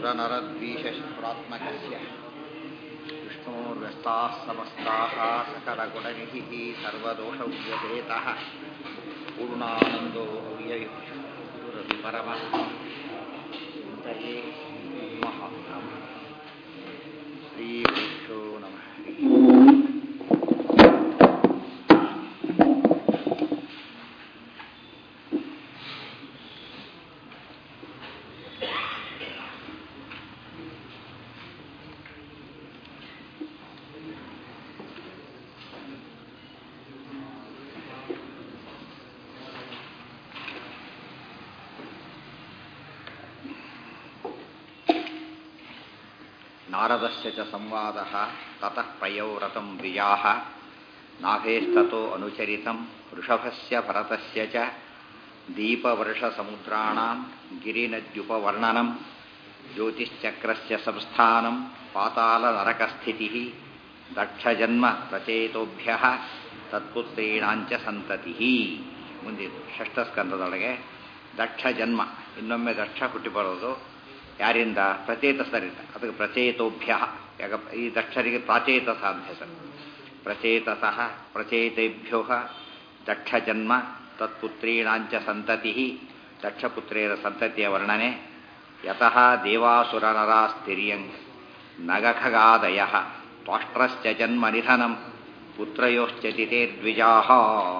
देवासुरनरद्वीषशत्रुरात्मकस्य विष्णोर्व्यस्ताः समस्ताः सकलगुणनिधिः सर्वदोषव्यपेतः पूर्णानन्दो व्ययुरपि परमः चिन्तये महात्मम् श्रीगुरुभ्यो नमः नारदस्य च संवादः ततः प्रयौ रतं द्विजाः नाभेस्ततो अनुचरितं वृषभस्य भरतस्य च दीपवर्षसमुद्राणां गिरिनद्युपवर्णनं ज्योतिश्चक्रस्य संस्थानं पातालनरकस्थितिः ದಕ್ಷಜನ್ಮ ಪ್ರಚೇತೋಭ್ಯ ತತ್ಪುತ್ರೀಣಾಂಚ ಸಂತತಿ ಮುಂದಿದ್ದು ಷಷ್ಠ ಸ್ಕಂದದೊಳಗೆ ದಕ್ಷ ಜನ್ಮ ಇನ್ನೊಮ್ಮೆ ದಕ್ಷ ಹುಟ್ಟಿ ಬರೋದು ಯಾರಿಂದ ಪ್ರಚೇತಸರಿಂದ ಅದಕ್ಕೆ ಪ್ರಚೇತೋಭ್ಯ ಯಾಕ ಈ ದಕ್ಷರಿಗೆ ಪ್ರಾಚೇತಸ ಅಂತ ಹೆಸರು ಪ್ರಚೇತಸಃ ಪ್ರಚೇತೇಭ್ಯೋ ದಕ್ಷ ಜನ್ಮ ತತ್ಪುತ್ರೀಣಾಂಚ ಸಂತತಿ ದಕ್ಷಪುತ್ರಿಯರ ಸಂತತಿಯ ವರ್ಣನೆ ಯತಃ ದೇವಾಸುರನರಾಸ್ತಿರ್ಯಂಗ್ ನಗಖಗಾದಯ ತ್ವಾಷ್ಟ್ರಶ್ಚ ಜನ್ಮ ನಿಧನಂ ಪುತ್ರಯೋಶ್ಚತಿತೇರ್ದ್ವಿಜಾಃ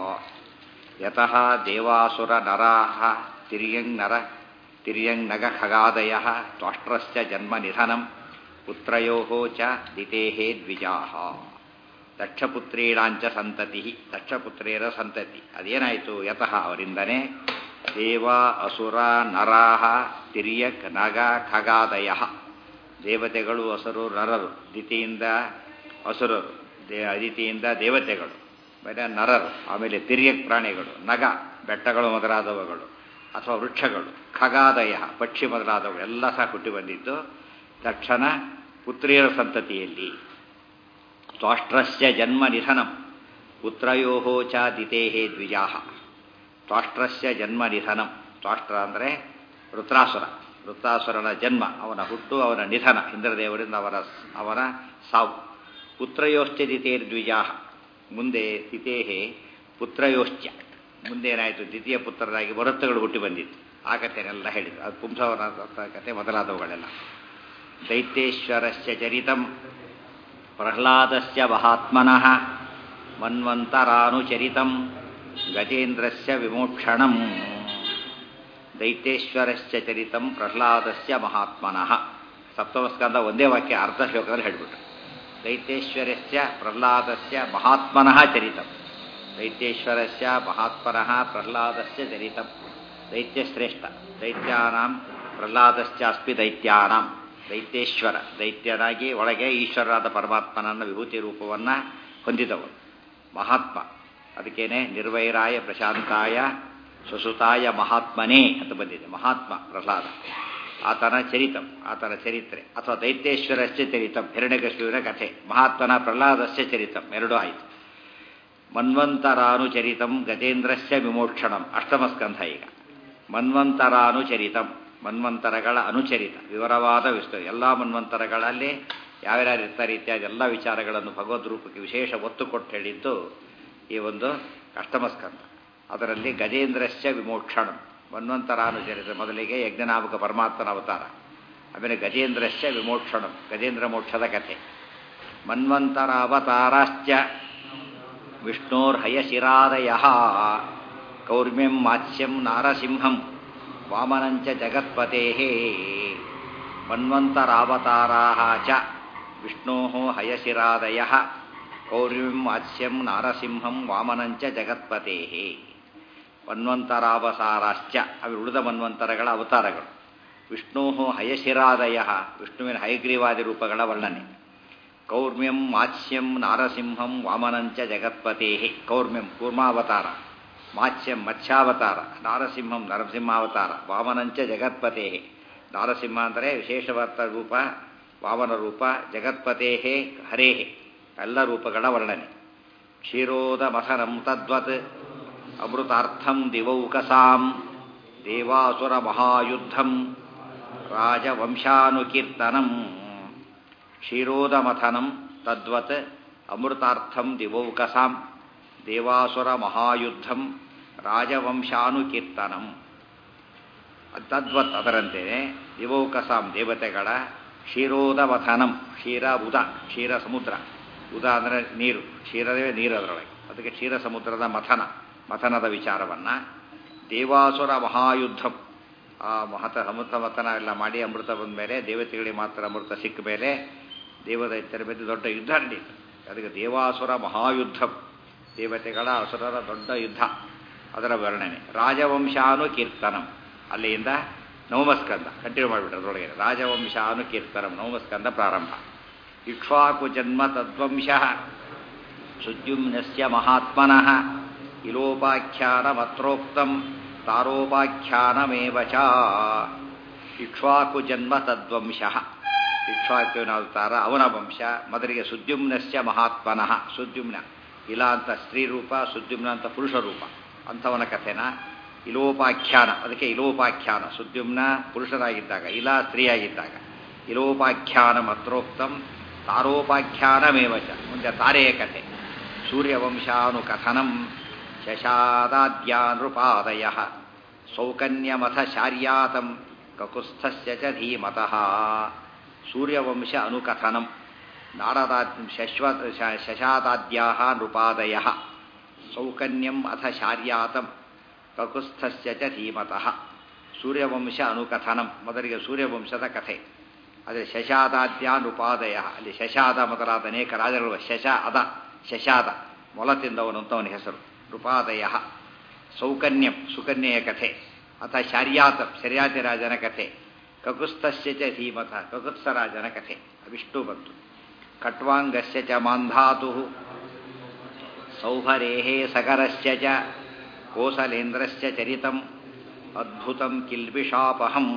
ಯತಃ ದೇವಾಸುರನರಾಃ ತಿರ್ಯಂಗ್ ನರ ತಿರ್ಯಂಗ್ ನಗಖಗಾದಯಃ ತ್ವಾಷ್ಟ್ರಶ್ಚ ಜನ್ಮ ನಿಧನಂ ಪುತ್ರಯೋಃ ಚ ದಿತೇಃ ದ್ವಿಜಾಃ ದಕ್ಷಪುತ್ರೀಣಾಂಚ ಸಂತತಿ ದಕ್ಷಪುತ್ರಿಯರ ಸಂತತಿ ಅದೇನಾಯಿತು ಯತಃ ಅವರಿಂದನೇ ದೇವ ಅಸುರ ನರಾಹ ತಿರ್ಯಕ್ ನಗ ಖಗಾದಯ ದೇವತೆಗಳು ಅಸುರು ನರರು ದಿತಿಯಿಂದ ಅಸುರರು ದೇ ಅದಿತಿಯಿಂದ ದೇವತೆಗಳು ಬೇರೆ ನರರು ಆಮೇಲೆ ತಿರ್ಯಕ್ ಪ್ರಾಣಿಗಳು ನಗ ಬೆಟ್ಟಗಳು ಮೊದಲಾದವುಗಳು ಅಥವಾ ವೃಕ್ಷಗಳು ಖಗಾದಯ ಪಕ್ಷಿ ಮೊದಲಾದವು ಎಲ್ಲ ಸಹ ಹುಟ್ಟಿ ಬಂದಿದ್ದು ತಕ್ಷಣ ಪುತ್ರಿಯರ ಸಂತತಿಯಲ್ಲಿ ತ್ವಾಷ್ಟ್ರಸ್ಯ ಜನ್ಮ ನಿಧನಂ ಪುತ್ರಯೋ ಚ ದಿತೇಹೇ ದ್ವಿಜಾಹ ತ್ವಾಷ್ಟ್ರಸ್ಯ ಜನ್ಮ ನಿಧನಂ ತ್ವಾಷ್ಟ್ರ ಅಂದರೆ ವೃತ್ರಾಸುರ ವೃತ್ತಾಸುರನ ಜನ್ಮ ಅವನ ಹುಟ್ಟು ಅವನ ನಿಧನ ಇಂದ್ರದೇವರಿಂದ ಅವರ ಅವನ ಸಾವು ಪುತ್ರಯೋಶ್ಚ ದಿತೇರ್ ದ್ವಿಜಾಹ ಮುಂದೆ ದಿತೇಹೇ ಪುತ್ರಯೋಶ್ಚ ಮುಂದೇನಾಯಿತು ದ್ವಿತೀಯ ಪುತ್ರರಾಗಿ ವರತ್ತಗಳು ಹುಟ್ಟಿ ಬಂದಿತ್ತು ಆ ಕಥೆನೆಲ್ಲ ಹೇಳಿದರು ಅದು ಪುಂಸವನ ಕಥೆ ಮೊದಲಾದವುಗಳೆಲ್ಲ ದೈತ್ಯೇಶ್ವರಸ್ಯ ಚರಿತಂ ಪ್ರಹ್ಲಾದಸ್ಯ ಮಹಾತ್ಮನಃ ಮನ್ವಂತರಾನುಚರಿತಂ ಗಜೇಂದ್ರಸ್ಯ ವಿಮೋಕ್ಷಣಂ ದೈತ್ಯೇಶ್ವರಸ್ಯ ಚರಿತಂ ಪ್ರಹ್ಲಾದಸ್ಯ ಮಹಾತ್ಮನಃ ಸಪ್ತಮಸ್ಕಂದ ಒಂದೇ ವಾಕ್ಯ ಅರ್ಧ ಶ್ಲೋಕದಲ್ಲಿ ಹೇಳಿಬಿಟ್ರು ದೈತ್ಯೇಶ್ವರಸ್ಯ ಪ್ರಹ್ಲಾದಸ್ಯ ಮಹಾತ್ಮನಃ ಚರಿತಂ ದೈತ್ಯೇಶ್ವರಸ್ಯ ಮಹಾತ್ಮನಃ ಪ್ರಹ್ಲಾದಸ್ಯ ಚರಿತಂ ದೈತ್ಯಶ್ರೇಷ್ಠ ದೈತ್ಯಾನಾಂ ಪ್ರಹ್ಲಾದಶ್ಚಾಸ್ಪಿ ದೈತ್ಯಾನಾಂ ದೈತ್ಯೇಶ್ವರ ದೈತ್ಯನಾಗಿ ಒಳಗೆ ಈಶ್ವರರಾದ ಪರಮಾತ್ಮನನ್ನ ವಿಭೂತಿ ರೂಪವನ್ನು ಹೊಂದಿದವರು ಮಹಾತ್ಮ ಅದಕ್ಕೇನೆ ನಿರ್ವೈರಾಯ ಪ್ರಶಾಂತಾಯ ಸುಸುತಾಯ ಮಹಾತ್ಮನೇ ಅಂತ ಬಂದಿದೆ ಮಹಾತ್ಮ ಪ್ರಹ್ಲಾದ ಆತನ ಚರಿತಂ ಆತನ ಚರಿತ್ರೆ ಅಥವಾ ದೈತ್ಯೇಶ್ವರಸ್ಯ ಚರಿತಂ ಹಿರಣ್ಯಕಶ್ಮೀರ ಕಥೆ ಮಹಾತ್ಮನ ಪ್ರಹ್ಲಾದಸ್ಯ ಚರಿತಂ ಎರಡೂ ಆಯಿತು ಮನ್ವಂತರಾನುಚರಿತಂ ಗಜೇಂದ್ರಸ್ಯ ವಿಮೋಕ್ಷಣಂ ಅಷ್ಟಮಸ್ಕಂಧ ಈಗ ಮನ್ವಂತರಾನುಚರಿತಂ ಮನ್ವಂತರಗಳ ಅನುಚರಿತ ವಿವರವಾದ ವಿಸ್ತಾರ ಎಲ್ಲ ಮನ್ವಂತರಗಳಲ್ಲಿ ಯಾವ್ಯಾರು ಇರ್ತಾರೆ ಇತ್ಯಾದಿ ಎಲ್ಲ ವಿಚಾರಗಳನ್ನು ಭಗವದ್ ರೂಪಕ್ಕೆ ವಿಶೇಷ ಒತ್ತು ಕೊಟ್ಟು ಹೇಳಿದ್ದು ಈ ಒಂದು ಅಷ್ಟಮಸ್ಕಂಧ ಅದರಲ್ಲಿ ಗಜೇಂದ್ರಸ್ಯ ವಿಮೋಕ್ಷಣ ಮನ್ವಂತರಾನುಚರಿತ ಮೊದಲಿಗೆ ಯಜ್ಞನಾಮಕ ಪರಮಾತ್ಮನ ಅವತಾರ ಆಮೇಲೆ ಗಜೇಂದ್ರಸ್ಯ ವಿಮೋಕ್ಷಣಂ ಗಜೇಂದ್ರ ಮೋಕ್ಷದ ಕಥೆ ಮನ್ವಂತರ ಅವತಾರಾಶ್ಚ ವಿಷ್ಣೋರ್ಹಯಶಿರಾದಯ ಕೌರ್ಮ್ಯಂ ಮಾತ್ಸ್ಯಂ ನಾರಸಿಂಹಂ ವಾಮನಂಚ ಜಗತ್ಪತೆ ಮನ್ವಂತರಾವತಾರಾ ಚ ವಿಷ್ಣೋ ಹಯಶಿರಾದಯ ಕೌರ್ಮ್ಯಂ ಮಾತ್ಸ್ಯಂ ನಾರಸಿಂಹಂ ವಾಮನಂಚ ಜಗತ್ಪತೆ ಮನ್ವಂತರಾವತಾರಾಶ್ಚ ಅವು ಉಳಿದ ಮನ್ವಂತರಗಳ ಅವತಾರಗಳು ವಿಷ್ಣೋ ಹಯಶಿರಾದಯ ವಿಷ್ಣುವಿನ ಹಯಗ್ರೀವಾದಿ ರೂಪಗಳ ವರ್ಣನೆ ಕೌರ್ಮ್ಯಂ ಮಾತ್ಸ್ಯಂ ನಾರಸಿಂಹಂ ವಾಮನಂಚ ಜಗತ್ಪತೆ ಕೌರ್ಮ್ಯಂ ಕೂರ್ಮಾವತಾರ ಮಾತ್ಸ್ಯಂ ಮತ್ಸ್ಯಾವತಾರ ನಾರಸಿಂಹಂ ನರಸಿಂಹಾವತಾರ ವಾಮನಂಚ ಜಗತ್ಪತೆ ನಾರಸಿಂಹ ಅಂದರೆ ವಿಶೇಷವಾದ ರೂಪ ವಾಮನ ರೂಪ ಜಗತ್ಪತೆ ಹರೇ ಎಲ್ಲ ರೂಪಗಳ ವರ್ಣನೆ ಕ್ಷೀರೋದ ಮಸನಂ ತದ್ವತ್ ಅಮೃತಾರ್ಥಂ ದಿವೌಕಸಾಂ ದೇವಾಸುರ ಮಹಾಯುದ್ಧಂ ರಾಜವಂಶಾನುಕೀರ್ತನಂ ಕ್ಷೀರೋದಮಥನಂ ತದ್ವತ್ ಅಮೃತಾರ್ಥಂ ದಿವೌಕಸಾಂ ದೇವಾಸುರ ಮಹಾಯುದ್ಧಂ ರಾಜವಂಶಾನುಕೀರ್ತನಂ ತದ್ವತ್ ಅದರಂತೆಯೇ ದಿವೌಕಸಾಂ ದೇವತೆಗಳ ಕ್ಷೀರೋದವಥನಂ ಕ್ಷೀರ ಉದ ಕ್ಷೀರ ಸಮುದ್ರ ಉದ ಅಂದರೆ ನೀರು ಕ್ಷೀರವೇ ನೀರು ಅದರೊಳಗೆ ಅದಕ್ಕೆ ಕ್ಷೀರ ಸಮುದ್ರದ ಮಥನ ಮಥನದ ವಿಚಾರವನ್ನು ದೇವಾಸುರ ಮಹಾಯುದ್ಧಂ ಆ ಮಹತ ಸಮುದ್ರ ಮಥನ ಎಲ್ಲ ಮಾಡಿ ಅಮೃತ ಬಂದ ಮೇಲೆ ದೇವತೆಗಳಿಗೆ ಮಾತ್ರ ಅಮೃತ ಸಿಕ್ಕ ಮೇಲೆ ದೇವದೈತ್ಯರ ಮೇಲೆ ದೊಡ್ಡ ಯುದ್ಧ ನಡೀತು ಅದಕ್ಕೆ ದೇವಾಸುರ ಮಹಾಯುದ್ಧಂ ದೇವತೆಗಳ ಅಸುರರ ದೊಡ್ಡ ಯುದ್ಧ ಅದರ ವರ್ಣನೆ ರಾಜವಂಶಾನುಕೀರ್ತನಂ ಅಲ್ಲಿಂದ ನವಮಸ್ಕಂದ ಕಂಟಿನ್ಯೂ ಮಾಡಿಬಿಟ್ರೆ ಅದರೊಳಗೆ ರಾಜವಂಶಾನುಕೀರ್ತನಂ ನವಮಸ್ಕಂದ ಪ್ರಾರಂಭ ಇಕ್ಷ್ವಾಕು ಜನ್ಮ ತದ್ವಂಶಃ ಸುದ್ಯುಮ್ನಸ್ಯ ಮಹಾತ್ಮನಃ ಇಲೋಪಾಖ್ಯಾನಮತ್ರೋಕ್ತಂ ತಾರೋಪಾಖ್ಯಾನಮೇವ ಚ ಇಕ್ಷ್ವಾಕು ಜನ್ಮ ತದ್ವಂಶಃ ಇಕ್ಷ್ವಾಕುವಿನ ಅವತಾರ ಅವನ ವಂಶ ಮೊದಲಿಗೆ ಸುದ್ಯುಮ್ನಸ್ಯ ಮಹಾತ್ಮನಃ ಸುದ್ಯುಮ್ನ ಇಲ್ಲ ಅಂತ ಸ್ತ್ರೀ ರೂಪ ಸುದ್ಯುಮ್ನ ಅಂತ ಪುರುಷ ರೂಪ ಅಂಥವನ ಕಥೆನ ಇಲೋಪಾಖ್ಯಾನ ಅದಕ್ಕೆ ಇಲೋಪಾಖ್ಯಾನ ಸುದ್ಯುಮ್ನ ಪುರುಷರಾಗಿದ್ದಾಗ ಇಲ್ಲ ಸ್ತ್ರೀಯಾಗಿದ್ದಾಗ ಇಲೋಪಾಖ್ಯಾನ ಮತ್ರೋಕ್ತಂ ತಾರೋಪಾಖ್ಯಾನಮೇವ ಚ ಮುಂದೆ ತಾರೆಯ ಕಥೆ ಸೂರ್ಯವಂಶಾನುಕಥನಂ ಶಶಾದಾದ್ಯಾನೃಪಾದಯ ಸೌಕನ್ಯಮಥ ಶಾರ್ಯಾತಂ ಕಕುಸ್ಥಸ್ಯ ಚ ಧೀಮತಃ ಸೂರ್ಯವಂಶ ಅನುಕಥನಂ ನಾರದಾ ಶಶ್ವ ಶಶಾದಾದ್ಯಾ ನೃಪಾದಯ ಸೌಕನ್ಯಂ ಅಥ ಶಾರ್ಯಾತಂ ಕಕುಸ್ಥಸ್ಯ ಚ ಧೀಮತಃ ಸೂರ್ಯವಂಶ ಅನುಕಥನಂ ಮೊದಲಿಗೆ ಸೂರ್ಯವಂಶದ ಕಥೆ ಅದೇ ಶಶಾದಾದ್ಯ ನೃಪಾದಯ ಅಲ್ಲಿ ಶಶಾದ ಮೊದಲಾದ ಅನೇಕ ರಾಜರು ಶಶ ಅದ ಶಶಾದ ಮೊಲ ತಿಂದವನು ಅಂತ ಅವನ ಹೆಸರು ನೃಪಾದಯ ಸೌಕನ್ಯಂ ಸುಕನ್ಯೆಯ ಕಥೆ ಅಥ ಶಾರ್ಯಾತ ಶರ್ಯಾತಿ ರಾಜನ ಕಥೆ ಕಕುಸ್ತಸ್ಯ ಚ ಧೀಮತ ಕಕುತ್ಸರಾಜನ ಕಥೆ ಅವಿಷ್ಟು ಬಂತು ಖಟ್ವಾಂಗಸ್ಯ ಚ ಮಾಂಧಾತು ಸೌಭರೇಹೇ ಸಗರಸ್ಯ ಚ ಕೋಸಲೇಂದ್ರಸ್ಯ ಚರಿತಂ ಅದ್ಭುತಂ ಕಿಲ್ಬಿಷಾಪಹಂ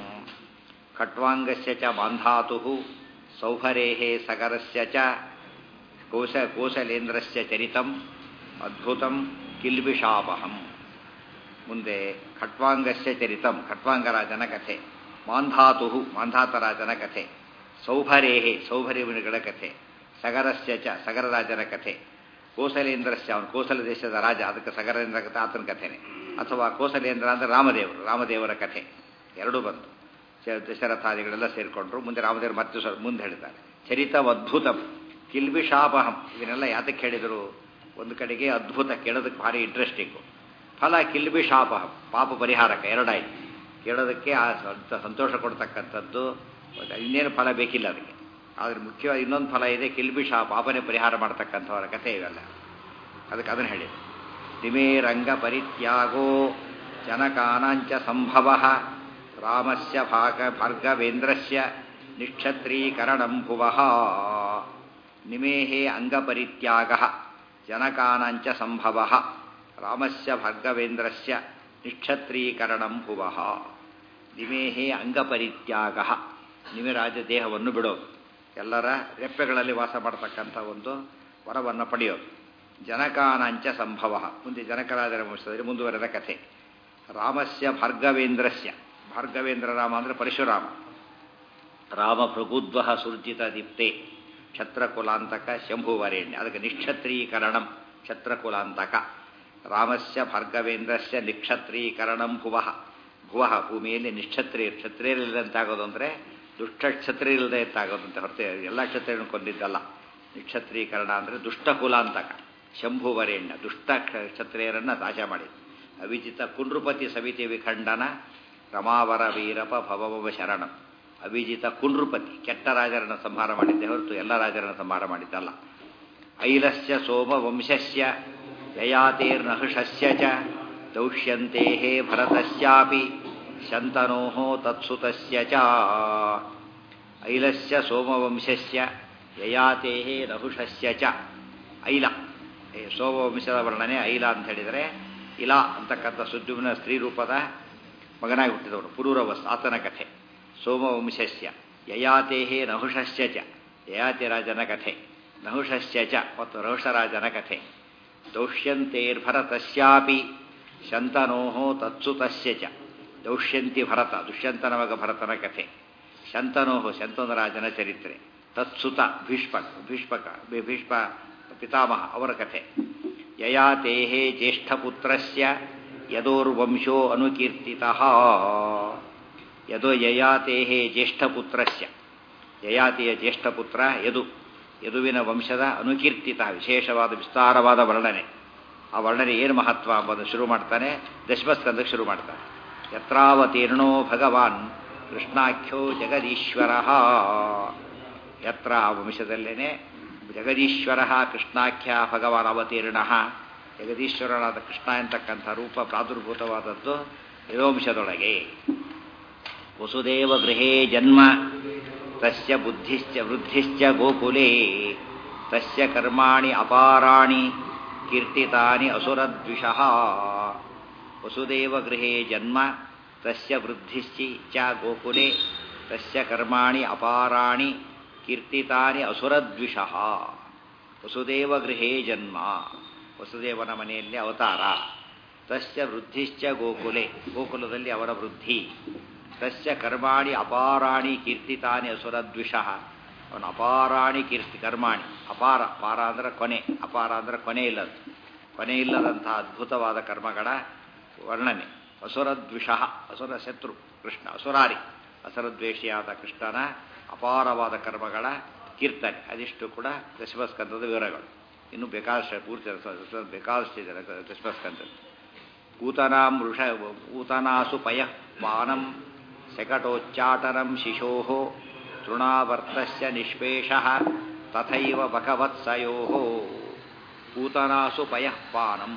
ಖಟ್ವಾಂಗಸ್ಯ ಚ ಮಾಂಧಾತು ಸೌಭರೇಹೇ ಸಗರಸ್ಯ ಚ ಕೋಶ ಕೋಸಲೇಂದ್ರಸ್ಯ ಚರಿತಂ ಅದ್ಭುತಂ ಕಿಲ್ಬಿಷಾಪಹಂ ಮುಂದೆ ಖಟ್ವಾಂಗಸ್ಯ ಚರಿತಂ ಖಟ್ವಾಂಗರಾಜನ ಕಥೆ ಮಾಂಧಾತು ಮಾಂಧಾತರಾಜನ ಕಥೆ ಸೌಭರೇಹೇ ಸೌಭರ್ಯಗಳ ಕಥೆ ಸಗರಸ್ಯ ಚ ಸಗರರಾಜನ ಕಥೆ ಕೋಸಲೇಂದ್ರಸ್ಯ ಅವನು ಕೋಸಲ ದೇಶದ ರಾಜ ಅದಕ್ಕೆ ಸಗರೇಂದ್ರ ಕಥೆ ಆತನ ಕಥೆನೆ ಅಥವಾ ಕೋಸಲೇಂದ್ರ ಅಂದರೆ ರಾಮದೇವರು ರಾಮದೇವರ ಕಥೆ ಎರಡೂ ಬಂತು ದಶರಥಾದಿಗಳೆಲ್ಲ ಸೇರಿಕೊಂಡ್ರು ಮುಂದೆ ರಾಮದೇವರು ಮತ್ತೆ ಸ್ವಲ್ಪ ಮುಂದೆ ಹೇಳಿದ್ದಾರೆ ಚರಿತಂ ಅದ್ಭುತಂ ಕಿಲ್ಬಿಷಾಪಹಂ ಇವನ್ನೆಲ್ಲ ಯಾತಕ್ಕೆ ಹೇಳಿದರು ಒಂದು ಕಡೆಗೆ ಅದ್ಭುತ ಕೇಳೋದಕ್ಕೆ ಭಾರಿ ಇಂಟ್ರೆಸ್ಟಿಂಗು ಫಲ ಕಿಲ್ಬಿಷಾಪಹಂ ಪಾಪ ಪರಿಹಾರಕ ಎರಡಾಯ್ತು ಕೇಳೋದಕ್ಕೆ ಆ ಸಂತೋಷ ಕೊಡ್ತಕ್ಕಂಥದ್ದು ಇನ್ನೇನು ಫಲ ಬೇಕಿಲ್ಲ ಅದಕ್ಕೆ ಆದರೆ ಮುಖ್ಯವಾಗಿ ಇನ್ನೊಂದು ಫಲ ಇದೆ ಕಿಲ್ಬಿಷ ಪಾಪನೆ ಪರಿಹಾರ ಮಾಡ್ತಕ್ಕಂಥವರ ಕಥೆ ಇವೆಲ್ಲ ಅದಕ್ಕೆ ಅದನ್ನು ಹೇಳಿ ದಿಮೇ ರಂಗ ಪರಿತ್ಯಾಗೋ ಜನಕಾನಾಂಚ ಸಂಭವ ರಾಮಸ್ಯ ಭಾಗ ಭಾರ್ಗವೇಂದ್ರಸ್ಯ ನಿಕ್ಷತ್ರೀಕರಣಂ ಭುವಃ ನಿಮೇಹೇ ಅಂಗಪರಿತ್ಯಾಗ ಜನಕಾನಾಂಚ ಸಂಭವ ರಾಮಸ್ಯ ಭಾರ್ಗವೇಂದ್ರಸ್ಯ ನಿಕ್ಷತ್ರೀಕರಣಂ ಭುವಃ ನಿಮೇಹೇ ಅಂಗಪರಿತ್ಯಾಗ ನಿಮಿರಾಜ ದೇಹವನ್ನು ಬಿಡೋದು ಎಲ್ಲರ ರೆಪ್ಪೆಗಳಲ್ಲಿ ವಾಸ ಮಾಡತಕ್ಕಂಥ ಒಂದು ವರವನ್ನು ಪಡೆಯೋದು ಜನಕಾನಾಂಚ ಸಂಭವ ಮುಂದೆ ಜನಕರಾಜರ ವಂಶದಲ್ಲಿ ಮುಂದುವರೆದ ಕಥೆ ರಾಮಸ್ಯ ಭಾರ್ಗವೇಂದ್ರಸ್ಯ ಭಾರ್ಗವೇಂದ್ರ ರಾಮ ಅಂದರೆ ಪರಶುರಾಮ ರಾಮ ಭೃಗುದ್ವಹ ಸುರ್ಜಿತ ದೀಪ್ತೆ ಕ್ಷತ್ರಕುಲಾಂತಕ ಶಂಭುವರೇಣ್ಯ ಅದಕ್ಕೆ ನಿಕ್ಷತ್ರೀಕರಣಂ ಕ್ಷತ್ರಕುಲಾಂತಕ ರಾಮಸ್ಯ ಭಾರ್ಗವೇಂದ್ರಸ್ಯ ನಿಕ್ಷತ್ರೀಕರಣಂ ಭುವಃ ಭುವಃ ಭೂಮಿಯಲ್ಲಿ ನಿಕ್ಷತ್ರಿಯ ಕ್ಷತ್ರಿಯರಿಲ್ಲದಂತಾಗೋದು ಅಂದರೆ ದುಷ್ಟ ಕ್ಷತ್ರಿಯರಿಲ್ಲದೆ ಇತ್ತಾಗೋದು ಅಂತ ಹೊರತೆ ಎಲ್ಲ ಕ್ಷತ್ರಿಯರನ್ನು ಕೊಂದಿದ್ದಲ್ಲ ನಿಕ್ಷತ್ರೀಕರಣ ಅಂದರೆ ದುಷ್ಟ ಕುಲಾಂತಕ ಶಂಭುವರೇಣ್ಯ ದುಷ್ಟ ಕ್ಷತ್ರಿಯರನ್ನು ನಾಶ ಮಾಡಿದ್ದು ಅವಿಜಿತ ಕುಂಡ್ರುಪತಿ ಸವಿತಿ ವಿಖಂಡನ ರಮಾವರ ವೀರಪ ಭವಭವ ಶರಣಂ ಅವಿಜಿತ ಕುಂಡ್ರುಪತಿ ಕೆಟ್ಟ ರಾಜರನ್ನು ಸಂಹಾರ ಮಾಡಿದ್ದೆ ಹೊರತು ಎಲ್ಲ ರಾಜರನ್ನು ಸಂಹಾರ ಮಾಡಿದ್ದಲ್ಲ ಐಲಸ್ಯ ಸೋಮ ವಂಶಸ್ಯ ಯಯಾತೇರ್ನಹುಷಸ್ಯ ಚ ದೌಷ್ಯಂತೆ ಭರತಸ್ಯಾಪಿ ಶಂತನೋ ತತ್ಸುತಸ್ಯ ಚ ಐಲಸ್ಯ ಸೋಮವಂಶಸ್ಯ ಯಯಾತೇ ನಹುಷಸ್ಯ ಚ ಐಲ ಸೋಮವಂಶದ ವರ್ಣನೆ ಐಲ ಅಂತ ಹೇಳಿದರೆ ಇಲಾ ಅಂತಕ್ಕಂಥ ಸುದ್ಯುಮ್ನ ಸ್ತ್ರೀ ರೂಪದ ಮಗನಾಗಿ ಹುಟ್ಟಿದವನು ಪುರೂರವಸ್ ಆತನ ಕಥೆ ಸೋಮವಂಶಸ್ಯ ಯಯಾತೇ ನಹುಷಸ್ಯ ಚ ಯಯಾತಿ ರಾಜನ ಕಥೆ ನಹುಷಸ್ಯ ಚ ಮತ್ತು ರಹುಷರಾಜನ ಕಥೆ ದೌಷ್ಯಂತೇರ್ಭರತಸ್ಯಾಪಿ ಶಂತನೋ ತತ್ಸುತಸ್ಯ ಚ ದೌಷ್ಯಂತಿ ಭರತ ದುಷ್ಯಂತನ ಮಗ ಭರತನ ಕಥೆ ಶಂತನೋಹು ಶಂತನ ರಾಜನ ಚರಿತ್ರೆ ತತ್ಸುತ ಭೀಷ್ಮಕ ಭೀಷ್ಮಕ ಭೀಷ್ಮ ಪಿತಾಮಹ ಅವರ ಕಥೆ ಯಯಾತೇಹೇ ಜ್ಯೇಷ್ಠಪುತ್ರಸ್ಯ ಯದೋರ್ವಂಶೋ ಅನುಕೀರ್ತಿತಃ ಯದೋ ಯಯಾತೇಹೇ ಜ್ಯೇಷ್ಠಪುತ್ರಸ್ಯ ಯಯಾತಿಯ ಜ್ಯೇಷ್ಠಪುತ್ರ ಯದು ಯದುವಿನ ವಂಶದ ಅನುಕೀರ್ತಿತ ವಿಶೇಷವಾದ ವಿಸ್ತಾರವಾದ ವರ್ಣನೆ ಆ ವರ್ಣನೆ ಏನು ಮಹತ್ವ ಎಂಬುದನ್ನು ಶುರು ಮಾಡ್ತಾನೆ ದಶಮಸ್ಕಂದಕ್ಕೆ ಶುರು ಮಾಡ್ತಾನೆ ಯತ್ರಾವತೀರ್ಣೋ ಭಗವಾನ್ ಕೃಷ್ಣಾಖ್ಯೋ ಜಗದೀಶ್ವರ ಯತ್ರ ಆ ವಂಶದಲ್ಲೇನೆ ಜಗದೀಶ್ವರ ಕೃಷ್ಣಾಖ್ಯ ಭಗವಾನ್ ಅವತೀರ್ಣ ಜಗದೀಶ್ವರನಾದ ಕೃಷ್ಣ ಎಂತಕ್ಕಂಥ ರೂಪ ಪ್ರಾದುರ್ಭೂತವಾದದ್ದು ಯದೋಂಶದೊಳಗೆ ವಸುದೇವ ಗೃಹೇ ಜನ್ಮ ತಸ್ಯ ಬುದ್ಧಿಶ್ಚ ವೃದ್ಧಿಶ್ಚ ಗೋಕುಲೆ ತಸ್ಯ ಕರ್ಮಾಣಿ ಅಪಾರಾಣಿ ಕೀರ್ತಿತಾನಿ ಅಸುರದ್ವಿಷಃ ವಸುದೇವ ಗೃಹೇ ಜನ್ಮ ತಸ್ಯ ವೃದ್ಧಿಶ್ಚಿ ಚ ಗೋಕುಲೆ ತಸ್ಯ ಕರ್ಮಾಣಿ ಅಪಾರಾಣಿ ಕೀರ್ತಿತಾನಿ ಅಸುರದ್ವಿಷಃ ವಸುದೇವ ಗೃಹೇ ಜನ್ಮ ವಸುದೇವನ ಮನೆಯಲ್ಲಿ ಅವತಾರ ತಸ್ಯ ವೃದ್ಧಿಶ್ಚ ಗೋಕುಲೆ ಗೋಕುಲದಲ್ಲಿ ಅವರ ವೃದ್ಧಿ ತಸ್ಯ ಕರ್ಮಾಣಿ ಅಪಾರಾಣಿ ಕೀರ್ತಿತಾನಿ ಅಸುರದ್ವಿಷಃ ಅವನ ಅಪಾರಾಣಿ ಕೀರ್ತಿ ಕರ್ಮಾಣಿ ಅಪಾರ ಪಾರ ಅಂದ್ರೆ ಕೊನೆ ಅಪಾರ ಅಂದ್ರೆ ಕೊನೆ ಇಲ್ಲದ ಕೊನೆ ಇಲ್ಲದಂತಹ ಅದ್ಭುತವಾದ ಕರ್ಮಗಳ ವರ್ಣನೆ ಅಸುರದ್ವಿಷಃ ಅಸುರ ಶತ್ರು ಕೃಷ್ಣ ಅಸುರಾರಿ ಅಸುರದ್ವೇಷಿಯಾದ ಕೃಷ್ಣನ ಅಪಾರವಾದ ಕರ್ಮಗಳ ಕೀರ್ತನೆ ಅದಿಷ್ಟು ಕೂಡ ದಶಮಸ್ಕಂದದ ವಿವರಗಳು ಇನ್ನು ಬೇಕಾದಷ್ಟು ಪೂರ್ತಿ ಬೇಕಾದಷ್ಟಿದೆ ದಶಮಸ್ಕಂದ ಊತನಾಂ ವೃಷ ಊತನಾಸು ಪಯಃ ಪಾನಂ ಶಕಟೋಚ್ಚಾಟನಂ ಶಿಶೋ ತೃಣಾವರ್ತಸ್ಯ ನಿಷ್ಪೇಷಃ ತಥೈವ ಭಗವತ್ಸಯೋ ಪೂತನಾಸು ಪಯಃ ಪಾನಂ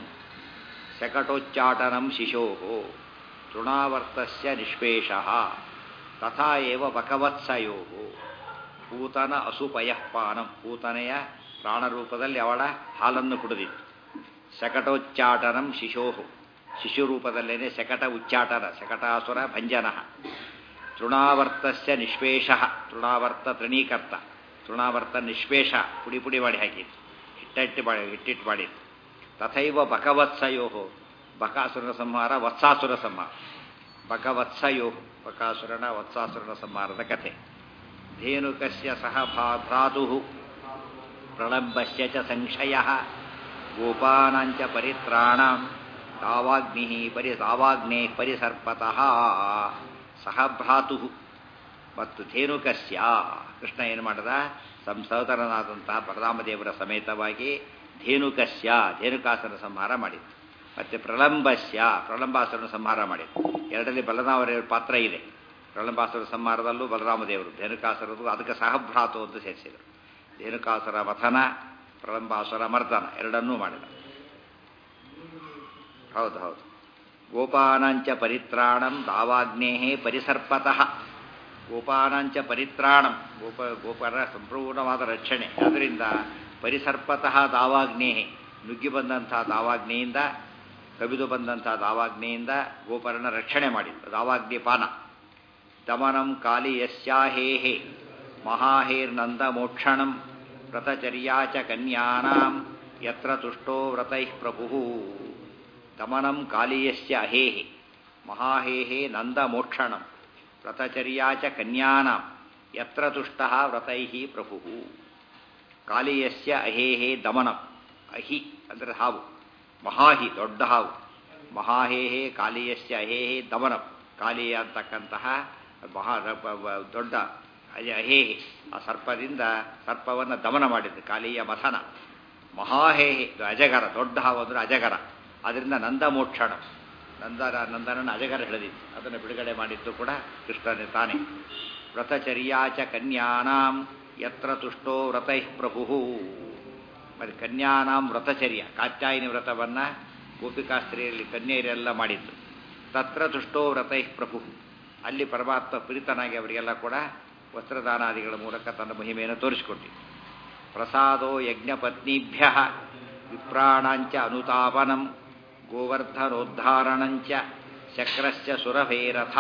ಶಕಟೋಚ್ಚಾಟನಂ ಶಿಶೋ ತೃಣಾವರ್ತಸ್ಯ ನಿಷ್ಪೇಷಃ ತಥಾ ಏವ ಭಗವತ್ಸಯೋ ಪೂತನ ಅಸುಪಯಃ ಪಾನಂ ಪೂತನೆಯ ಪ್ರಾಣರೂಪದಲ್ಲಿ ಅವಳ ಹಾಲನ್ನು ಕುಡಿದಿತ್ತು ಶಕಟೋಚ್ಚಾಟನಂ ಶಿಶೋ ಶಿಶು ರೂಪದಲ್ಲೇನೆ ಶಕಟ ಉಚ್ಚಾಟನ ಶಕಟಾಸುರ ಭಂಜನ ತೃಣಾವರ್ತಸ್ಯ ನಿಷ್ಪೇಷ ತೃಣಾವರ್ತ ತೃಣೀಕರ್ತ ತೃಣಾವರ್ತ ನಿಷ್ಪೇಷ ಪುಡಿ ಪುಡಿ ಮಾಡಿ ಹಾಕಿದ್ದು ಹಿಟ್ಟಿಟ್ಟು ಮಾಡಿ ಹಿಟ್ಟಿಟ್ಟು ಮಾಡಿದ್ದು ತಥೈವ ಬಕವತ್ಸಯೋ ಬಕಾಸುರನ ಸಂಹಾರ ವತ್ಸಾಸುರ ಸಂಹಾರ ಬಕವತ್ಸಯೋ ಬಕಾಸುರನ ವತ್ಸಾಸುರನ ಸಂಹಾರದ ಕಥೆ ಧೇನುಕಸ್ಯ ಸಹ ಭ್ರಾತು ಪ್ರಳಂಬಸ್ಯ ಚ ಸಂಶಯ ಗೋಪಾನಾಂಚ ಪರಿತ್ರಾಣಂ ತಾವಾಗ್ನಿ ಪರಿ ತಾವಾಗ್ನೇ ಪರಿಸರ್ಪತಃ ಸಹ ಭ್ರಾತು ಮತ್ತು ಧೇನುಕಸ್ಯ ಕೃಷ್ಣ ಏನು ಮಾಡದ ಸಂಸೋದರನಾದಂತಹ ಬಲರಾಮದೇವರ ಸಮೇತವಾಗಿ ಧೇನುಕಸ್ಯ ಧೇನುಕಾಸುರ ಸಂಹಾರ ಮಾಡಿದ್ದು ಮತ್ತೆ ಪ್ರಳಂಬಸ್ಯ ಪ್ರಳಂಬಾಸುರನ ಸಂಹಾರ ಮಾಡಿದ್ದು ಎರಡರಲ್ಲಿ ಬಲರಾಮದೇವರ ಪಾತ್ರ ಇದೆ ಪ್ರಳಂಬಾಸುರ ಸಂಹಾರದಲ್ಲೂ ಬಲರಾಮದೇವರು ಧೇನುಕಾಸುರದು ಅದಕ್ಕೆ ಸಹಭ್ರಾತು ಅಂತ ಸೇರಿಸಿದರು ಧೇನುಕಾಸುರ ವಥನ ಪ್ರಳಂಬಾಸುರ ಮರ್ದನ ಎರಡನ್ನೂ ಮಾಡಿದ ಹೌದು ಹೌದು ಗೋಪಾನಾಂಚ ಪರಿತ್ರಾಣಂ ದಾವಾಗ್ನೇ ಪರಿಸರ್ಪತಃ ಗೋಪಾನಾಂಚ ಪರಿತ್ರಾಣಂ ಗೋಪ ಗೋಪರ ಸಂಪೂರ್ಣವಾದ ರಕ್ಷಣೆ ಅದರಿಂದ ಪರಿಸರ್ಪತಃ ದಾವಾಗ್ನೇ ನುಗ್ಗಿ ಬಂದಂತಹ ದಾವಾಗ್ನೆಯಿಂದ ಕವಿದು ಬಂದಂತಹ ದಾವಾಗ್ನೆಯಿಂದ ಗೋಪರನ ರಕ್ಷಣೆ ಮಾಡಿದ್ದು ದಾವಾಗ್ನಿ ಪಾನ ದಮನಂ ಕಾಲಿ ಯಸ್ಯಾಹೇಹೆ ಮಹಾಹೇರ್ನಂದ ಮೋಕ್ಷಣಂ ವ್ರತಚರ್ಯಾ ಚ ಕನ್ಯಾನಾಂ ಯತ್ರ ತುಷ್ಟೋ ವ್ರತೈಃ ಪ್ರಭು ದಮನಂ ಕಾಲಿಯಸ್ಯ ಅಹೇಹೆ ಮಹಾಹೇಹೆ ನಂದ ಮೋಕ್ಷಣಂ ವ್ರತಚರ್ಯಾ ಚ ಕನ್ಯಾನಾಂ ಯತ್ರ ತುಷ್ಟಃ ವ್ರತೈಃ ಪ್ರಭು ಕಾಲಿಯಸ್ಯ ಅಹೇಹೆ ದಮನಂ ಅಹಿ ಅಂದರೆ ಹಾವು ಮಹಾಹಿ ದೊಡ್ಡ ಹಾವು ಮಹಾಹೇಹೆ ಕಾಲಿಯಸ್ಯ ಅಹೇಹೆ ದಮನಂ ಕಾಲಿಯ ಅಂತಕ್ಕಂತಹ ಮಹಾ ದೊಡ್ಡ ಅಹೇಹೆ ಆ ಸರ್ಪದಿಂದ ಸರ್ಪವನ್ನು ದಮನ ಮಾಡಿದ್ದು ಕಾಲಿಯ ಮಥನ ಮಹಾಹೇಹೆ ಅಜಗರ ದೊಡ್ಡ ಹಾವು ಅಂದರೆ ಅಜಗರ ಅದರಿಂದ ನಂದ ಮೋಕ್ಷಣ ನಂದನ ನಂದನನ ಅಜಗರ ಹಿಡಿದಿತ್ತು ಅದನ್ನು ಬಿಡುಗಡೆ ಮಾಡಿದ್ದು ಕೂಡ ಕೃಷ್ಣನೇ ತಾನೇ ವ್ರತಚರ್ಯಾಚ ಕನ್ಯಾನಾಂ ಯತ್ರ ತುಷ್ಟೋ ವ್ರತೈಃ ಪ್ರಭು ಮತ್ತು ಕನ್ಯಾನಾಂ ವ್ರತಚರ್ಯ ಕಾತ್ಯಾಯಿನಿ ವ್ರತವನ್ನು ಗೋಪಿಕಾಸ್ತ್ರೀಯಲ್ಲಿ ಕನ್ಯೆಯರೆಲ್ಲ ಮಾಡಿದ್ದು ತತ್ರ ತುಷ್ಟೋ ವ್ರತೈಃ ಪ್ರಭು ಅಲ್ಲಿ ಪರಮಾತ್ಮ ಪ್ರೀತನಾಗಿ ಅವರಿಗೆಲ್ಲ ಕೂಡ ವಸ್ತ್ರದಾನಾದಿಗಳ ಮೂಲಕ ತನ್ನ ಮಹಿಮೆಯನ್ನು ತೋರಿಸಿಕೊಟ್ಟಿದ್ದು ಪ್ರಸಾದೋ ಯಜ್ಞಪತ್ನೀಭ್ಯ ವಿಪ್ರಾಣಾಂಚ ಅನುತಾಪನಂ ಗೋವರ್ಧನೋದ್ಧಾರಣಂಚ ಶಕ್ರಶ್ಚ ಸುರಭೇರಥ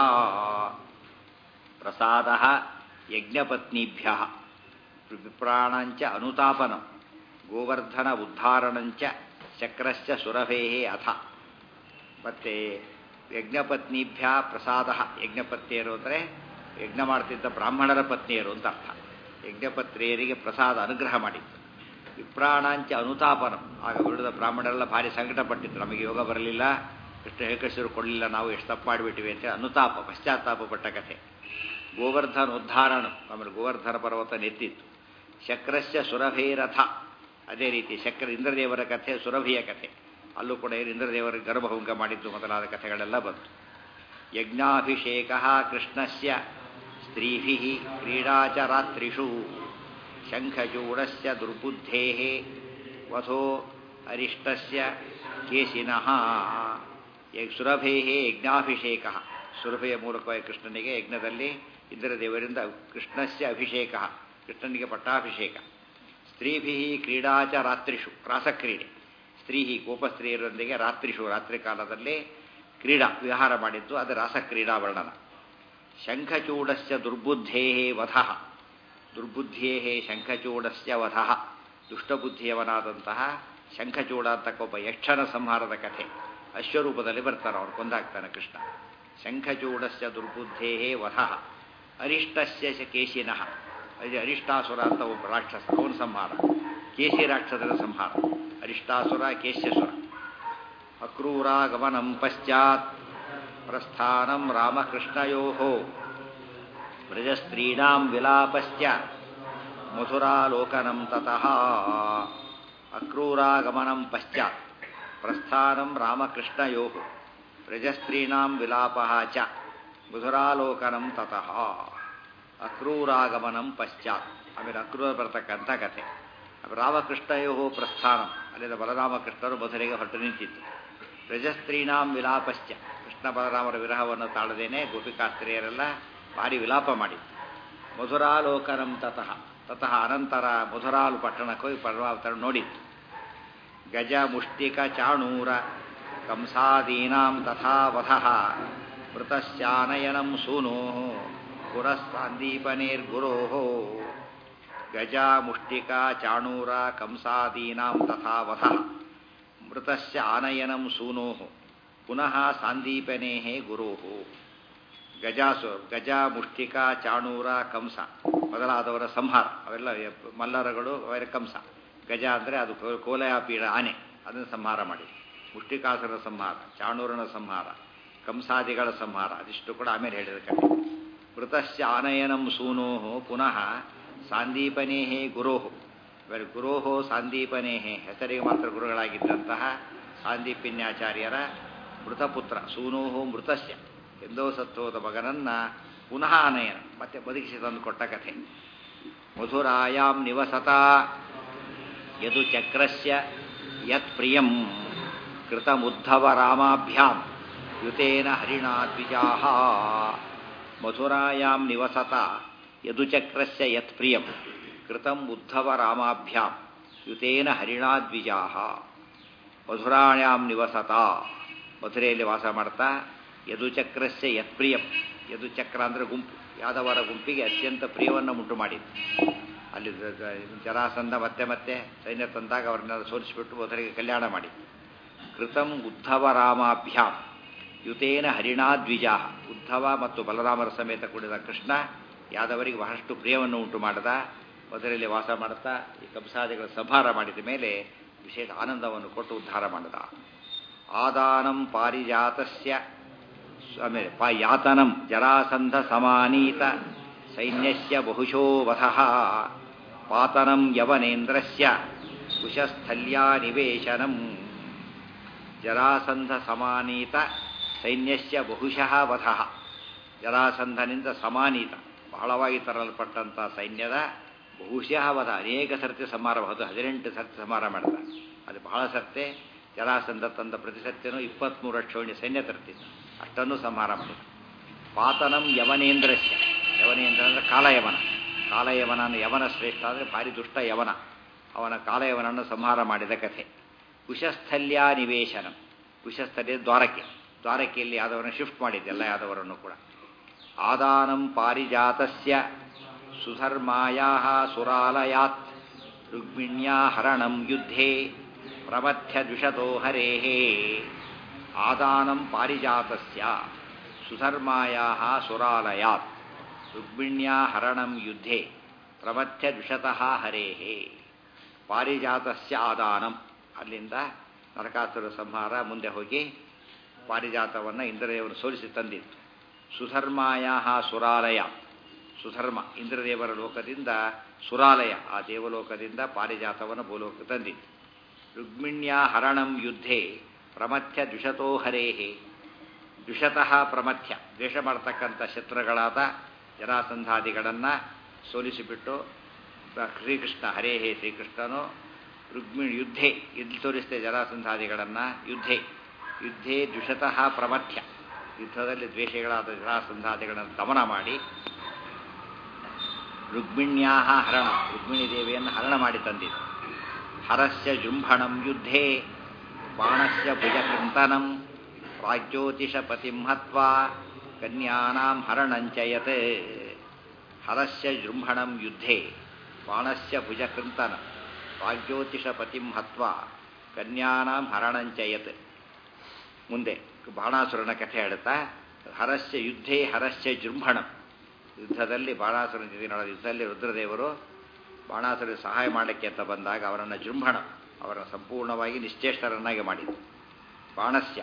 ಪ್ರಸಾದ ಯಜ್ಞಪತ್ನೀಭ್ಯ ವಿಪ್ರಾಣಾಂಚ ಅನುತಾಪನಂ ಗೋವರ್ಧನ ಉದ್ಧಾರಣಂಚ ಶಕ್ರಶ್ಚ ಸುರಭೇ ಅಥ ಮತ್ತೆ ಯಜ್ಞಪತ್ನಿಭ್ಯ ಪ್ರಸಾದ ಯಜ್ಞಪತ್ನಿಯರು ಅಂದರೆ ಯಜ್ಞ ಮಾಡ್ತಿದ್ದ ಬ್ರಾಹ್ಮಣರ ಪತ್ನಿಯರು ಅಂತ ಅರ್ಥ ಯಜ್ಞಪತ್ನಿಯರಿಗೆ ಪ್ರಸಾದ ಅನುಗ್ರಹ ಮಾಡಿತ್ತು ವಿಪ್ರಾಣಾಂಚ ಅನುತಾಪನಂ ಆಗ ಉಳಿದ ಬ್ರಾಹ್ಮಣರೆಲ್ಲ ಭಾರಿ ಸಂಕಟಪಟ್ಟಿದ್ರು ನಮಗೆ ಯೋಗ ಬರಲಿಲ್ಲ ಎಷ್ಟು ಹೇಕಶರು ಕೊಡಲಿಲ್ಲ ನಾವು ಎಷ್ಟು ತಪ್ಪು ಮಾಡಿಬಿಟ್ಟಿವಿ ಅಂತ ಅನುತಾಪ ಪಶ್ಚಾತ್ತಾಪ ಪಟ್ಟ ಕಥೆ ಗೋವರ್ಧನ ಉದ್ಧಾರಣ ಆಮೇಲೆ ಗೋವರ್ಧನ ಪರ್ವತ ನೆತ್ತಿತ್ತು ಶಕ್ರಸ್ಯ ಸುರಭೈರಥ ಅದೇ ರೀತಿ ಶಕ್ರ ಇಂದ್ರದೇವರ ಕಥೆ ಸುರಭಿಯ ಕಥೆ ಅಲ್ಲೂ ಕೂಡ ಇಂದ್ರದೇವರ ಗರ್ಭಭಂಗ ಮಾಡಿದ್ದು ಮೊದಲಾದ ಕಥೆಗಳೆಲ್ಲ ಬಂತು ಯಜ್ಞಾಭಿಷೇಕ ಕೃಷ್ಣಸ್ಯ ಸ್ತ್ರೀಭಿ ಕ್ರೀಡಾಚ ರಾತ್ರಿಷು ಶಂಖಚೂಡಸ್ಯ ದುರ್ಬುದ್ಧೇ ವಧೋ ಅರಿಷ್ಟಸ್ಯ ಕೇಶಿನಃ ಸುರಭೇ ಯಜ್ಞಾಭಿಷೇಕ ಸುರಭೆಯ ಮೂಲಕವಾಗಿ ಕೃಷ್ಣನಿಗೆ ಯಜ್ಞದಲ್ಲಿ ಇಂದ್ರದೇವರಿಂದ ಕೃಷ್ಣಸ್ಯ ಅಭಿಷೇಕ ಕೃಷ್ಣನಿಗೆ ಪಟ್ಟಾಭಿಷೇಕ ಸ್ತ್ರೀಭಿ ಕ್ರೀಡಾಚ ರಾತ್ರಿಷು ರಾಸಕ್ರೀಡೆ ಸ್ತ್ರೀ ಗೋಪಸ್ತ್ರೀಯರೊಂದಿಗೆ ರಾತ್ರಿಷು ರಾತ್ರಿ ಕಾಲದಲ್ಲಿ ಕ್ರೀಡಾ ವಿಹಾರ ಮಾಡಿದ್ದು ಅದು ರಾಸಕ್ರೀಡಾ ವರ್ಣನ ಶಂಖಚೂಡಸ್ಯ ದುರ್ಬುದ್ಧೇ ವಧಃ ದುರ್ಬುದ್ಧಿಯೇ ಶಂಖಚೂಡಸ್ಯ ವಧಃ ದುಷ್ಟಬುದ್ಧಿಯವನಾದಂತಹ ಶಂಖಚೂಡ ಅಂತಕ್ಕ ಒಬ್ಬ ಯಕ್ಷನ ಸಂಹಾರದ ಕಥೆ ಅಶ್ವರೂಪದಲ್ಲಿ ಬರ್ತಾನೆ ಅವ್ರು ಕೊಂದಾಗ್ತಾನೆ ಕೃಷ್ಣ ಶಂಖಚೂಡಸ್ಯ ದುರ್ಬುದ್ಧೇ ವಧಃ ಅರಿಷ್ಟಸ್ಯ ಚ ಕೇಶಿನಃ ಅದೇ ಅರಿಷ್ಟಾಸುರ ಅಂತ ಒಬ್ಬ ರಾಕ್ಷಸ ಅವನ ಸಂಹಾರ ಕೇಶಿ ರಾಕ್ಷಸರ ಸಂಹಾರ ಅರಿಷ್ಟಾಸುರ ಕೇಶ್ಯಸುರ ಅಕ್ರೂರಾಗಮನಂ ಪಶ್ಚಾತ್ ಪ್ರಸ್ಥಾನಂ ರಾಮಕೃಷ್ಣಯೋ ವ್ರಜಸ್ತ್ರೀಣಾಂ ವಿಲಾಪಶ್ಚ ಮಧುರಾಲೋಕನಂ ತತಃ ಅಕ್ರೂರಾಗಮನಂ ಪಶ್ಚಾತ್ ಪ್ರಸ್ಥಾನಂ ರಾಮಕೃಷ್ಣಯೋ ವ್ರಜಸ್ತ್ರೀಣಾಂ ವಿಲಾಪಃ ಚ ಮಧುರಾಲೋಕನಂ ತತಃ ಅಕ್ರೂರಾಗಮನಂ ಪಶ್ಚಾತ್ ಆಮೇಲೆ ಅಕ್ರೂರ ಬರ್ತಕ್ಕಂಥ ಕಥೆ ರಾಮಕೃಷ್ಣಯೋ ಪ್ರಸ್ಥಾನಂ ಅಲ್ಲಿಂದ ಬಲರಾಮಕೃಷ್ಣರು ಮಧುರೆಗೆ ಹೊರಟು ನಿಂತಿತ್ತು ರಜಸ್ತ್ರೀಣಾಂ ವಿಲಾಪಶ್ಚ ಕೃಷ್ಣ ಬಲರಾಮರ ವಿರಹವನ್ನು ತಾಳದೇನೆ ಗೋಪಿಕಾಸ್ತ್ರೀಯರೆಲ್ಲ ಭಾರಿ ವಿಲಾಪ ಮಾಡಿತ್ತು ಮಧುರಾಲೋಕನಂ ತತಃ ತತಃ ಅನಂತರ ಮಧುರಾಲು ಪಟ್ಟಣಕ್ಕೆ ಹೋಗಿ ಪರಮಾವತರ ನೋಡಿತ್ತು ಗಜ ಮುಷ್ಟಿಕ ಚಾಣೂರ ಕಂಸಾದೀನಾಂ ತಥಾ ವಧಃ ಮೃತಶ್ಚಾನಯನಂ ಸೂನೋ ಪುರಸ್ಸಾಂದೀಪನೇರ್ಗುರೋ ಗಜ ಮುಷ್ಟಿಕ ಚಾಣೂರ ಕಂಸಾದೀನಾಂ ತಥಾ ವಧಃ ಮೃತಸ್ಯ ಆನಯನಂ ಸೂನೋ ಪುನಃ ಸಾಂದೀಪನೇ ಗುರೋ ಗಜಾಸು ಗಜ ಮುಷ್ಟಿಕ ಚಾಣೂರ ಕಂಸ ಮೊದಲಾದವರ ಸಂಹಾರ ಅವೆಲ್ಲ ಮಲ್ಲರಗಳು ಅವರ ಕಂಸ ಗಜ ಅಂದರೆ ಅದು ಕೋಲಯಾಪೀಡ ಆನೆ ಅದನ್ನು ಸಂಹಾರ ಮಾಡಿ ಮುಷ್ಟಿಕಾಸುರ ಸಂಹಾರ ಚಾಣೂರನ ಸಂಹಾರ ಕಂಸಾದಿಗಳ ಸಂಹಾರ ಅದಿಷ್ಟು ಕೂಡ ಆಮೇಲೆ ಹೇಳಿದ ಕಥೆ ಮೃತಶ್ಚ ಆನಯನಂ ಸೂನೋ ಪುನಃ ಸಾಂದೀಪನೇಹೇ ಗುರೋಹು ಇವರು ಗುರೋಹೋ ಸಾಂದೀಪನೇಹೇ ಹೆಸರಿಗೆ ಮಾತ್ರ ಗುರುಗಳಾಗಿದ್ದಂತಹ ಸಾಂದೀಪಿನ್ಯಾಚಾರ್ಯರ ಮೃತಪುತ್ರ ಸೂನೋಹೋ ಮೃತಸ್ಯ ಎಂದೋ ಸತ್ತೋದ ಮಗನನ್ನ ಪುನಃ ಆನಯನ ಮತ್ತೆ ಬದುಕಿಸಿ ತಂದು ಕೊಟ್ಟ ಕಥೆ ಮಧುರಾಯಾಂ ನಿವಸತ ಯದು ಚಕ್ರಸ್ಯ ಯತ್ ಪ್ರಿಯಂ ಕೃತಮುದ್ಧವ ರಾಮಾಭ್ಯಾಂ ಯುತೇನ ಹರಿಣಾ ದ್ವಿಜಾಹ ಮಧುರಾಯಾಂ ನಿವಸತ ಯದುಚಕ್ರಸ್ಯ ಯತ್ ಪ್ರಿಯಂ ಕೃತಂ ಉದ್ಧವ ರಾಮಾಭ್ಯಾಂ ಯುತೇನ ಹರಿಣಾ ದ್ವಿಜಾಹ ಮಧುರಾಯಾಂ ನಿವಸತ ಮಧುರೆಯಲ್ಲಿ ವಾಸ ಮಾಡ್ತಾ ಯದುಚಕ್ರಸ್ಯ ಯತ್ ಪ್ರಿಯಂ ಯದುಚಕ್ರ ಅಂದರೆ ಗುಂಪು ಯಾದವರ ಗುಂಪಿಗೆ ಅತ್ಯಂತ ಪ್ರಿಯವನ್ನು ಉಂಟು ಮಾಡಿದ್ದು ಅಲ್ಲಿ ಜರಾಸಂಧ ಮತ್ತೆ ಮತ್ತೆ ಸೈನ್ಯ ತಂದಾಗ ಅವ್ರನ್ನೆಲ್ಲ ಸೋಲಿಸಿಬಿಟ್ಟು ಮಧುರೆಗೆ ಕಲ್ಯಾಣ ಮಾಡಿ ಕೃತಂ ಉದ್ಧವ ರಾಮಾಭ್ಯಾಂ ಯುತೇನ ಹರಿಣಾ ದ್ವಿಜಾಹ ಉದ್ಧವ ಮತ್ತು ಬಲರಾಮರ ಸಮೇತ ಕೂಡಿದ ಕೃಷ್ಣ ಯಾದವರಿಗೆ ಬಹಳಷ್ಟು ಪ್ರಿಯವನ್ನು ಉಂಟು ಮಾಡದ ಮಧುರೆಯಲ್ಲಿ ವಾಸ ಮಾಡುತ್ತಾ ಈ ಕಂಸಾದಿಗಳ ಸಂಹಾರ ಮಾಡಿದ ಮೇಲೆ ವಿಶೇಷ ಆನಂದವನ್ನು ಕೊಟ್ಟು ಉದ್ಧಾರ ಮಾಡಿದ ಆದಾನಂ ಪಾರಿಜಾತಸ್ಯ ಆಮೇಲೆ ಪ ಯಾತನಂ ಜರಾಸಂಧ ಸಮಾನೀತ ಸೈನ್ಯಸ್ಯ ಬಹುಶೋ ವಧಃ ಪಾತನಂ ಯವನೇಂದ್ರಸ್ಯ ಕುಶಸ್ಥಲ್ಯಾ ನಿವೇಶನಂ ಜರಾಸಂಧ ಸಮಾನೀತ ಸೈನ್ಯಸ್ಯ ಬಹುಶಃ ವಧಃ ಜರಾಸಂಧನಿಂದ ಸಮಾನೀತ ಬಹಳವಾಗಿ ತರಲ್ಪಟ್ಟಂಥ ಸೈನ್ಯದ ಬಹುಶಃ ವಧ ಅನೇಕ ಸರ್ತಿ ಸಂಹಾರ ಅದು ಹದಿನೆಂಟು ಸರ್ತಿ ಸಂಹಾರ ಮಾಡಿದ ಅದು ಬಹಳ ಸರ್ತೆ ಜರಾಸಂಧ ತಂದ ಪ್ರತಿ ಸತ್ಯನೂ ಇಪ್ಪತ್ತ್ಮೂರು ಕ್ಷೋಣಿ ಸೈನ್ಯ ತರ್ತಿದ್ದ ಅಷ್ಟನ್ನು ಸಂಹಾರ ಮಾಡಿದ ಪಾತನಂ ಯವನೇಂದ್ರಸ್ಯ ಯವನೇಂದ್ರ ಅಂದರೆ ಕಾಲಯವನ ಕಾಲಯವನನ್ನು ಯವನ ಶ್ರೇಷ್ಠ ಅಂದರೆ ಭಾರಿ ದುಷ್ಟ ಯವನ ಅವನ ಕಾಲಯವನನ್ನು ಸಂಹಾರ ಮಾಡಿದ ಕಥೆ ಕುಶಸ್ಥಲ್ಯಾ ನಿವೇಶನಂ ಕುಶಸ್ಥಲ್ಯ ದ್ವಾರಕೆ ದ್ವಾರಕೆಯಲ್ಲಿ ಯಾದವರನ್ನು ಶಿಫ್ಟ್ ಮಾಡಿದ್ದೆ ಎಲ್ಲ ಯಾದವರನ್ನು ಕೂಡ ಆದಾನಂ ಪಾರಿಜಾತಸ್ಯ ಸುಧರ್ಮಾಯಾ ಸುರಾಲಯಾತ್ ರುಕ್ಮಿಣ್ಯಾ ಹರಣಂ ಯುದ್ಧೇ ಪ್ರಮಥ್ಯ ದ್ವಿಷತೋ ಹರೇಃ ಆದಾನಂ ಪಾರಿಜಾತಸ್ಯ ಸುಧರ್ಮಾಯಾ ಸುರಾಲಯಾತ್ ರುಕ್ಮಿಣ್ಯಾ ಹರಣಂ ಯುದ್ಧೆ ಪ್ರಮಥ್ಯ ದ್ವಿಷತಃ ಹರೇಹೇ ಪಾರಿಜಾತಸ್ಯ ಆದಾನಂ ಅಲ್ಲಿಂದ ನರಕಾಸುರ ಸಂಹಾರ ಮುಂದೆ ಹೋಗಿ ಪಾರಿಜಾತವನ್ನು ಇಂದ್ರದೇವರು ಸೋಲಿಸಿ ತಂದಿತ್ತು ಸುಧರ್ಮಾಯ ಸುರಾಲಯ ಸುಧರ್ಮ ಇಂದ್ರದೇವರ ಲೋಕದಿಂದ ಸುರಾಲಯ ಆ ದೇವಲೋಕದಿಂದ ಪಾರಿಜಾತವನ್ನು ಭೂಲೋಕ ತಂದಿತ್ತು ರುಕ್ಮಿಣ್ಯ ಹರಣಂ ಯುದ್ಧೆ ಪ್ರಮಥ್ಯ ದ್ವಿಷತೋ ಹರೇಹೇ ದ್ವಿಷತಃ ಪ್ರಮಥ್ಯ ದ್ವೇಷ ಮಾಡತಕ್ಕಂಥ ಶತ್ರುಗಳಾದ ಜರಾಸಂಧಾದಿಗಳನ್ನು ಸೋಲಿಸಿಬಿಟ್ಟು ಶ್ರೀಕೃಷ್ಣ ಹರೇ ಹೇ ಶ್ರೀಕೃಷ್ಣನು ರುಕ್ಮಿಣಿ ಯುದ್ಧೆ ಇಲ್ಲಿ ತೋರಿಸಿದೆ ಜರಾಸಂಧಾದಿಗಳನ್ನು ಯುದ್ಧೆ ಯುದ್ಧೇ ದ್ವಿಷತಃ ಪ್ರಮಥ್ಯ ಯುದ್ಧದಲ್ಲಿ ದ್ವೇಷಗಳಾದ ಜರಾಸಂಧಾದಿಗಳನ್ನು ದಮನ ಮಾಡಿ ರುಕ್ಮಿಣ್ಯಾ ಹರಣ ರುಕ್ಮಿಣಿ ದೇವಿಯನ್ನು ಹರಣ ಮಾಡಿ ತಂದಿದ್ದು ಹರಸ್ಯ ಜೃಂಭಣಂ ಯುದ್ಧೇ ಬಾಣಸ್ಯ ಭುಜಕೃಂತನಂ ಪ್ರಾಜ್ಯೋತಿಷ ಪತಿಂ ಹತ್ವಾ ಕನ್ಯಾನಾಂ ಹರಣಂಚಯತ್ ಹರಸ್ಯ ಜೃಂಭಣಂ ಯುದ್ಧೇ ಬಾಣಸ್ಯ ಭುಜಕೃಂತನಂ ಪ್ರಾಜ್ಯೋತಿಷ ಪತಿಂ ಹತ್ವಾ ಕನ್ಯಾನಾಂ ಹರಣಂಚಯತ್ ಮುಂದೆ ಬಾಣಾಸುರನ ಕಥೆ ಹೇಳುತ್ತಾ ಹರಸ್ಯ ಯುದ್ಧೇ ಹರಸ್ಯ ಜೃಂಭಣಂ ಯುದ್ಧದಲ್ಲಿ ಬಾಣಾಸುರನ ಜೊತೆ ನಡೆದ ಯುದ್ಧದಲ್ಲಿ ರುದ್ರದೇವರು ಬಾಣಾಸುರ ಸಹಾಯ ಮಾಡಲಿಕ್ಕೆ ಅಂತ ಬಂದಾಗ ಅವರನ್ನು ಜೃಂಭಣ ಅವರನ್ನು ಸಂಪೂರ್ಣವಾಗಿ ನಿಶ್ಚೇಷ್ಟರನ್ನಾಗಿ ಮಾಡಿದರು ಬಾಣಸ್ಯ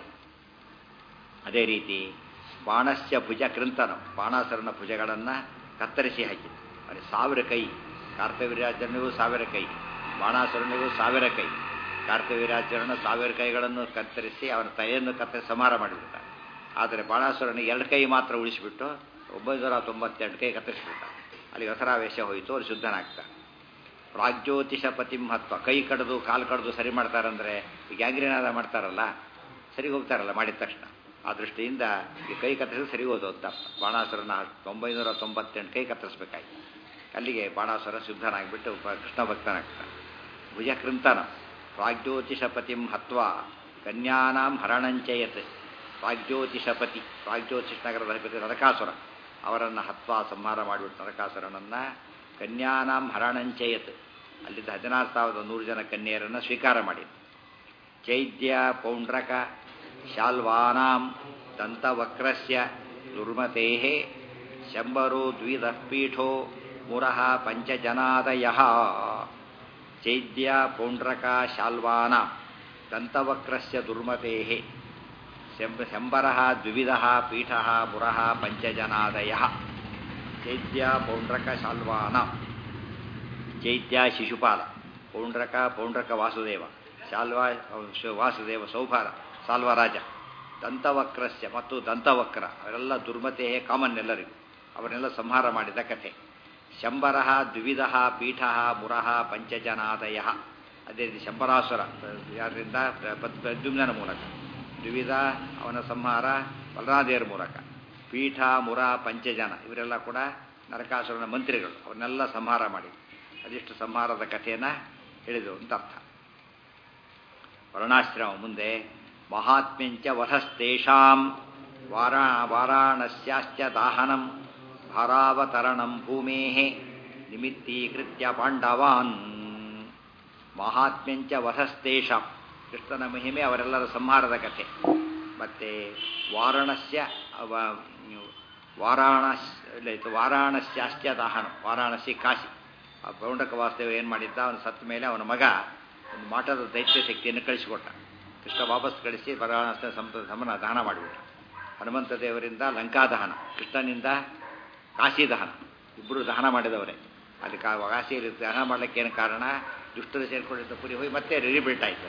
ಅದೇ ರೀತಿ ಬಾಣಸ್ಯ ಭುಜ ಕೃಂತನ ಬಾಣಾಸುರನ ಭುಜಗಳನ್ನು ಕತ್ತರಿಸಿ ಹಾಕಿತು ಅಲ್ಲಿ ಸಾವಿರ ಕೈ ಕಾರ್ತವೀರ್ಯಾಚರಣೆಗೂ ಸಾವಿರ ಕೈ ಬಾಣಾಸುರನಿಗೂ ಸಾವಿರ ಕೈ ಕಾರ್ತವೀರ್ಯಾಚರಣ ಸಾವಿರ ಕೈಗಳನ್ನು ಕತ್ತರಿಸಿ ಅವನ ತಲೆಯನ್ನು ಕತ್ತರಿಸಿ ಸಂಹಾರ ಮಾಡಿಬಿಡ್ತಾರೆ ಆದರೆ ಬಾಣಾಸುರನಿಗೆ ಎರಡು ಕೈ ಮಾತ್ರ ಉಳಿಸಿಬಿಟ್ಟು ಒಂಬೈನೂರ ತೊಂಬತ್ತೆರಡು ಕೈ ಕತ್ತರಿಸಿಬಿಟ್ಟ ಅಲ್ಲಿ ದಸರಾವೇಶ ಹೋಯಿತು ಅವ್ರು ಶುದ್ಧನಾಗ್ತಾರೆ ಪ್ರಾಗ್ಜ್ಯೋತಿಷ ಪತಿಮಹತ್ವ ಕೈ ಕಡ್ದು ಕಾಲು ಕಡ್ದು ಸರಿ ಮಾಡ್ತಾರಂದ್ರೆ ಈ ಗ್ಯಾಂಗ್ರೀನಾದ ಮಾಡ್ತಾರಲ್ಲ ಸರಿ ಹೋಗ್ತಾರಲ್ಲ ಮಾಡಿದ ತಕ್ಷಣ ಆ ದೃಷ್ಟಿಯಿಂದ ಈ ಕೈ ಕತ್ತರಿಸಿ ಸರಿ ಹೋದು ಅಂತ ಬಾಣಾಸುರನ ಒಂಬೈನೂರ ತೊಂಬತ್ತೆಂಟು ಕೈ ಕತ್ತರಿಸ್ಬೇಕಾಯ್ತು ಅಲ್ಲಿಗೆ ಬಾಣಾಸುರ ಶುದ್ಧನಾಗಿಬಿಟ್ಟು ಕೃಷ್ಣ ಭಕ್ತನಾಗ್ತಾನೆ ಭುಜಕೃಂತನ ಪ್ರಾಗ್ಜ್ಯೋತಿಷಪತಿಂ ಹತ್ವ ಕನ್ಯಾನಾಂ ಹರಣಂಚಯತ್ ಪ್ರಾಗ್ಜ್ಯೋತಿಷಪತಿ ಪ್ರಾಗ್ಜ್ಯೋತಿಷ ನಗರದ ಅಧಿಪತಿ ನರಕಾಸುರ ಅವರನ್ನು ಹತ್ವ ಸಂಹಾರ ಮಾಡಿಬಿಟ್ಟು ನರಕಾಸುರನನ್ನು ಕನ್ಯಾನಾಂ ಹರಣಂಚಯತ್ ಅಲ್ಲಿದ್ದ ಹದಿನಾರು ಸಾವಿರದ ನೂರು ಜನ ಕನ್ಯೆಯರನ್ನು ಸ್ವೀಕಾರ ಮಾಡಿ ಚೈದ್ಯ ಪೌಂಡ್ರಕ ಶಾಲ್ವಾನಾಂ ದಂತವಕ್ರಸ್ಯ ದುರ್ಮತೆ ಶಂಬರೋ ದ್ವಿದಃ ಪೀಠೋ ಮುರಃ ಪಂಚಜನಾದಯ ಚೈದ್ಯ ಪೌಂಡ್ರಕ ಶಾಲ್ವಾನ ದಂತವಕ್ರಸ್ಯ ದುರ್ಮತೆ ಶಂಬ ಶಂಬರ ದ್ವಿವಿಧ ಪೀಠ ಮುರಃ ಪಂಚಜನಾದಯ ಚೈತ್ಯ ಪೌಂಡ್ರಕ ಶಾಲ್ವಾನ ಚೈತ್ಯ ಶಿಶುಪಾಲ ಪೌಂಡ್ರಕ ಪೌಂಡ್ರಕ ವಾಸುದೇವ ಶಾಲ್ವಾ ವಾಸುದೇವ ಸೌಭಾರ ಸಾಲ್ವರಾಜ ದಂತವಕ್ರಸ್ಯ ಮತ್ತು ದಂತವಕ್ರ ಅವರೆಲ್ಲ ದುರ್ಮತೆ ಕಾಮನ್ ಎಲ್ಲರಿಗೂ ಅವರನ್ನೆಲ್ಲ ಸಂಹಾರ ಮಾಡಿದ ಕಥೆ ಶಂಬರ ದ್ವಿವಿಧ ಪೀಠ ಮುರಃ ಪಂಚಜನಾದಯ ಅದೇ ರೀತಿ ಶಂಬರಾಸುರ ಯಾರಿಂದ ಪ್ರದ್ಯುಮ್ನ ಮೂಲಕ ದ್ವಿವಿಧ ಅವನ ಸಂಹಾರ ಬಲರಾದೇವರ ಮೂಲಕ ಪೀಠ ಮುರ ಪಂಚಜನ ಇವರೆಲ್ಲ ಕೂಡ ನರಕಾಸುರನ ಮಂತ್ರಿಗಳು ಅವನ್ನೆಲ್ಲ ಸಂಹಾರ ಮಾಡಿ ಅದಿಷ್ಟು ಸಂಹಾರದ ಕಥೆಯನ್ನು ಹೇಳಿದರು ಅಂತ ಅರ್ಥ ವರ್ಣಾಶ್ರಮ ಮುಂದೆ ಮಹಾತ್ಮ್ಯಂಚ ವಧಸ್ತೇಷಾಂ ವಾರಾ ವಾರಾಣಸ್ಯಾಶ್ಚ ದಾಹನಂ ಭಾರಾವತರಣಂ ಭೂಮೇ ನಿಮಿತ್ತೀಕೃತ್ಯ ಪಾಂಡವಾನ್ ಮಹಾತ್ಮ್ಯಂಚ ವಧಸ್ತೇಷಾಂ ಕೃಷ್ಣನ ಮಹಿಮೆ ಅವರೆಲ್ಲರ ಸಂಹಾರದ ಕಥೆ ಮತ್ತು ವಾರಾಣಸ್ಯ ವಾರಾಣಸ್ ವಾರಾಣಸ್ಯಾಶ್ಚ ದಾಹನ ವಾರಾಣಸಿ ಕಾಶಿ ಆ ಪೌಂಡಕ ವಾಸುದೇವ ಏನು ಮಾಡಿದ್ದ ಅವನು ಸತ್ತ ಮೇಲೆ ಅವನ ಮಗ ಒಂದು ಮಾಟದ ದೈತ್ಯ ಶಕ್ತಿಯನ್ನು ಕಳಿಸಿಕೊಟ್ಟ ಕೃಷ್ಣ ವಾಪಸ್ ಕಳಿಸಿ ವಾರಾಣಸ್ಯ ಸಂಪ ಸಮನ ದಹನ ಮಾಡಿಬಿಟ್ಟ ಹನುಮಂತ ದೇವರಿಂದ ಲಂಕಾ ದಹನ ಕೃಷ್ಣನಿಂದ ಕಾಶಿ ದಹನ ಇಬ್ಬರು ದಹನ ಮಾಡಿದವರೇ ಅಲ್ಲಿ ಕಾ ಕಾಶಿಯಲ್ಲಿ ದಹನ ಮಾಡಲಿಕ್ಕೆ ಏನು ಕಾರಣ ದುಷ್ಟರು ಸೇರಿಕೊಂಡಿದ್ದ ಪುರಿ ಹೋಗಿ ಮತ್ತೆ ರಿರಿಬಿಲ್ಟ್ ಆಯಿತು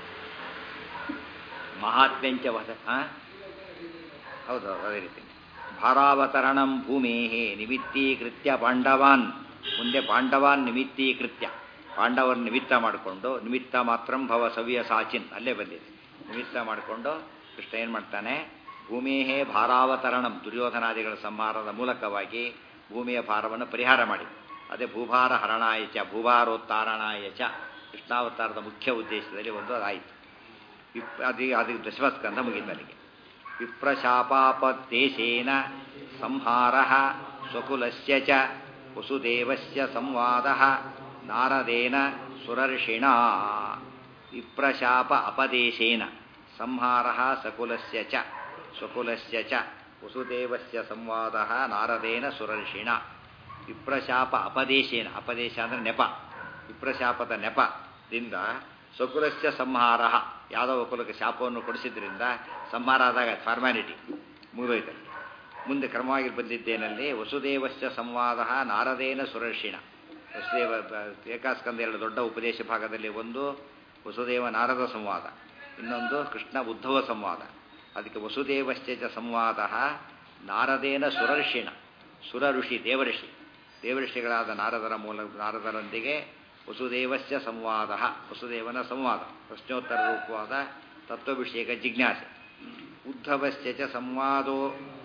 ಮಹಾತ್ಮ್ಯಂಚ ವಸ ಹಾಂ ಹೌದು ಅದೇ ರೀತಿ ಭಾರಾವತರಣಂ ಭೂಮೇ ನಿಮಿತ್ತೀಕೃತ್ಯ ಪಾಂಡವಾನ್ ಮುಂದೆ ಪಾಂಡವಾನ್ ನಿಮಿತ್ತೀಕೃತ್ಯ ಪಾಂಡವರ ನಿಮಿತ್ತ ಮಾಡಿಕೊಂಡು ನಿಮಿತ್ತ ಮಾತ್ರಂ ಭವ ಸವ್ಯ ಸಾಚಿನ್ ಅಲ್ಲೇ ಬಂದಿದೆ ನಿಮಿತ್ತ ಮಾಡಿಕೊಂಡು ಕೃಷ್ಣ ಏನು ಮಾಡ್ತಾನೆ ಭೂಮಿಯೇ ಭಾರಾವತರಣಂ ದುರ್ಯೋಧನಾದಿಗಳ ಸಂಹಾರದ ಮೂಲಕವಾಗಿ ಭೂಮಿಯ ಭಾರವನ್ನು ಪರಿಹಾರ ಮಾಡಿ ಅದೇ ಭೂಭಾರ ಹರಣಾಯ ಚ ಭೂಭಾರೋತ್ತಾರಣಾಯ ಚ ಕೃಷ್ಣಾವತಾರದ ಮುಖ್ಯ ಉದ್ದೇಶದಲ್ಲಿ ಒಂದು ಅದಾಯಿತು ವಿಪ್ ಅದು ಅದು ದಶಮಸ್ಕಂದ ಮುಗಿದ ಅಲ್ಲಿಗೆ ವಿಪ್ರಶಾಪಾಪದೇಶೇನ ಸಂಹಾರ ಸ್ವಕುಲಸ್ಯ ಚ ವಸುದೇವಸ್ಯ ಸಂವಾದ ನಾರದೇನ ಸುರರ್ಷಿಣ ವಿಪ್ರಶಾಪ ಅಪದೇಶೇನ ಸಂಹಾರ ಸಕುಲಸ್ಯ ಚ ಸ್ವಕುಲಸ್ಯ ಚ ವಸುದೇವಸ್ಯ ಸಂವಾದ ನಾರದೇನ ಸುರರ್ಷಿಣ ವಿಪ್ರಶಾಪ ಅಪದೇಶೇನ ಅಪದೇಶ ಅಂದರೆ ನೆಪ ವಿಪ್ರಶಾಪದ ನೆಪದಿಂದ ಸ್ವಕುಲಸ್ಯ ಸಂಹಾರ ಯಾದವ ಕುಲಕ್ಕೆ ಶಾಪವನ್ನು ಕೊಡಿಸಿದ್ರಿಂದ ಸಂಹಾರ ಆದಾಗ ಫಾರ್ಮ್ಯಾಲಿಟಿ ಮುಗಿದೋಯ್ತಲ್ಲಿ ಮುಂದೆ ಕ್ರಮವಾಗಿ ಬಂದಿದ್ದೇನಲ್ಲಿ ವಸುದೇವಸ್ಯ ಸಂವಾದ ನಾರದೇನ ಸುರರ್ಷಿಣ ವಸುದೇವ ಏಕಾಸ್ಕಂದ ಎರಡು ದೊಡ್ಡ ಉಪದೇಶ ಭಾಗದಲ್ಲಿ ಒಂದು ವಸುದೇವ ನಾರದ ಸಂವಾದ ಇನ್ನೊಂದು ಕೃಷ್ಣ ಉದ್ಧವ ಸಂವಾದ ಅದಕ್ಕೆ ವಸುದೇವಶ್ಚ ಸಂವಾದ ನಾರದೇನ ಸುರರ್ಷಿಣ ಸುರ ಋಷಿ ದೇವಋಷಿ ದೇವಋಷಿಗಳಾದ ನಾರದರ ಮೂಲ ನಾರದರೊಂದಿಗೆ ವಸುದೇವಸ್ಯ ಸಂವಾದ ವಸುದೇವನ ಸಂವಾದ ಪ್ರಶ್ನೋತ್ತರ ರೂಪವಾದ ತತ್ವಭಿಷೇಕ ಜಿಜ್ಞಾಸೆ ಉದ್ಧವಸ್ಯ ಚ ಸಂವಾದೋ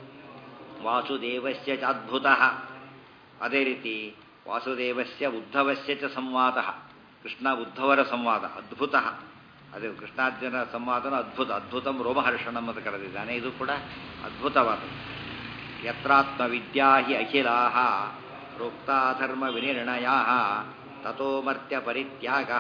ವಾಸುದೇವಸ್ಯ ಚ ಅದ್ಭುತ ಅದೇ ರೀತಿ ವಾಸುದೇವಸ್ಯ ಉದ್ಧವಸ್ಯ ಚ ಸಂವಾದ ಕೃಷ್ಣ ಉದ್ಧವರ ಸಂವಾದ ಅದ್ಭುತ ಅದು ಕೃಷ್ಣಾರ್ಜುನ ಸಂವಾದನ ಅದ್ಭುತ ಅದ್ಭುತಂ ರೋಮಹರ್ಷಣಂ ಅಂತ ಕರೆದಿದ್ದಾನೆ ಇದು ಕೂಡ ಅದ್ಭುತವಾದದ್ದು ಯತ್ರಾತ್ಮವಿದ್ಯಾ ಹಿ ಅಖಿಲಾ ಪ್ರೋಕ್ತಾಧರ್ಮ ವಿನಿರ್ಣಯ ತಥೋ ಮರ್ತ್ಯ ಪರಿತ್ಯಾಗ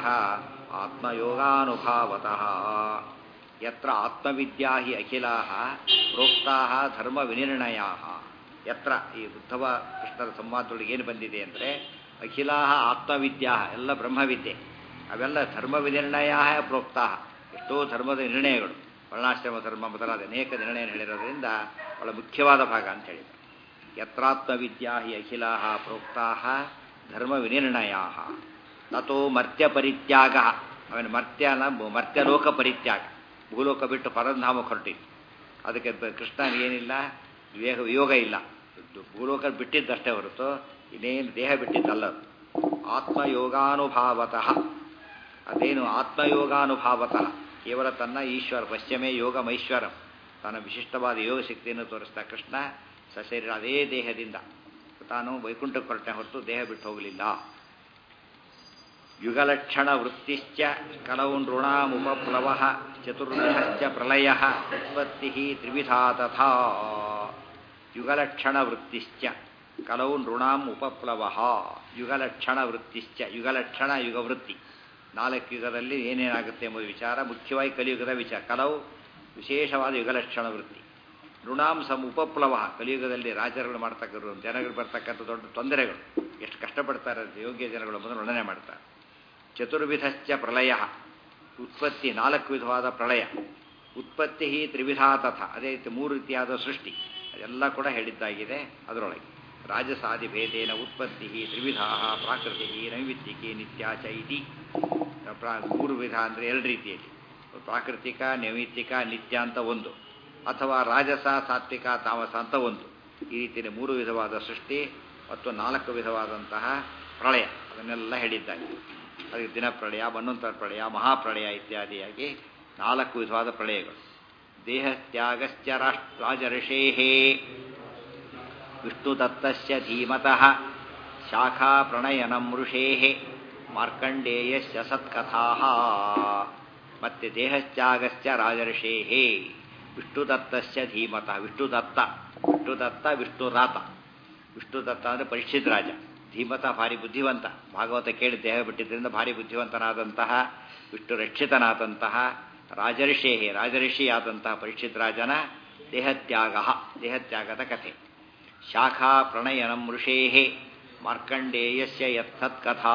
ಆತ್ಮಯೋಗಾನುಭಾವತಃ ಯತ್ರ ಆತ್ಮವಿದ್ಯಾ ಹಿ ಅಖಿಲಾ ಪ್ರೋಕ್ತಾ ಧರ್ಮ ವಿನಿರ್ಣಯ ಯತ್ರ ಈ ಉದ್ಧವ ಕೃಷ್ಣರ ಸಂವಾದದೊಳಗೆ ಏನು ಬಂದಿದೆ ಅಂದರೆ ಅಖಿಲಾ ಆತ್ಮವಿದ್ಯಾ ಎಲ್ಲ ಬ್ರಹ್ಮವಿದ್ಯೆ ಅವೆಲ್ಲ ಧರ್ಮ ವಿನಿರ್ಣಯ ಪ್ರೋಕ್ತಾ ಎಷ್ಟೋ ಧರ್ಮದ ನಿರ್ಣಯಗಳು ವರ್ಣಾಶ್ರಮ ಧರ್ಮ ಮೊದಲಾದ ಅನೇಕ ನಿರ್ಣಯ ಹೇಳಿರೋದ್ರಿಂದ ಬಹಳ ಮುಖ್ಯವಾದ ಭಾಗ ಅಂತ ಹೇಳಿದರು ಯತ್ರಾತ್ಮವಿದ್ಯಾ ಹಿ ಅಖಿಲಾ ಪ್ರೋಕ್ತಾ ಧರ್ಮ ವಿನಿರ್ಣಯ ತಥೋ ಮರ್ತ್ಯ ಪರಿತ್ಯಾಗ ಅವನ ಮರ್ತ್ಯನ ಮರ್ತ್ಯಲೋಕ ಪರಿತ್ಯಾಗ ಭೂಲೋಕ ಬಿಟ್ಟು ಪರಂಧಾಮ ಹೊರಟಿತ್ತು ಅದಕ್ಕೆ ಕೃಷ್ಣ ಏನಿಲ್ಲ ವಿವೇಕ ಯೋಗ ಇಲ್ಲ ಭೂಲೋಕ ಬಿಟ್ಟಿದ್ದಷ್ಟೇ ಹೊರತು ಇನ್ನೇನು ದೇಹ ಬಿಟ್ಟಿದ್ದಲ್ಲ ಆತ್ಮಯೋಗಾನುಭಾವತಃ ಅದೇನು ಆತ್ಮಯೋಗಾನುಭಾವತಃ ಕೇವಲ ತನ್ನ ಈಶ್ವರ ಪಶ್ಚಿಮೇ ಯೋಗಮೈಶ್ವರಂ ತನ್ನ ವಿಶಿಷ್ಟವಾದ ಯೋಗ ಶಕ್ತಿಯನ್ನು ತೋರಿಸ್ತಾ ಕೃಷ್ಣ ಸಶರೀರ ಅದೇ ದೇಹದಿಂದ ತಾನು ವೈಕುಂಠಕ್ಕೆ ಹೊರಟೆ ಹೊರತು ದೇಹ ಬಿಟ್ಟು ಹೋಗಲಿಲ್ಲ ಯುಗಲಕ್ಷಣ ವೃತ್ತಿಶ್ಚ ಕಲವು ನೃಣಾಮುಪಪ್ಲವ ಚತುರ್ವಿಧಶ್ಚ ಪ್ರಳಯ ಉತ್ಪತ್ತಿ ತ್ರಿವಿಧಾ ತಥಾ ಯುಗಲಕ್ಷಣ ವೃತ್ತಿಶ್ಚ ಕಲವು ನೃಣಾಂ ಉಪಪ್ಲವ ಯುಗಲಕ್ಷಣ ವೃತ್ತಿಶ್ಚ ಯುಗಲಕ್ಷಣ ಯುಗವೃತ್ತಿ ನಾಲ್ಕು ಯುಗದಲ್ಲಿ ಏನೇನಾಗುತ್ತೆ ಎಂಬುದು ವಿಚಾರ ಮುಖ್ಯವಾಗಿ ಕಲಿಯುಗದ ವಿಚಾರ ಕಲವು ವಿಶೇಷವಾದ ಯುಗಲಕ್ಷಣ ವೃತ್ತಿ ಋಣಾಂ ಸಮ ಉಪಪ್ಲವ ಕಲಿಯುಗದಲ್ಲಿ ರಾಜರುಗಳು ಮಾಡ್ತಕ್ಕಂಥ ಜನಗಳು ಬರ್ತಕ್ಕಂಥ ದೊಡ್ಡ ತೊಂದರೆಗಳು ಎಷ್ಟು ಕಷ್ಟಪಡ್ತಾರೆ ಯೋಗ್ಯ ಜನಗಳು ಮೊದಲು ವರ್ಣನೆ ಮಾಡ್ತಾರೆ ಚತುರ್ವಿಧಶ್ಚ ಪ್ರಳಯ ಉತ್ಪತ್ತಿ ನಾಲ್ಕು ವಿಧವಾದ ಪ್ರಳಯ ಉತ್ಪತ್ತಿ ತ್ರಿವಿಧಾ ತಥ ಅದೇ ರೀತಿ ಮೂರು ರೀತಿಯಾದ ಸೃಷ್ಟಿ ಅದೆಲ್ಲ ಕೂಡ ಹೇಳಿದ್ದಾಗಿದೆ ಅದರೊಳಗೆ ರಾಜಸಾದಿ ಭೇದೇನ ಉತ್ಪತ್ತಿ ತ್ರಿವಿಧಾ ಪ್ರಾಕೃತಿ ನೈಮಿತ್ತಿಕಿ ನಿತ್ಯಾಚ ಇತಿ ಮೂರು ವಿಧ ಅಂದರೆ ಎರಡು ರೀತಿಯಲ್ಲಿ ಪ್ರಾಕೃತಿಕ ನೈಮಿತ್ತಿಕ ನಿತ್ಯ ಅಂತ ಒಂದು ಅಥವಾ ರಾಜಸ ಸಾತ್ವಿಕ ತಾಮಸ ಅಂತ ಒಂದು ಈ ರೀತಿಯಲ್ಲಿ ಮೂರು ವಿಧವಾದ ಸೃಷ್ಟಿ ಮತ್ತು ನಾಲ್ಕು ವಿಧವಾದಂತಹ ಪ್ರಳಯ ಅದನ್ನೆಲ್ಲ ಹೇಳಿದ್ದಾರೆ ಅದಕ್ಕೆ ದಿನಪ್ರಳಯ ಮನ್ವಂತರ ಪ್ರಳಯ ಮಹಾಪ್ರಳಯ ಇತ್ಯಾದಿಯಾಗಿ ನಾಲ್ಕು ವಿಧವಾದ ಪ್ರಳಯಗಳು ದೇಹ ತ್ಯಾಗಶ್ಚ ರಾಷ್ಟ್ರ ರಾಜಋಷೇಹೇ ವಿಷ್ಣುದತ್ತಸ್ಯ ಧೀಮತಃ ಶಾಖಾ ಪ್ರಣಯನಂ ಋಷೇಃ ಮಾರ್ಕಂಡೇಯಸ್ಯ ಸತ್ಕಥಾ ಮತ್ತೆ ದೇಹಶ್ಚಾಗಶ್ಚ ರಾಜಋಷೇಃ ವಿಷ್ಣುದತ್ತಸ್ಯ ಧೀಮತಃ ವಿಷ್ಣುದತ್ತ ವಿಷ್ಣುದತ್ತ ವಿಷ್ಣುರಾತ ವಿಷ್ಣುದತ್ತ ಅಂದರೆ ಪರೀಕ್ಷಿತ್ ರಾಜ ಧೀಮತ ಭಾರಿ ಬುದ್ಧಿವಂತ ಭಾಗವತ ಕೇಳಿ ದೇಹ ಬಿಟ್ಟಿದ್ದರಿಂದ ಭಾರಿ ಬುದ್ಧಿವಂತನಾದಂತಹ ವಿಷ್ಣು ರಕ್ಷಿತನಾದಂತಹ ರಾಜಋಷೇಹಿ ರಾಜಋಷಿಯಾದಂತಹ ಪರೀಕ್ಷಿತ್ ರಾಜನ ದೇಹತ್ಯಾಗ ದೇಹತ್ಯಾಗದ ಕಥೆ ಶಾಖಾ ಪ್ರಣಯನಂ ಋಷೇಹೇ ಮಾರ್ಕಂಡೇಯಸ್ಯ ಯತ್ಸತ್ಕಥಾ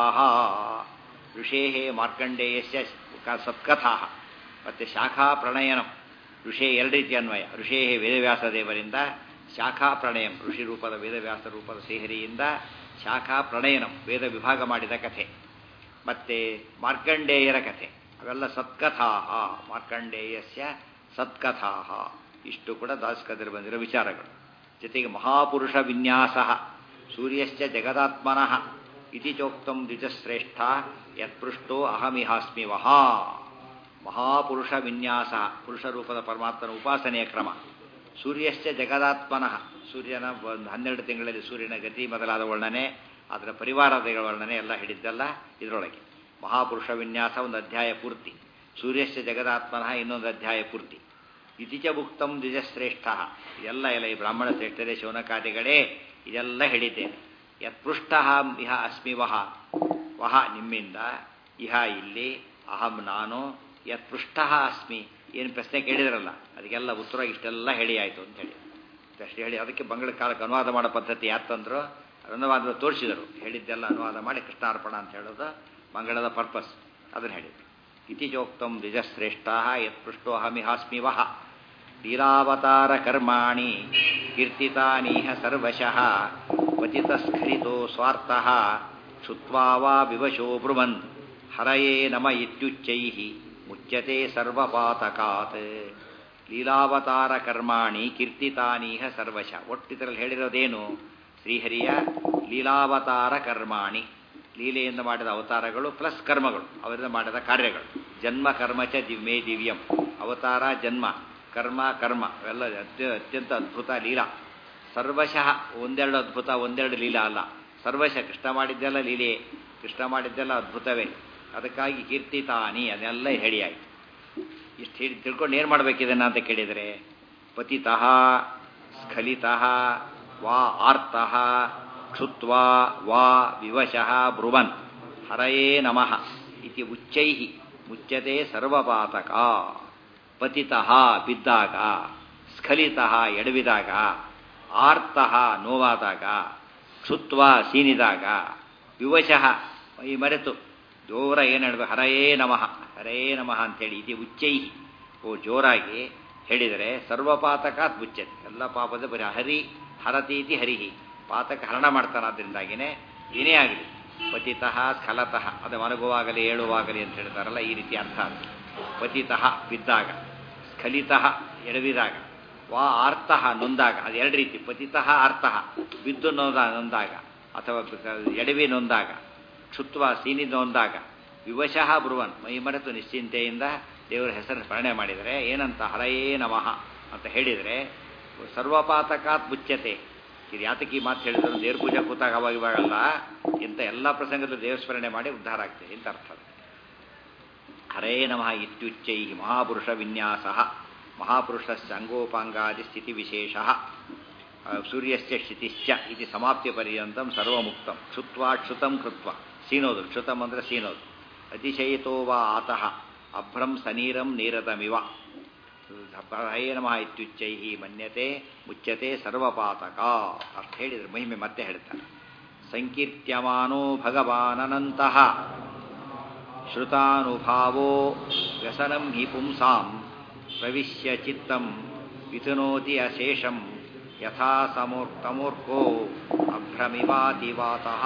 ಋಷೇಹೇ ಮಾರ್ಕಂಡೇಯಸ್ಯ ಸತ್ಕಥಾ ಮತ್ತು ಶಾಖಾ ಪ್ರಣಯನಂ ಋಷೇ ಎರಡು ರೀತಿ ಅನ್ವಯ ಋಷೇಹೇ ವೇದವ್ಯಾಸ ದೇವರಿಂದ ಶಾಖಾ ಪ್ರಣಯಂ ಋಷಿ ರೂಪದ ವೇದವ್ಯಾಸ ರೂಪದ ಸೇಹರಿಯಿಂದ ಶಾಖಾ ಪ್ರಣಯನಂ ವೇದ ವಿಭಾಗ ಮಾಡಿದ ಕಥೆ ಮತ್ತೆ ಮಾರ್ಕಂಡೇಯರ ಕಥೆ ಅವೆಲ್ಲ ಸತ್ಕಥಾ ಮಾರ್ಕಂಡೇಯಸ್ಯ ಸತ್ಕಥಾ ಇಷ್ಟು ಕೂಡ ದಾಸ್ಕದಲ್ಲಿ ಬಂದಿರೋ ವಿಚಾರಗಳು ಜೊತೆಗೆ ಮಹಾಪುರುಷ ವಿನ್ಯಾಸ ಸೂರ್ಯಶ್ಚ ಜಗದಾತ್ಮನಃ ಇತಿ ಚೋಕ್ತಂ ದ್ವಿಜಶ್ರೇಷ್ಠ ಯತ್ಪೃಷ್ಟೋ ಅಹಮಿಹಾಸ್ಮಿ ವಹಾ ಮಹಾಪುರುಷ ವಿನ್ಯಾಸ ಪುರುಷ ರೂಪದ ಪರಮಾತ್ಮನ ಉಪಾಸನೆಯ ಕ್ರಮ ಸೂರ್ಯಶ್ಚ ಜಗದಾತ್ಮನಃ ಸೂರ್ಯನ ಒಂದು ಹನ್ನೆರಡು ತಿಂಗಳಲ್ಲಿ ಸೂರ್ಯನ ಗತಿ ಮೊದಲಾದ ವರ್ಣನೆ ಅದರ ಪರಿವಾರದ ವರ್ಣನೆ ಎಲ್ಲ ಹಿಡಿದ್ದಲ್ಲ ಇದರೊಳಗೆ ಮಹಾಪುರುಷ ವಿನ್ಯಾಸ ಒಂದು ಅಧ್ಯಾಯ ಪೂರ್ತಿ ಸೂರ್ಯಶ್ಚ ಜಗದಾತ್ಮನಃ ಇನ್ನೊಂದು ಅಧ್ಯಾಯ ಪೂರ್ತಿ ಇತಿಚ ಭುಕ್ತಂ ದ್ವಿಜಶ್ರೇಷ್ಠ ಇದೆಲ್ಲ ಎಲ್ಲ ಈ ಬ್ರಾಹ್ಮಣ ಶ್ರೇಷ್ಠರೇ ಶೌನಕಾದಿಗಳೇ ಇದೆಲ್ಲ ಹೇಳಿದ್ದೇನೆ ಯತ್ಪೃಷ್ಟ ಇಹ ಅಸ್ಮಿ ವಹ ವಹ ನಿಮ್ಮಿಂದ ಇಹ ಇಲ್ಲಿ ಅಹಂ ನಾನು ಯತ್ಪೃಷ್ಟ ಅಸ್ಮಿ ಏನು ಪ್ರಶ್ನೆ ಕೇಳಿದ್ರಲ್ಲ ಅದಕ್ಕೆಲ್ಲ ಉತ್ತರ ಇಷ್ಟೆಲ್ಲ ಹೇಳಿ ಆಯಿತು ಅಂತ ಹೇಳಿ ಅಷ್ಟೇ ಹೇಳಿ ಅದಕ್ಕೆ ಬಂಗಳ ಕಾಲಕ್ಕೆ ಅನುವಾದ ಮಾಡೋ ಪದ್ಧತಿ ಯಾತಂದ್ರು ಅನುವಾದ ತೋರಿಸಿದರು ಹೇಳಿದ್ದೆಲ್ಲ ಅನುವಾದ ಮಾಡಿ ಕೃಷ್ಣಾರ್ಪಣ ಅಂತ ಹೇಳೋದು ಮಂಗಳದ ಪರ್ಪಸ್ ಅದನ್ನು ಹೇಳಿದರು ಇತಿಚೋಕ್ತಂ ದ್ವಿಜಶ್ರೇಷ್ಠ ಯತ್ ಪೃಷ್ಟೋಹಮಿಹಾಸ್ಮಿ ವಹ ಲೀಲಾವತಾರ ಕರ್ಮಾಣಿ ಕೀರ್ತಿತಾನೀಹ ಸರ್ವಶಃ ಪತಿತಸ್ಖಲಿತೋ ಸ್ವಾರ್ಥಃ ಕ್ಷುತ್ವಾ ವಾ ವಿವಶೋ ಬ್ರುವನ್ ಹರಯೇ ನಮ ಇತ್ಯುಚ್ಚೈ ಮುಚ್ಯತೆ ಸರ್ವಪಾತಕಾತ್ ಲೀಲಾವತಾರ ಕರ್ಮಾಣಿ ಕೀರ್ತಿತಾನೀಹ ಸರ್ವಶ ಒಟ್ಟಿದ್ರಲ್ಲಿ ಹೇಳಿರೋದೇನು ಶ್ರೀಹರಿಯ ಲೀಲಾವತಾರ ಕರ್ಮಾಣಿ ಲೀಲೆಯಿಂದ ಮಾಡಿದ ಅವತಾರಗಳು ಪ್ಲಸ್ ಕರ್ಮಗಳು ಅವರಿಂದ ಮಾಡಿದ ಕಾರ್ಯಗಳು ಜನ್ಮ ಕರ್ಮ ಚ ದಿವ್ಯೇ ದಿವ್ಯಂ ಅವತಾರ ಜನ್ಮ ಕರ್ಮ ಕರ್ಮ ಇವೆಲ್ಲ ಅತ್ಯ ಅತ್ಯಂತ ಅದ್ಭುತ ಲೀಲಾ ಸರ್ವಶಃ ಒಂದೆರಡು ಅದ್ಭುತ ಒಂದೆರಡು ಲೀಲಾ ಅಲ್ಲ ಸರ್ವಶಃ ಕೃಷ್ಣ ಮಾಡಿದ್ದೆಲ್ಲ ಲೀಲೆ ಕೃಷ್ಣ ಮಾಡಿದ್ದೆಲ್ಲ ಅದ್ಭುತವೇ ಅದಕ್ಕಾಗಿ ಕೀರ್ತಿತಾನಿ ಅದೆಲ್ಲ ಹೇಳಿ ಆಯಿತು ಇಷ್ಟು ಹೇಳಿ ತಿಳ್ಕೊಂಡು ಏನು ಮಾಡಬೇಕಿದನ್ನ ಅಂತ ಕೇಳಿದರೆ ಪತಿತಃ ಸ್ಖಲಿತಃ ವಾ ಆರ್ತಃ ಕ್ಷುತ್ವಾ ವಾ ವಿವಶಃ ಬ್ರುವನ್ ಹರಯೇ ನಮಃ ಇತಿ ಉಚ್ಚೈ ಮುಚ್ಚತೆ ಸರ್ವಪಾತಕ ಪತಿತಃ ಬಿದ್ದಾಗ ಸ್ಖಲಿತಃ ಎಡವಿದಾಗ ಆರ್ತಃ ನೋವಾದಾಗ ಕ್ಷುತ್ವ ಸೀನಿದಾಗ ವಿವಶಃ ಈ ಮರೆತು ಜೋರ ಏನು ಹೇಳಬೇಕು ಹರಯೇ ನಮಃ ಹರಯೇ ನಮಃ ಅಂತೇಳಿ ಇತಿ ಉಚ್ಚೈ ಓ ಜೋರಾಗಿ ಹೇಳಿದರೆ ಸರ್ವಪಾತಕಾತ್ ಮುಚ್ಚತೆ ಎಲ್ಲ ಪಾಪದ ಬರೀ ಹರಿ ಹರತೀತಿ ಹರಿಹಿ ಪಾತಕ ಹರಣ ಮಾಡ್ತಾನಾದ್ರಿಂದಾಗಿನೇ ಏನೇ ಆಗಲಿ ಪತಿತಃ ಸ್ಖಲತಃ ಅದು ಮಲಗುವಾಗಲಿ ಏಳುವಾಗಲಿ ಅಂತ ಹೇಳ್ತಾರಲ್ಲ ಈ ರೀತಿ ಅರ್ಥ ಅದು ಪತಿತಃ ಬಿದ್ದಾಗ ಸ್ಖಲಿತಃ ಎಡವಿದಾಗ ವಾ ಆರ್ತಃ ನೊಂದಾಗ ಅದು ಎರಡು ರೀತಿ ಪತಿತಃ ಆರ್ತಃ ಬಿದ್ದು ನೊಂದ ನೊಂದಾಗ ಅಥವಾ ಎಡವಿ ನೊಂದಾಗ ಕ್ಷುತ್ವ ಸೀನಿ ನೊಂದಾಗ ವಿವಶಃ ಬ್ರುವನ್ ಮೈ ಮರೆತು ನಿಶ್ಚಿಂತೆಯಿಂದ ದೇವರ ಹೆಸರು ಸ್ಮರಣೆ ಮಾಡಿದರೆ ಏನಂತ ಹರಯೇ ನಮಃ ಅಂತ ಹೇಳಿದರೆ ಸರ್ವಪಾತಕಾತ್ ಮುಚ್ಚತೆ ಇದು ಯಾತಕ್ಕೆ ಈ ಮಾತು ಹೇಳಿದ್ರು ದೇವ್ರ ಪೂಜೆ ಕೂತಾಗ ಅವಾಗ ಇವಾಗಲ್ಲ ಇಂಥ ಎಲ್ಲ ಪ್ರಸಂಗದಲ್ಲೂ ದೇವ ಸ್ಮರಣೆ ಮಾಡಿ ಉದ್ಧಾರ ಆಗ್ತದೆ ಅಂತ ಅರ್ಥ ಹರೇ ನಮಃ ಇತ್ಯುಚ್ಚೈ ಮಹಾಪುರುಷ ವಿನ್ಯಾಸ ಮಹಾಪುರುಷಸ್ಯ ಅಂಗೋಪಾಂಗಾದಿ ಸ್ಥಿತಿ ವಿಶೇಷ ಸೂರ್ಯಸ್ಯ ಕ್ಷಿತಿಶ್ಚ ಇದು ಸಮಾಪ್ತಿಯ ಪರ್ಯಂತಂ ಸರ್ವಮುಕ್ತಂ ಕ್ಷುತ್ವಾ ಕ್ಷುತಂ ಕೃತ್ವ ಸೀನೋದು ಕ್ಷುತಂ ಅಂದರೆ ಸೀನೋದು ಅತಿಶಯಿತೋ ವಾ ಆತಃ ಅಭ್ರಂ ಸನೀರಂ ನೀರದಮಿವ ಹರೇ ನಮಃ ಇತ್ಯುಚ್ಚೈ ಮನ್ಯತೆ ಮುಚ್ಚತೆ ಸರ್ವಪಾತಕ ಅಷ್ಟು ಹೇಳಿದ್ರು ಮಹಿಮೆ ಮತ್ತೆ ಹೇಳ್ತಾರೆ ಸಂಕೀರ್ತ್ಯಮಾನೋ ಭಗವಾನನಂತಹ ಶ್ರುತಾನುಭಾವೋ ವ್ಯಸನಂ ಹಿ ಪುಂಸಾಂ ಪ್ರವಿಶ್ಯ ಚಿತ್ತಂ ವಿತುನೋತಿ ಅಶೇಷಂ ಯಥಾ ಸಮೂರ್ತಮೂರ್ಖೋ ಅಭ್ರಮಿವಾತಿವಾತಃ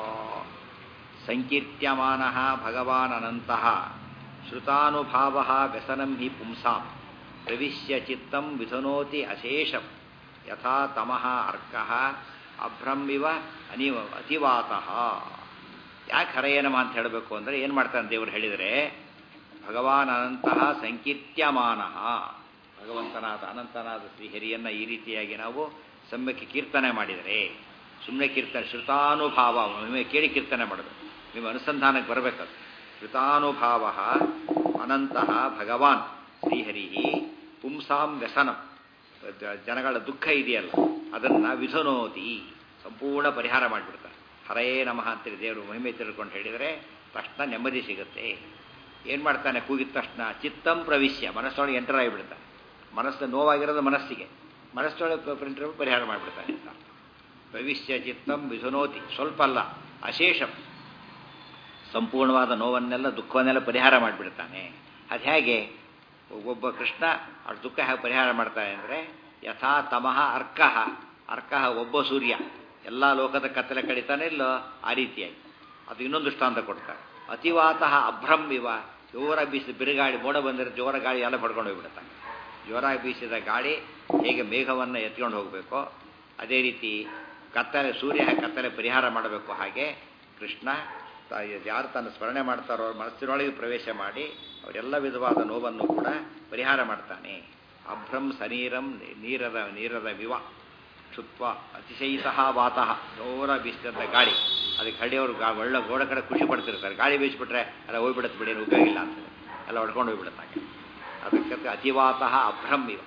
ಸಂಕೀರ್ತ್ಯಮಾನ ಭಗವಾನನಂತಹ ಶ್ರುತಾನುಭಾವ ವ್ಯಸನಂ ಹಿ ಪುಂಸಾಂ ಪ್ರವಿಶ್ಯ ಚಿತ್ತಂ ವಿಧುನೋತಿ ಅಶೇಷಂ ಯಥಾ ತಮಃ ಅರ್ಕಃ ಅಭ್ರಮಿವ ಅನಿವ ಅತಿವಾತಃ ಯಾಕೆ ಹರೆಯ ನಮ ಅಂತ ಹೇಳಬೇಕು ಅಂದರೆ ಏನು ಮಾಡ್ತಾನೆ ದೇವರು ಹೇಳಿದರೆ ಭಗವಾನ್ ಅನಂತಹ ಸಂಕೀರ್ತ್ಯಮಾನ ಭಗವಂತನಾದ ಅನಂತನಾದ ಶ್ರೀಹರಿಯನ್ನು ಈ ರೀತಿಯಾಗಿ ನಾವು ಸಮ್ಯಕ್ಕೆ ಕೀರ್ತನೆ ಮಾಡಿದರೆ ಸುಮ್ಮನೆ ಕೀರ್ತನೆ ಶ್ರುತಾನುಭಾವ ನಿಮಗೆ ಕೇಳಿ ಕೀರ್ತನೆ ಮಾಡಬೇಕು ನಿಮ್ಮ ಅನುಸಂಧಾನಕ್ಕೆ ಬರಬೇಕದು ಶ್ರುತಾನುಭಾವ ಅನಂತಹ ಭಗವಾನ್ ಶ್ರೀಹರಿ ಪುಂಸಾಂ ವ್ಯಸನಂ ಜನಗಳ ದುಃಖ ಇದೆಯಲ್ಲ ಅದನ್ನು ವಿಧುನೋತಿ ಸಂಪೂರ್ಣ ಪರಿಹಾರ ಮಾಡಿಬಿಡ್ತಾರೆ ಹರಯೇ ನಮಃ ಅಂತೇಳಿ ದೇವರು ಮಹಿಮೆ ತಿಳ್ಕೊಂಡು ಹೇಳಿದರೆ ತಕ್ಷಣ ನೆಮ್ಮದಿ ಸಿಗುತ್ತೆ ಏನು ಮಾಡ್ತಾನೆ ಕೂಗಿದ ತಕ್ಷಣ ಚಿತ್ತಂ ಪ್ರವಿಶ್ಯ ಮನಸ್ಸೊಳಗೆ ಎಂಟರ್ ಆಗಿಬಿಡ್ತಾನೆ ಮನಸ್ಸು ನೋವಾಗಿರೋದು ಮನಸ್ಸಿಗೆ ಮನಸ್ಸೊಳಗೆ ಪ್ರಿಂಟರ್ ಪರಿಹಾರ ಮಾಡಿಬಿಡ್ತಾನೆ ಅಂತ ಪ್ರವಿಶ್ಯ ಚಿತ್ತಂ ವಿಧುನೋತಿ ಸ್ವಲ್ಪ ಅಲ್ಲ ಅಶೇಷಂ ಸಂಪೂರ್ಣವಾದ ನೋವನ್ನೆಲ್ಲ ದುಃಖವನ್ನೆಲ್ಲ ಪರಿಹಾರ ಮಾಡಿಬಿಡ್ತಾನೆ ಅದು ಹೇಗೆ ಒಬ್ಬ ಕೃಷ್ಣ ಆ ದುಃಖ ಹೇಗೆ ಪರಿಹಾರ ಮಾಡ್ತಾನೆ ಅಂದರೆ ಯಥಾ ತಮಃ ಅರ್ಕಃ ಅರ್ಕಃ ಒಬ್ಬ ಸೂರ್ಯ ಎಲ್ಲ ಲೋಕದ ಕತ್ತಲೆ ಕಡಿತಾನೆ ಇಲ್ಲೋ ಆ ರೀತಿಯಾಗಿ ಅದು ಇನ್ನೊಂದು ದೃಷ್ಟಾಂತ ಕೊಡ್ತಾರೆ ಅತಿವಾತಃ ಅಭ್ರಂ ಇವ ಜೋರಾಗಿ ಬೀಸಿದ ಬಿರುಗಾಳಿ ಮೋಡ ಬಂದರೆ ಜೋರ ಗಾಳಿ ಎಲ್ಲ ಪಡ್ಕೊಂಡು ಹೋಗ್ಬಿಡುತ್ತಾನೆ ಜೋರಾಗಿ ಬೀಸಿದ ಗಾಳಿ ಹೇಗೆ ಮೇಘವನ್ನು ಎತ್ಕೊಂಡು ಹೋಗಬೇಕೋ ಅದೇ ರೀತಿ ಕತ್ತಲೆ ಸೂರ್ಯ ಕತ್ತಲೆ ಪರಿಹಾರ ಮಾಡಬೇಕು ಹಾಗೆ ಕೃಷ್ಣ ಯಾರು ತನ್ನ ಸ್ಮರಣೆ ಮಾಡ್ತಾರೋ ಅವ್ರ ಮನಸ್ಸಿನೊಳಗೆ ಪ್ರವೇಶ ಮಾಡಿ ಅವರೆಲ್ಲ ವಿಧವಾದ ನೋವನ್ನು ಕೂಡ ಪರಿಹಾರ ಮಾಡ್ತಾನೆ ಅಭ್ರಂ ಸನೀರಂ ನೀರದ ನೀರದ ವಿವ ಕ್ಷುತ್ವ ಅತಿಶಯಿತಃ ವಾತಃ ಜೋರ ಬೀಸಿದಂಥ ಗಾಳಿ ಅದಕ್ಕೆ ಹಳ್ಳಿಯವರು ಗಾ ಒಳ್ಳೆ ಗೋಡ ಕಡೆ ಖುಷಿ ಪಡ್ತಿರ್ತಾರೆ ಗಾಳಿ ಬೀಸಿಬಿಟ್ರೆ ಎಲ್ಲ ಹೋಗ್ಬಿಡುತ್ತೆ ಬಿಡಿ ಉಪಯೋಗಿಲ್ಲ ಅಂತೇಳಿ ಎಲ್ಲ ಹೊಡ್ಕೊಂಡು ಹೋಗ್ಬಿಡುತ್ತಾಗೆ ಅದಕ್ಕೆ ಅತಿವಾತಃ ಅಭ್ರಂ ಇವ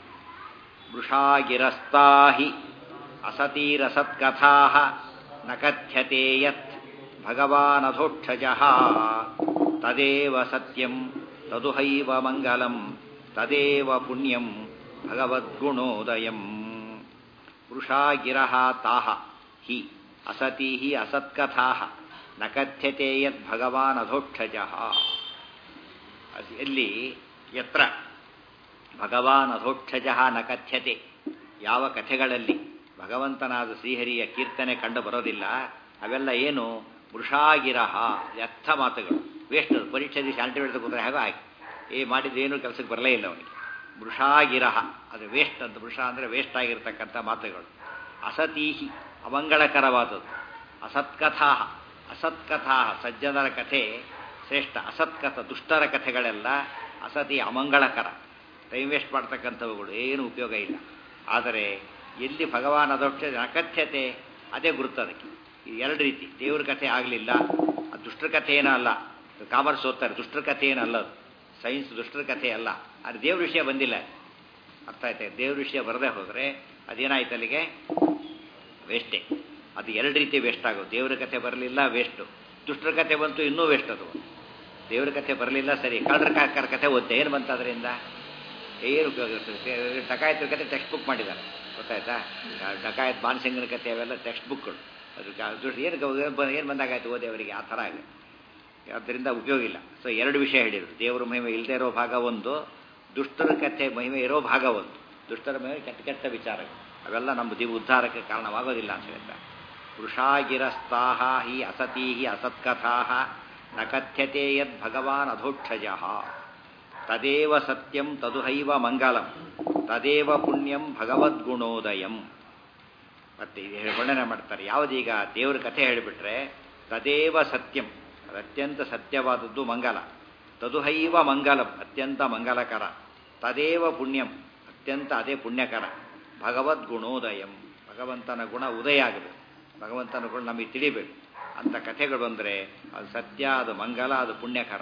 ವೃಷಾಗಿರಸ್ತಾ ಹಿ ಅಸತೀರಸತ್ಕಥಾ ನ ಕಥ್ಯತೆ ಯತ್ ಭಗವಾನಧೋಕ್ಷಜ ತದೇವ ಸತ್ಯಂ ತದುಹೈವ ಮಂಗಲಂ ತದೇವ ಪುಣ್ಯಂ ಭಗವದ್ಗುಣೋದಯಂ ವೃಷಾ ಗಿರಃ ತಾಹ ಹಿ ಅಸತಿ ಹಿ ಅಸತ್ಕಥಾ ನ ಕಥ್ಯತೆ ಯದ್ ಭಗವಾನ್ ಅಧೋಕ್ಷಜ ಎಲ್ಲಿ ಯತ್ರ ಭಗವಾನ್ ಅಧೋಕ್ಷಜ ನ ಕಥ್ಯತೆ ಯಾವ ಕಥೆಗಳಲ್ಲಿ ಭಗವಂತನಾದ ಶ್ರೀಹರಿಯ ಕೀರ್ತನೆ ಕಂಡು ಬರೋದಿಲ್ಲ ಅವೆಲ್ಲ ಏನು ವೃಷಾಗಿರಹ ವ್ಯರ್ಥ ಮಾತುಗಳು ವೇಸ್ಟ್ ಅದು ಪರೀಕ್ಷೆ ದಿವಸ ಆಲ್ಟಿ ಹಿಡಿದು ಕೂತ್ರೆ ಹಾಗೆ ಹಾಕಿ ಏ ಮಾಡಿದ್ದೇನು ಕೆಲಸಕ್ಕೆ ಬರಲೇ ಇಲ್ಲ ಅವನಿಗೆ ವೃಷಾಗಿರಹ ಅದು ವೇಸ್ಟ್ ಅಂತ ವೃಷ ಅಂದರೆ ವೇಸ್ಟ್ ಆಗಿರ್ತಕ್ಕಂಥ ಮಾತುಗಳು ಅಸತೀಹಿ ಅಮಂಗಳಕರವಾದದ್ದು ಅಸತ್ಕಥಾ ಅಸತ್ಕಥಾ ಸಜ್ಜನರ ಕಥೆ ಶ್ರೇಷ್ಠ ಅಸತ್ಕಥ ದುಷ್ಟರ ಕಥೆಗಳೆಲ್ಲ ಅಸತಿ ಅಮಂಗಳಕರ ಟೈಮ್ ವೇಸ್ಟ್ ಮಾಡ್ತಕ್ಕಂಥವುಗಳು ಏನು ಉಪಯೋಗ ಇಲ್ಲ ಆದರೆ ಎಲ್ಲಿ ಭಗವಾನ್ ಅದೊಕ್ಷ ಅಕಥ್ಯತೆ ಅದೇ ಗುರುತು ಅದಕ್ಕೆ ಇದು ಎರಡು ರೀತಿ ದೇವ್ರ ಕಥೆ ಆಗಲಿಲ್ಲ ಅದು ದುಷ್ಟರ ಕಥೆ ಏನೂ ಅಲ್ಲ ಕಾಮರ್ಸ್ ಓದ್ತಾರೆ ದುಷ್ಟರ ಕಥೆ ಏನಲ್ಲ ಅದು ಸೈನ್ಸ್ ದುಷ್ಟರ ಕಥೆ ಅಲ್ಲ ಅದು ದೇವ್ರ ವಿಷಯ ಬಂದಿಲ್ಲ ಅರ್ಥ ಆಯ್ತಾ ದೇವ್ರ ವಿಷಯ ಬರದೇ ಹೋದರೆ ಅದೇನಾಯ್ತು ಅಲ್ಲಿಗೆ ವೇಸ್ಟೇ ಅದು ಎರಡು ರೀತಿ ವೇಸ್ಟ್ ಆಗೋದು ದೇವ್ರ ಕಥೆ ಬರಲಿಲ್ಲ ವೇಸ್ಟು ದುಷ್ಟರ ಕಥೆ ಬಂತು ಇನ್ನೂ ವೇಸ್ಟ್ ಅದು ದೇವ್ರ ಕಥೆ ಬರಲಿಲ್ಲ ಸರಿ ಕಳ್ಳರ ಕಾಕರ ಕಥೆ ಓದ್ತೆ ಏನು ಬಂತು ಅದರಿಂದ ಏನು ಉಪಯೋಗ ಇರ್ತದೆ ಡಕಾಯತ್ರ ಕಥೆ ಟೆಕ್ಸ್ಟ್ ಬುಕ್ ಮಾಡಿದ್ದಾರೆ ಗೊತ್ತಾಯ್ತಾ ಡಕಾಯತ್ ಬಾನ್ಸಿಂಗನ ಕಥೆ ಅವೆಲ್ಲ ಟೆಕ್ಸ್ಟ್ ಬುಕ್ಗಳು ಅದು ದುಡ್ಡು ಏನು ಏನು ಬಂದಾಗಾಯ್ತು ಓದಿ ಅವರಿಗೆ ಆ ಥರ ಆಗಿದೆ ಆದ್ದರಿಂದ ಉಪಯೋಗ ಇಲ್ಲ ಸೊ ಎರಡು ವಿಷಯ ಹೇಳಿದರು ದೇವರ ಮಹಿಮೆ ಇಲ್ಲದೆ ಇರೋ ಭಾಗ ಒಂದು ದುಷ್ಟರ ಕಥೆ ಮಹಿಮೆ ಇರೋ ಭಾಗ ಒಂದು ದುಷ್ಟರ ಮಹಿಮೆ ಕೆಟ್ಟ ಕೆಟ್ಟ ವಿಚಾರ ಅವೆಲ್ಲ ನಮ್ಮ ದಿವ ಉದ್ಧಾರಕ್ಕೆ ಕಾರಣವಾಗೋದಿಲ್ಲ ಅಂತ ಹೇಳ್ತಾರೆ ವೃಷಾಗಿರಸ್ತಾಹ ಹಿ ಅಸತೀ ಅಸತ್ಕಥಾ ನ ಕಥ್ಯತೆ ಯದ್ ಭಗವಾನ್ ಅಧೋಕ್ಷಜ ತದೇವ ಸತ್ಯಂ ತದುಹೈವ ಮಂಗಲಂ ತದೇವ ಪುಣ್ಯಂ ಭಗವದ್ಗುಣೋದಯಂ ಮತ್ತೆ ಇದು ವರ್ಣನೆ ಮಾಡ್ತಾರೆ ಯಾವುದೀಗ ದೇವ್ರ ಕಥೆ ಹೇಳಿಬಿಟ್ರೆ ತದೇವ ಸತ್ಯಂ ಅದು ಅತ್ಯಂತ ಸತ್ಯವಾದದ್ದು ಮಂಗಲ ತದುಹೈವ ಮಂಗಲಂ ಅತ್ಯಂತ ಮಂಗಲಕರ ತದೇವ ಪುಣ್ಯಂ ಅತ್ಯಂತ ಅದೇ ಪುಣ್ಯಕರ ಭಗವದ್ಗುಣೋದಯಂ ಭಗವಂತನ ಗುಣ ಉದಯ ಆಗಬೇಕು ಭಗವಂತನ ಗುಣ ನಮಗೆ ತಿಳಿಬೇಕು ಅಂತ ಕಥೆಗಳು ಬಂದರೆ ಅದು ಸತ್ಯ ಅದು ಮಂಗಲ ಅದು ಪುಣ್ಯಕರ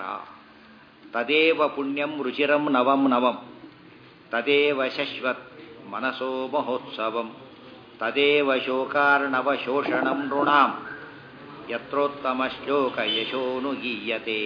ತದೇವ ಪುಣ್ಯಂ ರುಚಿರಂ ನವಂ ನವಂ ತದೇವ ಶಶ್ವತ್ ಮನಸೋ ಮಹೋತ್ಸವಂ ತದೇವ ಶೋಕಾರ್ಣವ ಶೋಷಣಂ ನೃಣಾಂ ಯತ್ರೋತ್ತಮ ಶ್ಲೋಕ ಯಶೋನು ಗೀಯತೆ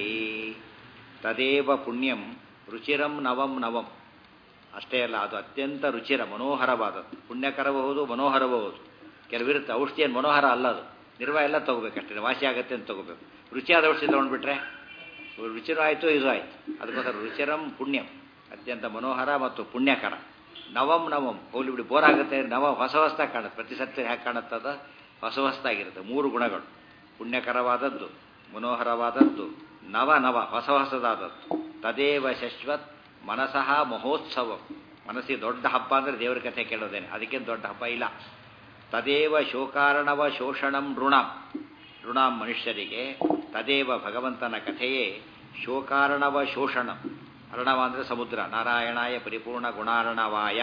ತದೇವ ಪುಣ್ಯಂ ರುಚಿರಂ ನವಂ ನವಂ ಅಷ್ಟೇ ಅಲ್ಲ ಅದು ಅತ್ಯಂತ ರುಚಿರ ಮನೋಹರವಾದದ್ದು ಪುಣ್ಯಕರಬಹುದು ಮನೋಹರಬಹುದು ಕೆಲವಿರುತ್ತೆ ಔಷಧಿ ಏನು ಮನೋಹರ ಅಲ್ಲ ಅದು ನಿರ್ವಾಹ ಎಲ್ಲ ತೊಗೋಬೇಕಷ್ಟೇ ವಾಸಿ ಆಗುತ್ತೆ ಅಂತ ತೊಗೋಬೇಕು ರುಚಿಯಾದ ಔಷಧಿ ತೊಗೊಂಡ್ಬಿಟ್ರೆ ರುಚಿನೂ ಆಯಿತು ಇದು ಆಯಿತು ಅದಕ್ಕೋಸ್ಕರ ರುಚಿರಂ ಪುಣ್ಯಂ ಅತ್ಯಂತ ಮನೋಹರ ಮತ್ತು ಪುಣ್ಯಕರ ನವಂ ನವಂ ಹೋಲಿ ಬಿಡಿ ಬೋರ್ ಆಗುತ್ತೆ ನವ ಹೊಸ ಹೊಸದಾಗಿ ಕಾಣುತ್ತೆ ಪ್ರತಿ ಸತ್ಯ ಹೇಗೆ ಕಾಣುತ್ತದ ಹೊಸ ಹೊಸದಾಗಿರುತ್ತೆ ಮೂರು ಗುಣಗಳು ಪುಣ್ಯಕರವಾದದ್ದು ಮನೋಹರವಾದದ್ದು ನವ ನವ ಹೊಸ ಹೊಸದಾದದ್ದು ತದೇವ ಶಶ್ವತ್ ಮನಸಃ ಮಹೋತ್ಸವ ಮನಸ್ಸಿಗೆ ದೊಡ್ಡ ಹಬ್ಬ ಅಂದರೆ ದೇವರ ಕಥೆ ಕೇಳೋದೇನೆ ಅದಕ್ಕೇನು ದೊಡ್ಡ ಹಬ್ಬ ಇಲ್ಲ ತದೇವ ಶೋಕಾರಣವ ಶೋಷಣಂ ಋಣಂ ಋಣಂ ಮನುಷ್ಯರಿಗೆ ತದೇವ ಭಗವಂತನ ಕಥೆಯೇ ಶೋಕಾರಣವ ಶೋಷಣಂ ಅರ್ಣವ ಅಂದರೆ ಸಮುದ್ರ ನಾರಾಯಣಾಯ ಪರಿಪೂರ್ಣ ಗುಣಾರ್ಣವಾಯ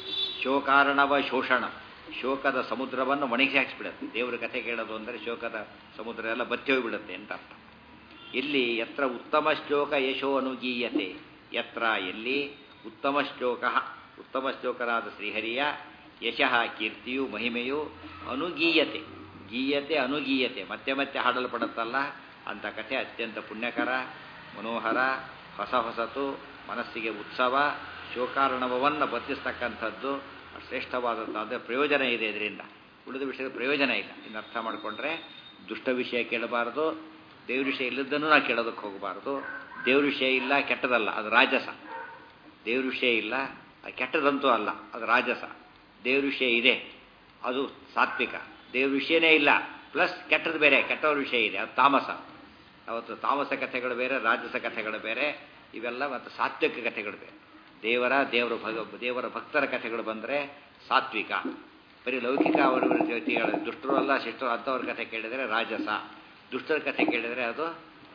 ಶೋಕಾರಣವ ಶೋಷಣ ಶೋಕದ ಸಮುದ್ರವನ್ನು ಒಣಗಿ ಹಾಕಿಸ್ಬಿಡುತ್ತೆ ದೇವರ ಕಥೆ ಕೇಳೋದು ಅಂದರೆ ಶೋಕದ ಸಮುದ್ರ ಎಲ್ಲ ಬತ್ತಿ ಹೋಗಿಬಿಡುತ್ತೆ ಅಂತ ಅರ್ಥ ಇಲ್ಲಿ ಯತ್ರ ಉತ್ತಮ ಶ್ಲೋಕ ಯಶೋ ಅನುಗೀಯತೆ ಯತ್ರ ಎಲ್ಲಿ ಉತ್ತಮ ಶ್ಲೋಕ ಉತ್ತಮ ಶ್ಲೋಕರಾದ ಶ್ರೀಹರಿಯ ಯಶಃ ಕೀರ್ತಿಯು ಮಹಿಮೆಯು ಅನುಗೀಯತೆ ಗೀಯತೆ ಅನುಗೀಯತೆ ಮತ್ತೆ ಮತ್ತೆ ಹಾಡಲ್ಪಡುತ್ತಲ್ಲ ಅಂಥ ಕಥೆ ಅತ್ಯಂತ ಪುಣ್ಯಕರ ಮನೋಹರ ಹೊಸ ಹೊಸತು ಮನಸ್ಸಿಗೆ ಉತ್ಸವ ಶೋಕಾರ್ಣವವನ್ನು ಬತ್ತಿಸ್ತಕ್ಕಂಥದ್ದು ಶ್ರೇಷ್ಠವಾದದ್ದು ಅಂದರೆ ಪ್ರಯೋಜನ ಇದೆ ಇದರಿಂದ ಉಳಿದ ವಿಷಯದ ಪ್ರಯೋಜನ ಇಲ್ಲ ಇನ್ನು ಅರ್ಥ ಮಾಡಿಕೊಂಡ್ರೆ ದುಷ್ಟ ವಿಷಯ ಕೇಳಬಾರದು ದೇವ್ರ ವಿಷಯ ಇಲ್ಲದನ್ನು ನಾವು ಕೇಳೋದಕ್ಕೆ ಹೋಗಬಾರ್ದು ದೇವ್ರ ವಿಷಯ ಇಲ್ಲ ಕೆಟ್ಟದಲ್ಲ ಅದು ರಾಜಸ ದೇವ್ರ ವಿಷಯ ಇಲ್ಲ ಅದು ಕೆಟ್ಟದಂತೂ ಅಲ್ಲ ಅದು ರಾಜಸ ದೇವ್ರ ವಿಷಯ ಇದೆ ಅದು ಸಾತ್ವಿಕ ದೇವ್ರ ವಿಷಯನೇ ಇಲ್ಲ ಪ್ಲಸ್ ಕೆಟ್ಟದ್ದು ಬೇರೆ ಕೆಟ್ಟವ್ರ ವಿಷಯ ಇದೆ ಅದು ತಾಮಸ ಅವತ್ತು ತಾಮಸ ಕಥೆಗಳು ಬೇರೆ ರಾಜಸ ಕಥೆಗಳು ಬೇರೆ ಇವೆಲ್ಲ ಮತ್ತು ಸಾತ್ವಿಕ ಕಥೆಗಳು ಬೇರೆ ದೇವರ ದೇವರ ಭಗ ದೇವರ ಭಕ್ತರ ಕಥೆಗಳು ಬಂದರೆ ಸಾತ್ವಿಕ ಬರೀ ಲೌಕಿಕ ಅವರ ವ್ಯಕ್ತಿಗಳ ದುಷ್ಟರು ಅಲ್ಲ ಶಿಷ್ಟರು ಅಂಥವ್ರ ಕಥೆ ಕೇಳಿದರೆ ರಾಜಸ ದುಷ್ಟರ ಕಥೆ ಕೇಳಿದರೆ ಅದು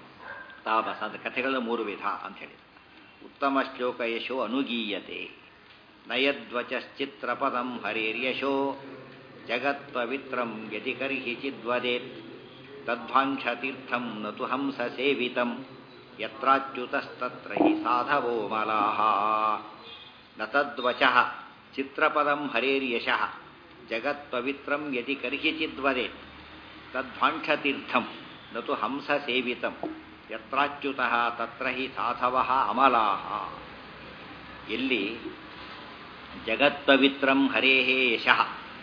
ತಾಮಸ ಅಂತ ಕಥೆಗಳ ಮೂರು ವಿಧ ಅಂತ ಹೇಳಿ ಉತ್ತಮ ಶ್ಲೋಕ ಯಶೋ ಅನುಗೀಯತೆ ನಯದ್ವಚಶ್ಚಿತ್ರಪದಂ ಹರಿರ್ಯಶೋ ಜಗತ್ಪವಿತ್ರಂ ಯದಿ ಕರ್ಹಿ ಚಿದ್ವದೇತ್ ತದ್ವಾಂಕ್ಷತೀರ್ಥಂ ನತು ಹಂಸ ಸೇವಿತಂ ಯತ್ರಾಚ್ಯುತಸ್ತತ್ರ ಹಿ ಸಾಧವೋ ಮಲಾಹ ನ ತದ್ವಚಃ ಚಿತ್ರಪದಂ ಹರೇರ್ಯಶಃ ಜಗತ್ಪವಿತ್ರಂ ಯದಿ ಕರ್ಹಿ ಚಿದ್ವದೇತ್ ತದ್ವಾಂಕ್ಷತೀರ್ಥಂ ನತು ಹಂಸ ಸೇವಿತಂ ಯತ್ರಾಚ್ಯುತಃ ತತ್ರ ಹಿ ಸಾಧವಃ ಅಮಲಾಹ ಎಲ್ಲಿ ಜಗತ್ಪವಿತ್ರಂ ಹರೇಹೇ ಯಶಃ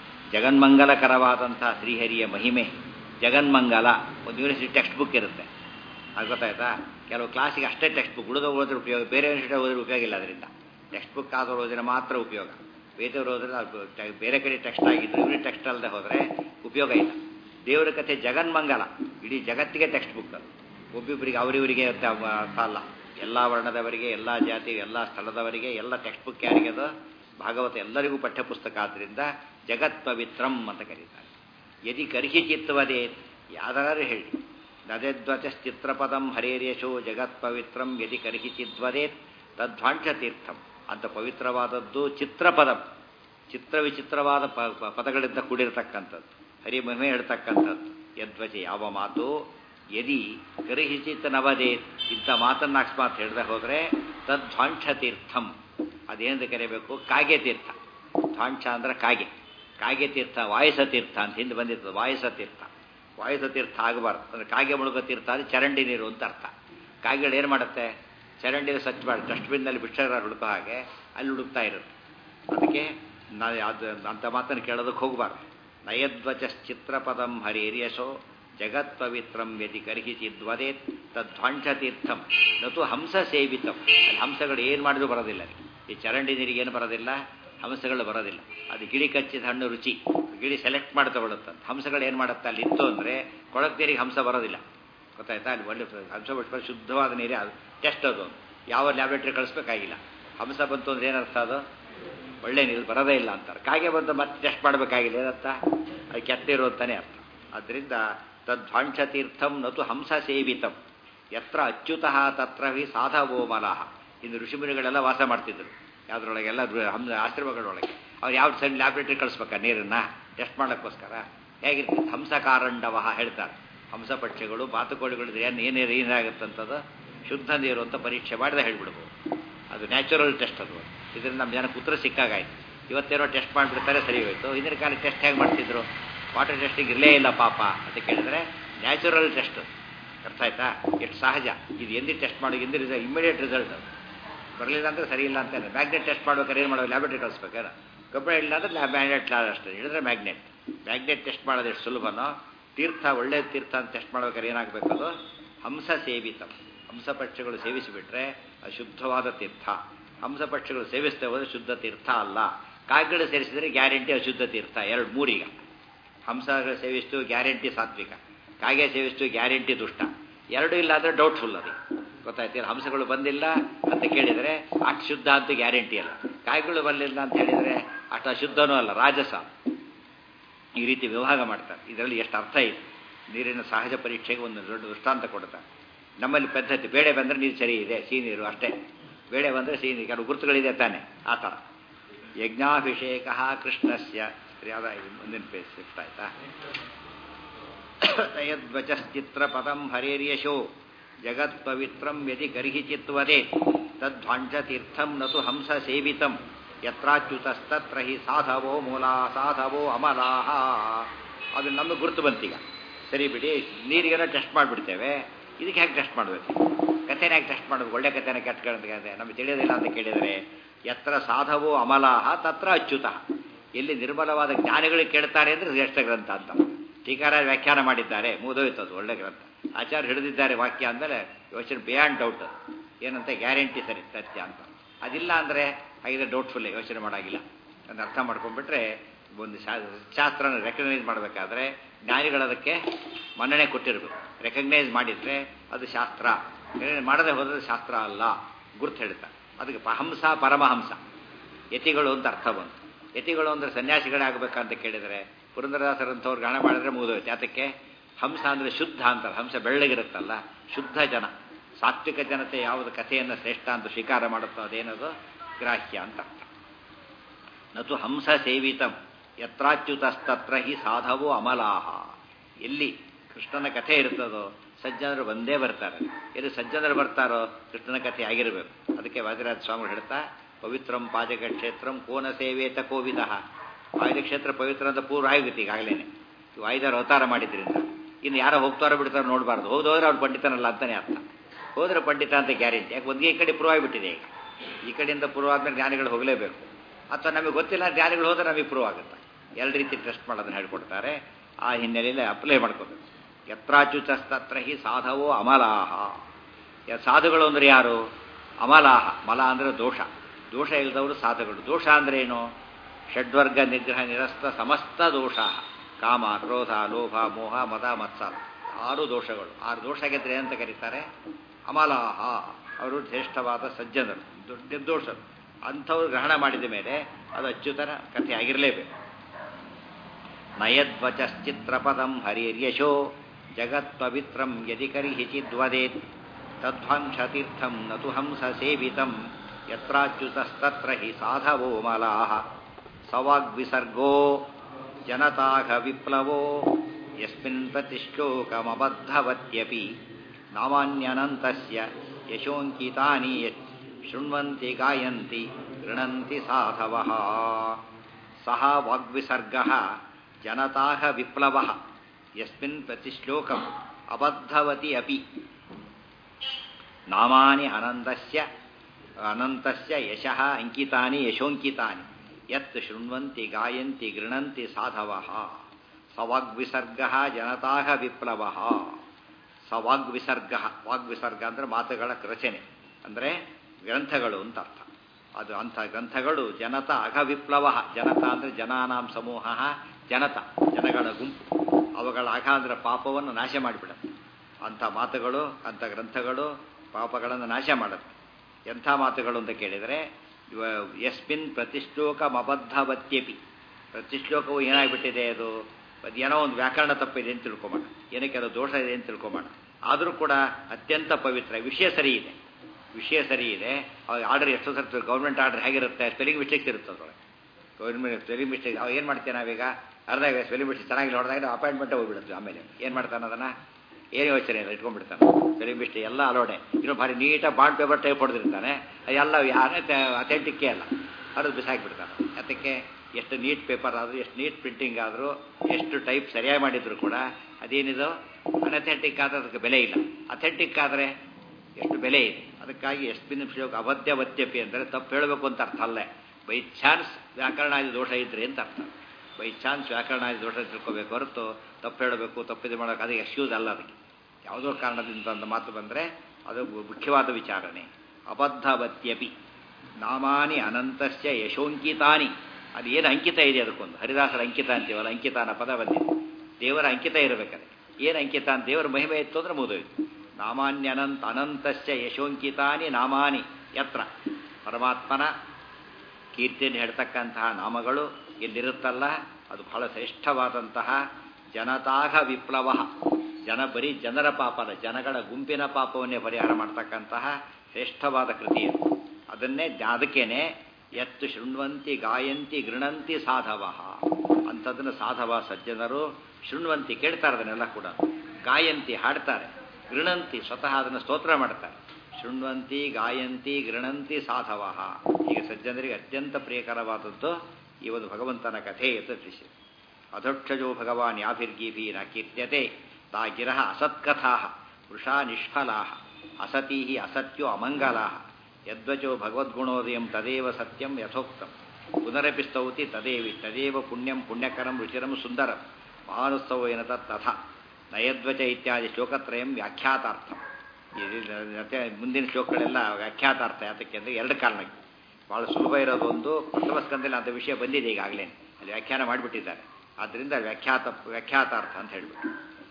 ಜಗನ್ಮಂಗಲಕರವಾದಂಥ ಶ್ರೀಹರಿಯ ಮಹಿಮೆ ಜಗನ್ಮಂಗಲ ಒಂದು ಯೂನಿವರ್ಸಿಟಿ ಟೆಕ್ಸ್ಟ್ ಬುಕ್ ಇರುತ್ತೆ ಅದು ಗೊತ್ತಾಯ್ತಾ ಕೆಲವು ಕ್ಲಾಸಿಗೆ ಅಷ್ಟೇ ಟೆಕ್ಸ್ಟ್ ಬುಕ್ ಉಳಿದ ಓದಿದ್ರೆ ಉಪಯೋಗ ಬೇರೆ ಯೂನಿವರ್ಸಿಟಿ ಓದಿದ್ರೆ ಉಪಯೋಗ ಇಲ್ಲ ಅದರಿಂದ ಟೆಕ್ಸ್ಟ್ ಬುಕ್ ಆದರೂ ಓದಿದ್ರೆ ಮಾತ್ರ ಉಪಯೋಗ ಬೇರೆಯವ್ರು ಹೋದ್ರೆ ಅದು ಟ- ಬೇರೆ ಕಡೆ ಟೆಕ್ಸ್ಟ್ ಆಗಿದ್ರು ಇವ್ರಿಗೆ ಟೆಕ್ಸ್ಟ್ ಅಲ್ಲದೆ ಹೋದರೆ ಉಪಯೋಗ ಇಲ್ಲ ದೇವರ ಕಥೆ ಜಗನ್ಮಂಗಲ ಇಡೀ ಜಗತ್ತಿಗೆ ಟೆಕ್ಸ್ಟ್ ಬುಕ್ ಅದು ಒಬ್ಬೊಬ್ಬರಿಗೆ ಅವರಿವರಿಗೆ ಅಂತ ಅರ್ಥ ಅಲ್ಲ ಎಲ್ಲ ವರ್ಣದವರಿಗೆ ಎಲ್ಲ ಜಾತಿ ಎಲ್ಲ ಸ್ಥಳದವರಿಗೆ ಎಲ್ಲ ಟೆಕ್ಸ್ಟ್ ಬುಕ್ ಯಾರಿಗೆ ಅದು ಭಾಗವತ ಎಲ್ಲರಿಗೂ ಪಠ್ಯಪುಸ್ತಕ ಆದ್ದರಿಂದ ಜಗತ್ ಪವಿತ್ರಂ ಅಂತ ಕರೀತಾರೆ ಯದಿ ಕರ್ಹಿ ಚಿತ್ತವದೇ ಯಾವ್ದಾರು ಹೇಳಿ ನದದ್ವಚ ಚಿತ್ರಪದಂ ಹರೇರ್ಯಶೋ ಜಗತ್ ಪವಿತ್ರಂ ಯದಿ ಕರ್ಹಿ ಚಿದ್ವದೇತ್ ತದ್ವಾಂಶ ತೀರ್ಥಂ ಅಂತ ಪವಿತ್ರವಾದದ್ದು ಚಿತ್ರಪದಂ ಚಿತ್ರ ವಿಚಿತ್ರವಾದ ಪ ಪ- ಪದಗಳಿಂದ ಕೂಡಿರತಕ್ಕಂಥದ್ದು ಹರಿ ಮಹಿಮೆ ಹೇಳ್ತಕ್ಕಂಥದ್ದು ಯದ್ವಚ ಯಾವ ಮಾತು ಯದಿ ಕರಿಹಿಚಿತ್ ನವದೇ ಇಂಥ ಮಾತನ್ನು ಅಕಸ್ಮಾತ್ ಹೇಳದೆ ಹೋದರೆ ತದ್ವಾಂಶ ತೀರ್ಥಂ ಅದೇನಂತ ಕರಿಬೇಕು ಕಾಗೆ ತೀರ್ಥ ಧ್ವಾಂಶ ಅಂದ್ರೆ ಕಾಗೆ ಕಾಗೆ ತೀರ್ಥ ವಾಯಸ ತೀರ್ಥ ಅಂತ ಹಿಂದೆ ಬಂದಿರ್ತದೆ ವಾಯಸ ತೀರ್ಥ ವಾಯಸ ತೀರ್ಥ ಆಗಬಾರ್ದು ಅಂದ್ರೆ ಕಾಗೆ ಮುಳುಗೋ ತೀರ್ಥ ಅಂದ್ರೆ ಚರಂಡಿ ನೀರು ಅಂತ ಅರ್ಥ ಕಾಗೆಗಳು ಏನು ಮಾಡುತ್ತೆ ಚರಂಡಿನ ಸ್ವಚ್ಛ ಮಾಡಿ ಡಸ್ಟ್ಬಿನ್ನಲ್ಲಿ ಬಿಟ್ಟರ ಹುಡುಕೋ ಹಾಗೆ ಅಲ್ಲಿ ಹುಡುಕ್ತಾ ಇರುತ್ತೆ ಅದಕ್ಕೆ ನಾ ಅದು ಅಂಥ ಮಾತನ್ನು ಕೇಳೋದಕ್ಕೆ ಹೋಗಬಾರ್ದು ನಯದ್ವಚ ಚಿತ್ರಪದಂ ಹರಿರ್ಯಶೋ ಜಗತ್ ಪವಿತ್ರಂ ಯದಿ ಕರ್ಹಿಸಿದ್ವದೇತ್ ತದ್ವಾಂಶ ತೀರ್ಥಂ ನತು ಹಂಸ ಸೇವಿತಂ ಅಲ್ಲಿ ಹಂಸಗಳು ಏನು ಮಾಡಿದ್ರು ಬರೋದಿಲ್ಲ ಅಲ್ಲಿ. ಈ ಚರಂಡಿ ನೀರಿಗೆ ಏನು ಬರೋದಿಲ್ಲ ಹಂಸಗಳು ಬರೋದಿಲ್ಲ ಅದು ಗಿಳಿ ಕಚ್ಚಿದ ಹಣ್ಣು ರುಚಿ ಗಿಳಿ ಸೆಲೆಕ್ಟ್ ಮಾಡಿ ತಗೊಳುತ್ತಂತ ಹಂಸಗಳು ಏನು ಮಾಡುತ್ತೆ ಅಲ್ಲಿ ಇತ್ತು ಅಂದರೆ ಕೊಳಕ್ ನೀರಿಗೆ ಹಂಸ ಬರೋದಿಲ್ಲ ಗೊತ್ತಾಯ್ತಾ ಅಲ್ಲಿ ಒಳ್ಳೆ ಹಂಸ ಬಿಟ್ಕೊಂಡು ಶುದ್ಧವಾದ ನೀರೇ ಅದು ಟೆಸ್ಟ್ ಅದು ಯಾವ ಲ್ಯಾಬ್ರೇಟ್ರಿ ಕಳಿಸ್ಬೇಕಾಗಿಲ್ಲ ಹಂಸ ಬಂತು ಅಂದ್ರೆ ಏನರ್ಥ ಅದು ಒಳ್ಳೆ ನೀರು ಬರೋದೇ ಇಲ್ಲ ಅಂತಾರೆ ಕಾಗೆ ಬಂದು ಮತ್ತೆ ಟೆಸ್ಟ್ ಮಾಡಬೇಕಾಗಿಲ್ಲ ಏನರ್ಥ ಅದು ಕೆಟ್ಟ ನೀರು ಅಂತಾನೆ ಅರ್ಥ ಆದ್ದರಿಂದ ತದ್ವಾಂಶ ತೀರ್ಥಂ ನತು ಹಂಸ ಸೇವಿತಂ ಯತ್ರ ಅಚ್ಯುತಃ ತತ್ರ ಹಿ ಸಾಧವೋ ಮಲಃ ಇನ್ನು ಋಷಿಮುನಿಗಳೆಲ್ಲ ವಾಸ ಮಾಡ್ತಿದ್ರು ಯಾವುದ್ರೊಳಗೆಲ್ಲ ರು- ಹಂಸ ಆಶ್ರಮಗಳೊಳಗೆ ಅವ್ರು ಯಾವ ಸಣ್ಣ ಲ್ಯಾಬ್ರೇಟ್ರಿ ಕಳಿಸ್ಬೇಕಾ ನೀರನ್ನು ಟೆಸ್ಟ್ ಮಾಡೋಕ್ಕೋಸ್ಕರ ಹೇಗಿರ್ತದೆ ಹಂಸಕಾರಂಡವ ಹೇಳ್ತಾರೆ ಹಂಸ ಪಕ್ಷಿಗಳು ಬಾತುಕೋಳಿಗಳು ಏನು ಏನೇ ಏನಾಗುತ್ತಂಥದ್ದು ಶುದ್ಧ ನೀರು ಅಂತ ಪರೀಕ್ಷೆ ಮಾಡಿದ ಹೇಳ್ಬಿಡ್ಬೋದು ಅದು ನ್ಯಾಚುರಲ್ ಟೆಸ್ಟ್ ಅದು ಇದರಿಂದ ನಮ್ಮ ಜನಕ್ಕೆ ಉತ್ತರ ಸಿಕ್ಕಾಗಾಯ್ತು ಇವತ್ತೇನೋ ಟೆಸ್ಟ್ ಮಾಡಿಬಿಡ್ತಾರೆ ಸರಿ ಹೋಯ್ತು ಹಿಂದಿನ ಕಾಲ ಟೆಸ್ಟ್ ಹೇಗೆ ಮಾಡ್ತಿದ್ರು ವಾಟರ್ ಟೆಸ್ಟಿಂಗ್ ಇರಲೇ ಇಲ್ಲ ಪಾಪ ಅಂತ ಕೇಳಿದ್ರೆ ನ್ಯಾಚುರಲ್ ಟೆಸ್ಟ್ ಅರ್ಥ ಆಯ್ತಾ ಎಷ್ಟು ಸಹಜ ಇದು ಎಂದಿ ಟೆಸ್ಟ್ ಮಾಡಿ ಎಂದಿ ರಿಸಲ್ಟ್ ಇಮಿಡಿಯೇಟ್ ರಿಸಲ್ಟ್ ಬರಲಿಲ್ಲ ಅಂದರೆ ಸರಿ ಇಲ್ಲ ಅಂತಾನೆ ಮ್ಯಾಗ್ನೆಟ್ ಟೆಸ್ಟ್ ಮಾಡ್ಬೇಕಾದ್ರೆ ಏನು ಮಾಡೋದು ಲ್ಯಾಬ್ರೇಟರಿ ಕಳಿಸ್ಬೇಕಾರೆ ಕಬ್ಬಿಣ ಇಲ್ಲ ಅಂದರೆ ಲ್ಯಾಬ್ ಮ್ಯಾಗ್ನೆಟ್ ಅಷ್ಟೇ ಹಿಡಿದ್ರೆ ಮ್ಯಾಗ್ನೆಟ್ ಮ್ಯಾಗ್ನೆಟ್ ಟೆಸ್ಟ್ ಮಾಡೋದು ಎಷ್ಟು ಸುಲಭನೋ ತೀರ್ಥ ಒಳ್ಳೆ ತೀರ್ಥ ಅಂತ ಟೆಸ್ಟ್ ಮಾಡ್ಬೇಕಾದ್ರೆ ಏನಾಗಬೇಕು ಅದು ಹಂಸ ಸೇವಿತ ಹಂಸ ಪಕ್ಷಿಗಳು ಸೇವಿಸಿಬಿಟ್ರೆ ಅದು ಶುದ್ಧವಾದ ತೀರ್ಥ ಹಂಸ ಪಕ್ಷಿಗಳು ಸೇವಿಸ್ತೇ ಹೋದ್ರೆ ಶುದ್ಧ ತೀರ್ಥ ಅಲ್ಲ ಕಾಗೆಗಳು ಸೇರಿಸಿದ್ರೆ ಗ್ಯಾರಂಟಿ ಅಶುದ್ಧ ತೀರ್ಥ ಎರಡು ಮೂರೀಗ ಹಂಸಗಳು ಸೇವಿಸ್ತು ಗ್ಯಾರಂಟಿ ಸಾತ್ವಿಕ ಕಾಗೆ ಸೇವಿಸ್ತು ಗ್ಯಾರಂಟಿ ದುಷ್ಟ ಎರಡೂ ಇಲ್ಲ ಅಂದರೆ ಡೌಟ್ಫುಲ್ ಅದು ಗೊತ್ತಾಯ್ತಿಲ್ಲ ಹಂಸಗಳು ಬಂದಿಲ್ಲ ಅಂತ ಕೇಳಿದರೆ ಅಷ್ಟು ಶುದ್ಧ ಅಂತ ಗ್ಯಾರಂಟಿ ಅಲ್ಲ ಕಾಯಿಗಳು ಬರಲಿಲ್ಲ ಅಂತ ಹೇಳಿದರೆ ಅಷ್ಟು ಅಶುದ್ಧನೂ ಅಲ್ಲ ರಾಜಸ ಈ ರೀತಿ ವಿಭಾಗ ಮಾಡ್ತಾರೆ ಇದರಲ್ಲಿ ಎಷ್ಟು ಅರ್ಥ ಇದೆ ನೀರಿನ ಸಹಜ ಪರೀಕ್ಷೆಗೆ ಒಂದು ದೊಡ್ಡ ದೃಷ್ಟಾಂತ ಕೊಡ್ತಾರೆ ನಮ್ಮಲ್ಲಿ ಪದ್ಧತಿ ಬೇಳೆ ಬಂದರೆ ನೀರು ಸರಿ ಇದೆ ಸಿಹಿ ನೀರು ಅಷ್ಟೇ ಬೇಳೆ ಬಂದರೆ ಸಿಹಿ ನೀರು ಕೆಲವು ಗುರುತುಗಳಿದೆ ತಾನೆ ಆ ಥರ ಯಜ್ಞಾಭಿಷೇಕ ಕೃಷ್ಣಸ್ಯ ಯಾವ್ದ ಇದು ಮುಂದಿನ ಪೇಜ್ ಶಿಫ್ಟ್ ಆಯ್ತಾ ಯದ್ವಚಶ್ಚಿತ್ರಪದಂ ಹರೇರ್ಯಶೋ ಜಗತ್ ಪವಿತ್ರಂ ಯದಿ ಗರ್ಹಿ ಚಿತ್ವದೆ ತದ್ವಾಂಶ ತೀರ್ಥಂ ನತು ಹಂಸ ಸೇವಿತಂ ಯತ್ರಾಚ್ಯುತಸ್ತತ್ರ ಹಿ ಸಾಧವೋ ಮೂಲ ಸಾಧವೋ ಅಮಲಾಹ ಅದು ನಮಗೆ ಗುರುತು ಬಂತೀಗ ಸರಿ ಬಿಡಿ ನೀರಿಗೆಲ್ಲ ಟೆಸ್ಟ್ ಮಾಡಿಬಿಡ್ತೇವೆ ಇದಕ್ಕೆ ಹೇಗೆ ಟೆಸ್ಟ್ ಮಾಡಬೇಕು ಕಥೆನ ಹೇಗೆ ಟೆಸ್ಟ್ ಮಾಡಬೇಕು ಒಳ್ಳೆ ಕಥೆನ ಕೆಟ್ಟ ಕಥೆ ನಮಗೆ ತಿಳಿಯೋದಿಲ್ಲ ಅಂತ ಕೇಳಿದರೆ ಯತ್ರ ಸಾಧವೋ ಅಮಲಾಹ ತತ್ರ ಅಚ್ಯುತ ಎಲ್ಲಿ ನಿರ್ಮಲವಾದ ಜ್ಞಾನಿಗಳು ಕೇಳ್ತಾರೆ ಅಂದರೆ ಶ್ರೇಷ್ಠ ಗ್ರಂಥ ಅಂತ ಟೀಕಾರ ವ್ಯಾಖ್ಯಾನ ಮಾಡಿದ್ದಾರೆ ಮುಗಿದೋಯ್ತದು ಒಳ್ಳೆ ಗ್ರಂಥ ಆಚಾರ್ಯ ಹಿಡಿದಿದ್ದಾರೆ ವಾಕ್ಯ ಅಂದಮೇಲೆ ಯೋಚನೆ ಬಿಯಾಂಡ್ ಡೌಟ್ ಏನಂತ ಗ್ಯಾರಂಟಿ ಸರಿ ಸತ್ಯ ಅಂತ ಅದಿಲ್ಲ ಅಂದರೆ ಹಾಗಿದ್ರೆ ಡೌಟ್ಫುಲ್ ಯೋಚನೆ ಮಾಡೋಂಗಿಲ್ಲ ಅಂತ ಅರ್ಥ ಮಾಡ್ಕೊಂಡ್ಬಿಟ್ರೆ ಒಂದು ಶಾ ಶಾಸ್ತ್ರನ ರೆಕಗ್ನೈಸ್ ಮಾಡಬೇಕಾದ್ರೆ ಜ್ಞಾನಿಗಳದಕ್ಕೆ ಮನ್ನಣೆ ಕೊಟ್ಟಿರಬೇಕು ರೆಕಗ್ನೈಸ್ ಮಾಡಿದರೆ ಅದು ಶಾಸ್ತ್ರ ಮಾಡದೆ ಹೋದರೆ ಶಾಸ್ತ್ರ ಅಲ್ಲ ಗುರ್ತು ಹೇಳ್ತಾ ಅದಕ್ಕೆ ಹಂಸ ಪರಮಹಂಸ ಯತಿಗಳು ಅಂತ ಅರ್ಥ ಬಂತು ಯತಿಗಳು ಅಂದರೆ ಸನ್ಯಾಸಿಗಳೇ ಆಗಬೇಕಂತ ಕೇಳಿದರೆ ಪುರಂದರದಾಸರಂಥವ್ರು ಗಾಣ ಮಾಡಿದ್ರೆ ಮುಗಿದೋಯ್ತು ಯಾತಕ್ಕೆ ಹಂಸ ಅಂದರೆ ಶುದ್ಧ ಅಂತಾರೆ ಹಂಸ ಬೆಳ್ಳಗಿರುತ್ತಲ್ಲ ಶುದ್ಧ ಜನ ಸಾತ್ವಿಕ ಜನತೆ ಯಾವುದು ಕಥೆಯನ್ನು ಶ್ರೇಷ್ಠ ಅಂತ ಸ್ವೀಕಾರ ಮಾಡುತ್ತೋ ಅದೇನದು ಗ್ರಾಹ್ಯ ಅಂತ ಅರ್ಥ ನತು ಹಂಸ ಸೇವಿತಂ ಯತ್ರಾಚ್ಯುತಸ್ತತ್ರ ಹಿ ಸಾಧವೋ ಅಮಲಾಹ ಎಲ್ಲಿ ಕೃಷ್ಣನ ಕಥೆ ಇರ್ತದೋ ಸಜ್ಜನರು ಬಂದೇ ಬರ್ತಾರೆ ಎಲ್ಲಿ ಸಜ್ಜನರು ಬರ್ತಾರೋ ಕೃಷ್ಣನ ಕಥೆ ಆಗಿರಬೇಕು ಅದಕ್ಕೆ ವಾದಿರಾಜ ಸ್ವಾಮಿ ಹೇಳ್ತಾ ಪವಿತ್ರಂ ಪಾಜಕ ಕ್ಷೇತ್ರಂ ಕೋನ ಸೇವೇತ ಕೋವಿದ ಆಯುಧ ಕ್ಷೇತ್ರ ಪವಿತ್ರ ಅಂತ ಪೂರ್ವ ಆಯುಗತಿ ಈಗಾಗಲೇ ಇವು ಐದಾರು ಅವತಾರ ಮಾಡಿದ್ರಿಂದ ಇನ್ನು ಯಾರೋ ಹೋಗ್ತಾರೋ ಬಿಡ್ತಾರೋ ನೋಡಬಾರ್ದು ಹೋದೋದ್ರೆ ಅವ್ರು ಪಂಡಿತನಲ್ಲ ಅಂತಾನೆ ಅರ್ಥ ಹೋದ್ರೆ ಪಂಡಿತ ಅಂತ ಗ್ಯಾರಂಟಿ ಯಾಕೆ ಒಂದೇ ಕಡೆ ಪ್ರೂವ್ ಆಗಿಬಿಟ್ಟಿದೆ ಈಗ ಈ ಕಡೆಯಿಂದ ಪ್ರೂವ್ ಆದ್ಮೇಲೆ ಜ್ಞಾನಿಗಳು ಹೋಗಲೇಬೇಕು ಅಥವಾ ನಮಗೆ ಗೊತ್ತಿಲ್ಲ ಜ್ಞಾನಿಗಳು ಹೋದ್ರೆ ನಮಗೆ ಪ್ರೂವ್ ಆಗುತ್ತೆ ಎರಡು ರೀತಿ ಟೆಸ್ಟ್ ಮಾಡೋದನ್ನ ಹೇಳ್ಕೊಡ್ತಾರೆ ಆ ಹಿನ್ನೆಲೆಯಲ್ಲಿ ಅಪ್ಲೈ ಮಾಡ್ಕೋಬೇಕು ಯತ್ರಾಚುತಸ್ತತ್ರ ಹಿ ಸಾಧವೋ ಅಮಲಾಹ ಯ- ಸಾಧುಗಳು ಅಂದ್ರೆ ಯಾರು ಅಮಲಾಹ ಮಲ ಅಂದ್ರೆ ದೋಷ ದೋಷ ಇಲ್ಲದವರು ಸಾಧುಗಳು ದೋಷ ಅಂದ್ರೆ ಏನು ಷಡ್ವರ್ಗ ನಿಗ್ರಹ ನಿರಸ್ತ ಸಮಸ್ತ ದೋಷ ಕಾಮ ಕ್ರೋಧ ಲೋಭ ಮೋಹ ಮದ ಮತ್ಸರ ಆರು ದೋಷಗಳು ಆರು ದೋಷ ಗೆದ್ರೆ ಅಂತ ಕರೀತಾರೆ ಅಮಲಾಹ ಅವರು ಶ್ರೇಷ್ಠವಾದ ಸಜ್ಜನರು ದೊಡ್ಡ ನಿರ್ದೋಷರು ಅಂಥವ್ರು ಗ್ರಹಣ ಮಾಡಿದ ಮೇಲೆ ಅದು ಅಚ್ಯುತನ ಕಥೆ ಆಗಿರಲೇಬೇಕು ನಯದ್ವಚಶ್ಚಿತ್ರಪದಂ ಹರಿರ್ಯಶೋ ಜಗತ್ಪವಿತ್ರಂ ಯದಿ ಕರಿಹಿ ಚಿದ್ವದೇತ್ ತದ್ವಂಶತೀರ್ಥಂ ನತು ಹಂಸ ಸೇವಿತಂ ಯತ್ರಾಚ್ಯುತಸ್ತತ್ರ ಹಿ ಸಾಧವೋ ಮಲಾಹ ಸವಾಗ್ವಿಸರ್ಗೋ ಜನತಾಘ ವಿಪ್ಲವೋ ಯಸ್ಮಿನ್ ಪ್ರತಿಶ್ಲೋಕಮಬದ್ಧವತ್ಯಪಿ ನಾಮಾನ್ಯನಂತಸ್ಯ ಯಶೋಂಕಿತಾನಿ ಯತ್ ಶೃಣ್ವಂತಿ ಗಾಯಂತಿ ಗೃಣಂತಿ ಸಾಧವಃ ಸಹ ವಾಗ್ವಿಸರ್ಗಃ ಜನತಾಹ ವಿಪ್ಲವಃ ಯಸ್ಮಿನ್ ಪ್ರತಿಶ್ಲೋಕಂ ಅಬದ್ಧವತಿ ಅಪಿ ನಾಮಾನಿ ಅನಂತಸ್ಯ ಅನಂತಸ್ಯ ಯಶಃ ಅಂಕಿತಾನಿ ಯಶೋಂಕಿತಾನಿ ಯತ್ ಶೃಣ್ವಂತಿ ಗಾಯಂತಿ ಗೃಣಂತಿ ಸಾಧವಃ ಸವಾಗ್ವಿಸರ್ಗಃ ಜನತಾಹ ವಿಪ್ಲವಃ ಸವಾಗ್ವಿಸರ್ಗ ವಾಗ್ವಿಸರ್ಗ ಅಂದರೆ ಮಾತುಗಳ ರಚನೆ ಅಂದರೆ ಗ್ರಂಥಗಳು ಅಂತ ಅರ್ಥ ಅದು ಅಂಥ ಗ್ರಂಥಗಳು ಜನತ ಅಘ ವಿಪ್ಲವ ಜನತ ಅಂದರೆ ಜನಾನಾಂ ಸಮೂಹ ಜನತ ಜನಗಳ ಗುಂಪು ಅವುಗಳ ಅಘ ಅಂದರೆ ಪಾಪವನ್ನು ನಾಶ ಮಾಡಿಬಿಡುತ್ತೆ ಅಂಥ ಮಾತುಗಳು ಅಂಥ ಗ್ರಂಥಗಳು ಪಾಪಗಳನ್ನು ನಾಶ ಮಾಡುತ್ತೆ ಎಂಥ ಮಾತುಗಳು ಅಂತ ಕೇಳಿದರೆ ಇವ ಯಸ್ಮಿನ್ ಪ್ರತಿಶ್ಲೋಕಮಬದ್ಧವತ್ಯಪಿ ಪ್ರತಿಶ್ಲೋಕವು ಏನಾಗ್ಬಿಟ್ಟಿದೆ ಅದು ಅದು ಏನೋ ಒಂದು ವ್ಯಾಕರಣ ತಪ್ಪಿದೆ ಅಂತ ತಿಳ್ಕೊಬೋಣ ಏನಕ್ಕೆ ಅದು ದೋಷ ಇದೆ ಅಂತ ತಿಳ್ಕೊಬೋಣ ಆದರೂ ಕೂಡ ಅತ್ಯಂತ ಪವಿತ್ರ ವಿಷಯ ಸರಿ ಇದೆ ವಿಷಯ ಸರಿ ಇದೆ ಆರ್ಡರ್ ಎಷ್ಟು ಸರ್ತಿ ಗೌರ್ಮೆಂಟ್ ಆರ್ಡರ್ ಹೇಗಿರುತ್ತೆ ಸ್ಪೆಲ್ಲಿಂಗ್ ಮಿಸ್ಟೇಕ್ಸ್ ಇರುತ್ತೆ ಅದರೊಳಗೆ ಗೌರ್ಮೆಂಟ್ ಸ್ಪೆಲ್ಲಿಂಗ್ ಮಿಸ್ಟೇಕ್ ಅವು ಏನು ಮಾಡ್ತೀವಿ ನಾವೀಗ ಅರ್ಧ ಸ್ಪೆಲ್ಲಿಂಗ್ ಮಿಸ್ಟೇಕ್ ಚೆನ್ನಾಗಿ ಹೊಡೆದಾಗ ನಾವು ಅಪಾಯಿಂಟ್ಮೆಂಟೇ ಹೋಗ್ಬಿಡುತ್ತೆ ಆಮೇಲೆ ಏನು ಮಾಡ್ತಾನೆ ಅದನ್ನು ಏನು ಯೋಚನೆ ಇಲ್ಲ ಇಟ್ಕೊಂಡ್ಬಿಡ್ತಾನೆ ಸ್ಪೆಲ್ಲಿಂಗ್ ಮಿಸ್ಟೇಕ್ ಎಲ್ಲ ಅಲೋಡೆ ಇನ್ನು ಭಾರಿ ನೀಟಾಗಿ ಬಾಂಡ್ ಪೇಪರ್ ಟೈಪ್ ಹೊಡೆದಿರ್ತಾನೆ ಎಲ್ಲ ಯಾರೇ ಅಥೆಂಟಿಕ್ಕೇ ಅಲ್ಲ ಅದು ಬಿಸಾಕಿಬಿಡ್ತಾನೆ ಅದಕ್ಕೆ ಎಷ್ಟು ನೀಟ್ ಪೇಪರ್ ಆದರೂ ಎಷ್ಟು ನೀಟ್ ಪ್ರಿಂಟಿಂಗ್ ಆದರೂ ಎಷ್ಟು ಟೈಪ್ ಸರಿಯಾಗಿ ಮಾಡಿದ್ರು ಕೂಡ ಅದೇನಿದು ಅನಥೆಂಟಿಕ್ ಆದ್ರೆ ಅದಕ್ಕೆ ಬೆಲೆ ಇಲ್ಲ ಅಥೆಂಟಿಕ್ ಆದರೆ ಎಷ್ಟು ಬೆಲೆ ಇದೆ ಅದಕ್ಕಾಗಿ ಎಸ್ಪಿನ ಶ್ಲೋಕ ಅವಧ್ಯವತ್ಯಪಿ ಅಂದರೆ ತಪ್ಪು ಹೇಳಬೇಕು ಅಂತ ಅರ್ಥ ಅಲ್ಲೇ ಬೈ ಚಾನ್ಸ್ ವ್ಯಾಕರಣಾದಿ ದೋಷ ಇದ್ರೆ ಅಂತ ಅರ್ಥ ಬೈ ಚಾನ್ಸ್ ವ್ಯಾಕರಣಾದಿ ದೋಷ ತಿಳ್ಕೋಬೇಕು ಹೊರತು ತಪ್ಪು ಹೇಳಬೇಕು ತಪ್ಪಿದೆ ಮಾಡೋಕೆ ಅದು ಎಕ್ಸ್ಕ್ಯೂಸ್ ಅಲ್ಲ ಅದಕ್ಕೆ ಯಾವುದೋ ಕಾರಣದಿಂದ ಒಂದು ಮಾತು ಬಂದರೆ ಅದು ಮುಖ್ಯವಾದ ವಿಚಾರಣೆ ಅಬದ್ಧವತ್ಯಪಿ ನಾಮಾನಿ ಅನಂತಸ್ಯ ಯಶೋಂಕಿತಾನಿ ಅದು ಏನು ಅಂಕಿತ ಇದೆ ಅದಕ್ಕೊಂದು ಹರಿದಾಸರ ಅಂಕಿತ ಅಂತೀವಲ್ಲ ಅಂಕಿತ ಅನ್ನೋ ಪದ ಬಂದಿದೆ ದೇವರ ಅಂಕಿತ ಇರಬೇಕಾದ್ರೆ ಏನು ಅಂಕಿತ ಅಂತ ದೇವರ ಮಹಿಮೆ ಇತ್ತು ಅಂದ್ರೆ ಮುಗಿದೋಯ್ತು ನಾಮಾನ್ಯನಂತ ಅನಂತಸ್ಯ ಯಶೋಂಕಿತಾನಿ ನಾಮಾನಿ ಯತ್ರ ಪರಮಾತ್ಮನ ಕೀರ್ತಿಯನ್ನು ಹೇಳ್ತಕ್ಕಂತಹ ನಾಮಗಳು ಎಲ್ಲಿರುತ್ತಲ್ಲ ಅದು ಬಹಳ ಶ್ರೇಷ್ಠವಾದಂತಹ ಜನತಾಘ ವಿಪ್ಲವ ಜನ ಬರೀ ಜನರ ಪಾಪದ ಜನಗಳ ಗುಂಪಿನ ಪಾಪವನ್ನೇ ಪರಿಹಾರ ಮಾಡ್ತಕ್ಕಂತಹ ಶ್ರೇಷ್ಠವಾದ ಕೃತಿ ಅದು ಅದನ್ನೇ ಅದಕ್ಕೇನೆ ಎತ್ತು ಶೃಣ್ವಂತಿ ಗಾಯಂತಿ ಗೃಣಂತಿ ಸಾಧವ ಅಂಥದ್ದನ್ನು ಸಾಧವ ಸಜ್ಜನರು ಶೃಣ್ವಂತಿ ಕೇಳ್ತಾರೆ ಅದನ್ನೆಲ್ಲ ಕೂಡ ಗಾಯಂತಿ ಹಾಡ್ತಾರೆ ಗೃಣಂತಿ ಸ್ವತಃ ಅದನ್ನು ಸ್ತೋತ್ರ ಮಾಡ್ತಾರೆ ಶೃಣ್ವಂತಿ ಗಾಯಂತಿ ಗೃಣಂತಿ ಸಾಧವ ಈಗ ಸಜ್ಜನರಿಗೆ ಅತ್ಯಂತ ಪ್ರಿಯಕರವಾದದ್ದು ಈ ಒಂದು ಭಗವಂತನ ಕಥೆ ಎಂದು ತಿಳಿಸಿ ಅಧಕ್ಷಜೋ ಭಗವಾನ್ ಯಾಭಿರ್ಗೀಭಿ ನ ಕೀರ್ತ್ಯತೆ ತಾ ಗಿರಹ ಅಸತ್ಕಥಾ ವೃಷಾ ನಿಷ್ಫಲಾ ಅಸತೀ ಅಸತ್ಯೋ ಅಮಂಗಲಾ ಯದ್ವಚೋ ಭಗವದ್ಗುಣೋದಯಂ ತದೇವ ಸತ್ಯಂ ಯಥೋಕ್ತಂ ಪುನರಪಿ ಸ್ತೌತಿ ತದೇವಿ ತದೇವ ಪುಣ್ಯಂ ಪುಣ್ಯಕರಂ ರುಚಿರಂ ಸುಂದರಂ ಮಹಾನುತ್ಸವ ಏನ ತಥ ನಯದ್ವಚ ಇತ್ಯಾದಿ ಶ್ಲೋಕತ್ರಯಂ ವ್ಯಾಖ್ಯಾತಾರ್ಥಂ ಮತ್ತೆ ಮುಂದಿನ ಶ್ಲೋಕಗಳೆಲ್ಲ ವ್ಯಾಖ್ಯಾತಾರ್ಥ ಯಾತಕ್ಕೆ ಅಂದರೆ ಎರಡು ಕಾರಣಕ್ಕೆ ಭಾಳ ಸುಲಭ ಇರೋದು ಒಂದು ಪ್ರಥಮ ಸ್ಕಂದಲ್ಲಿ ಅಂಥ ವಿಷಯ ಬಂದಿದೆ ಈಗಾಗಲೇ ಅಲ್ಲಿ ವ್ಯಾಖ್ಯಾನ ಮಾಡಿಬಿಟ್ಟಿದ್ದಾರೆ ಆದ್ದರಿಂದ ವ್ಯಾಖ್ಯಾತ ವ್ಯಾಖ್ಯಾತಾರ್ಥ ಅಂತ ಹೇಳ್ಬಿಟ್ಟು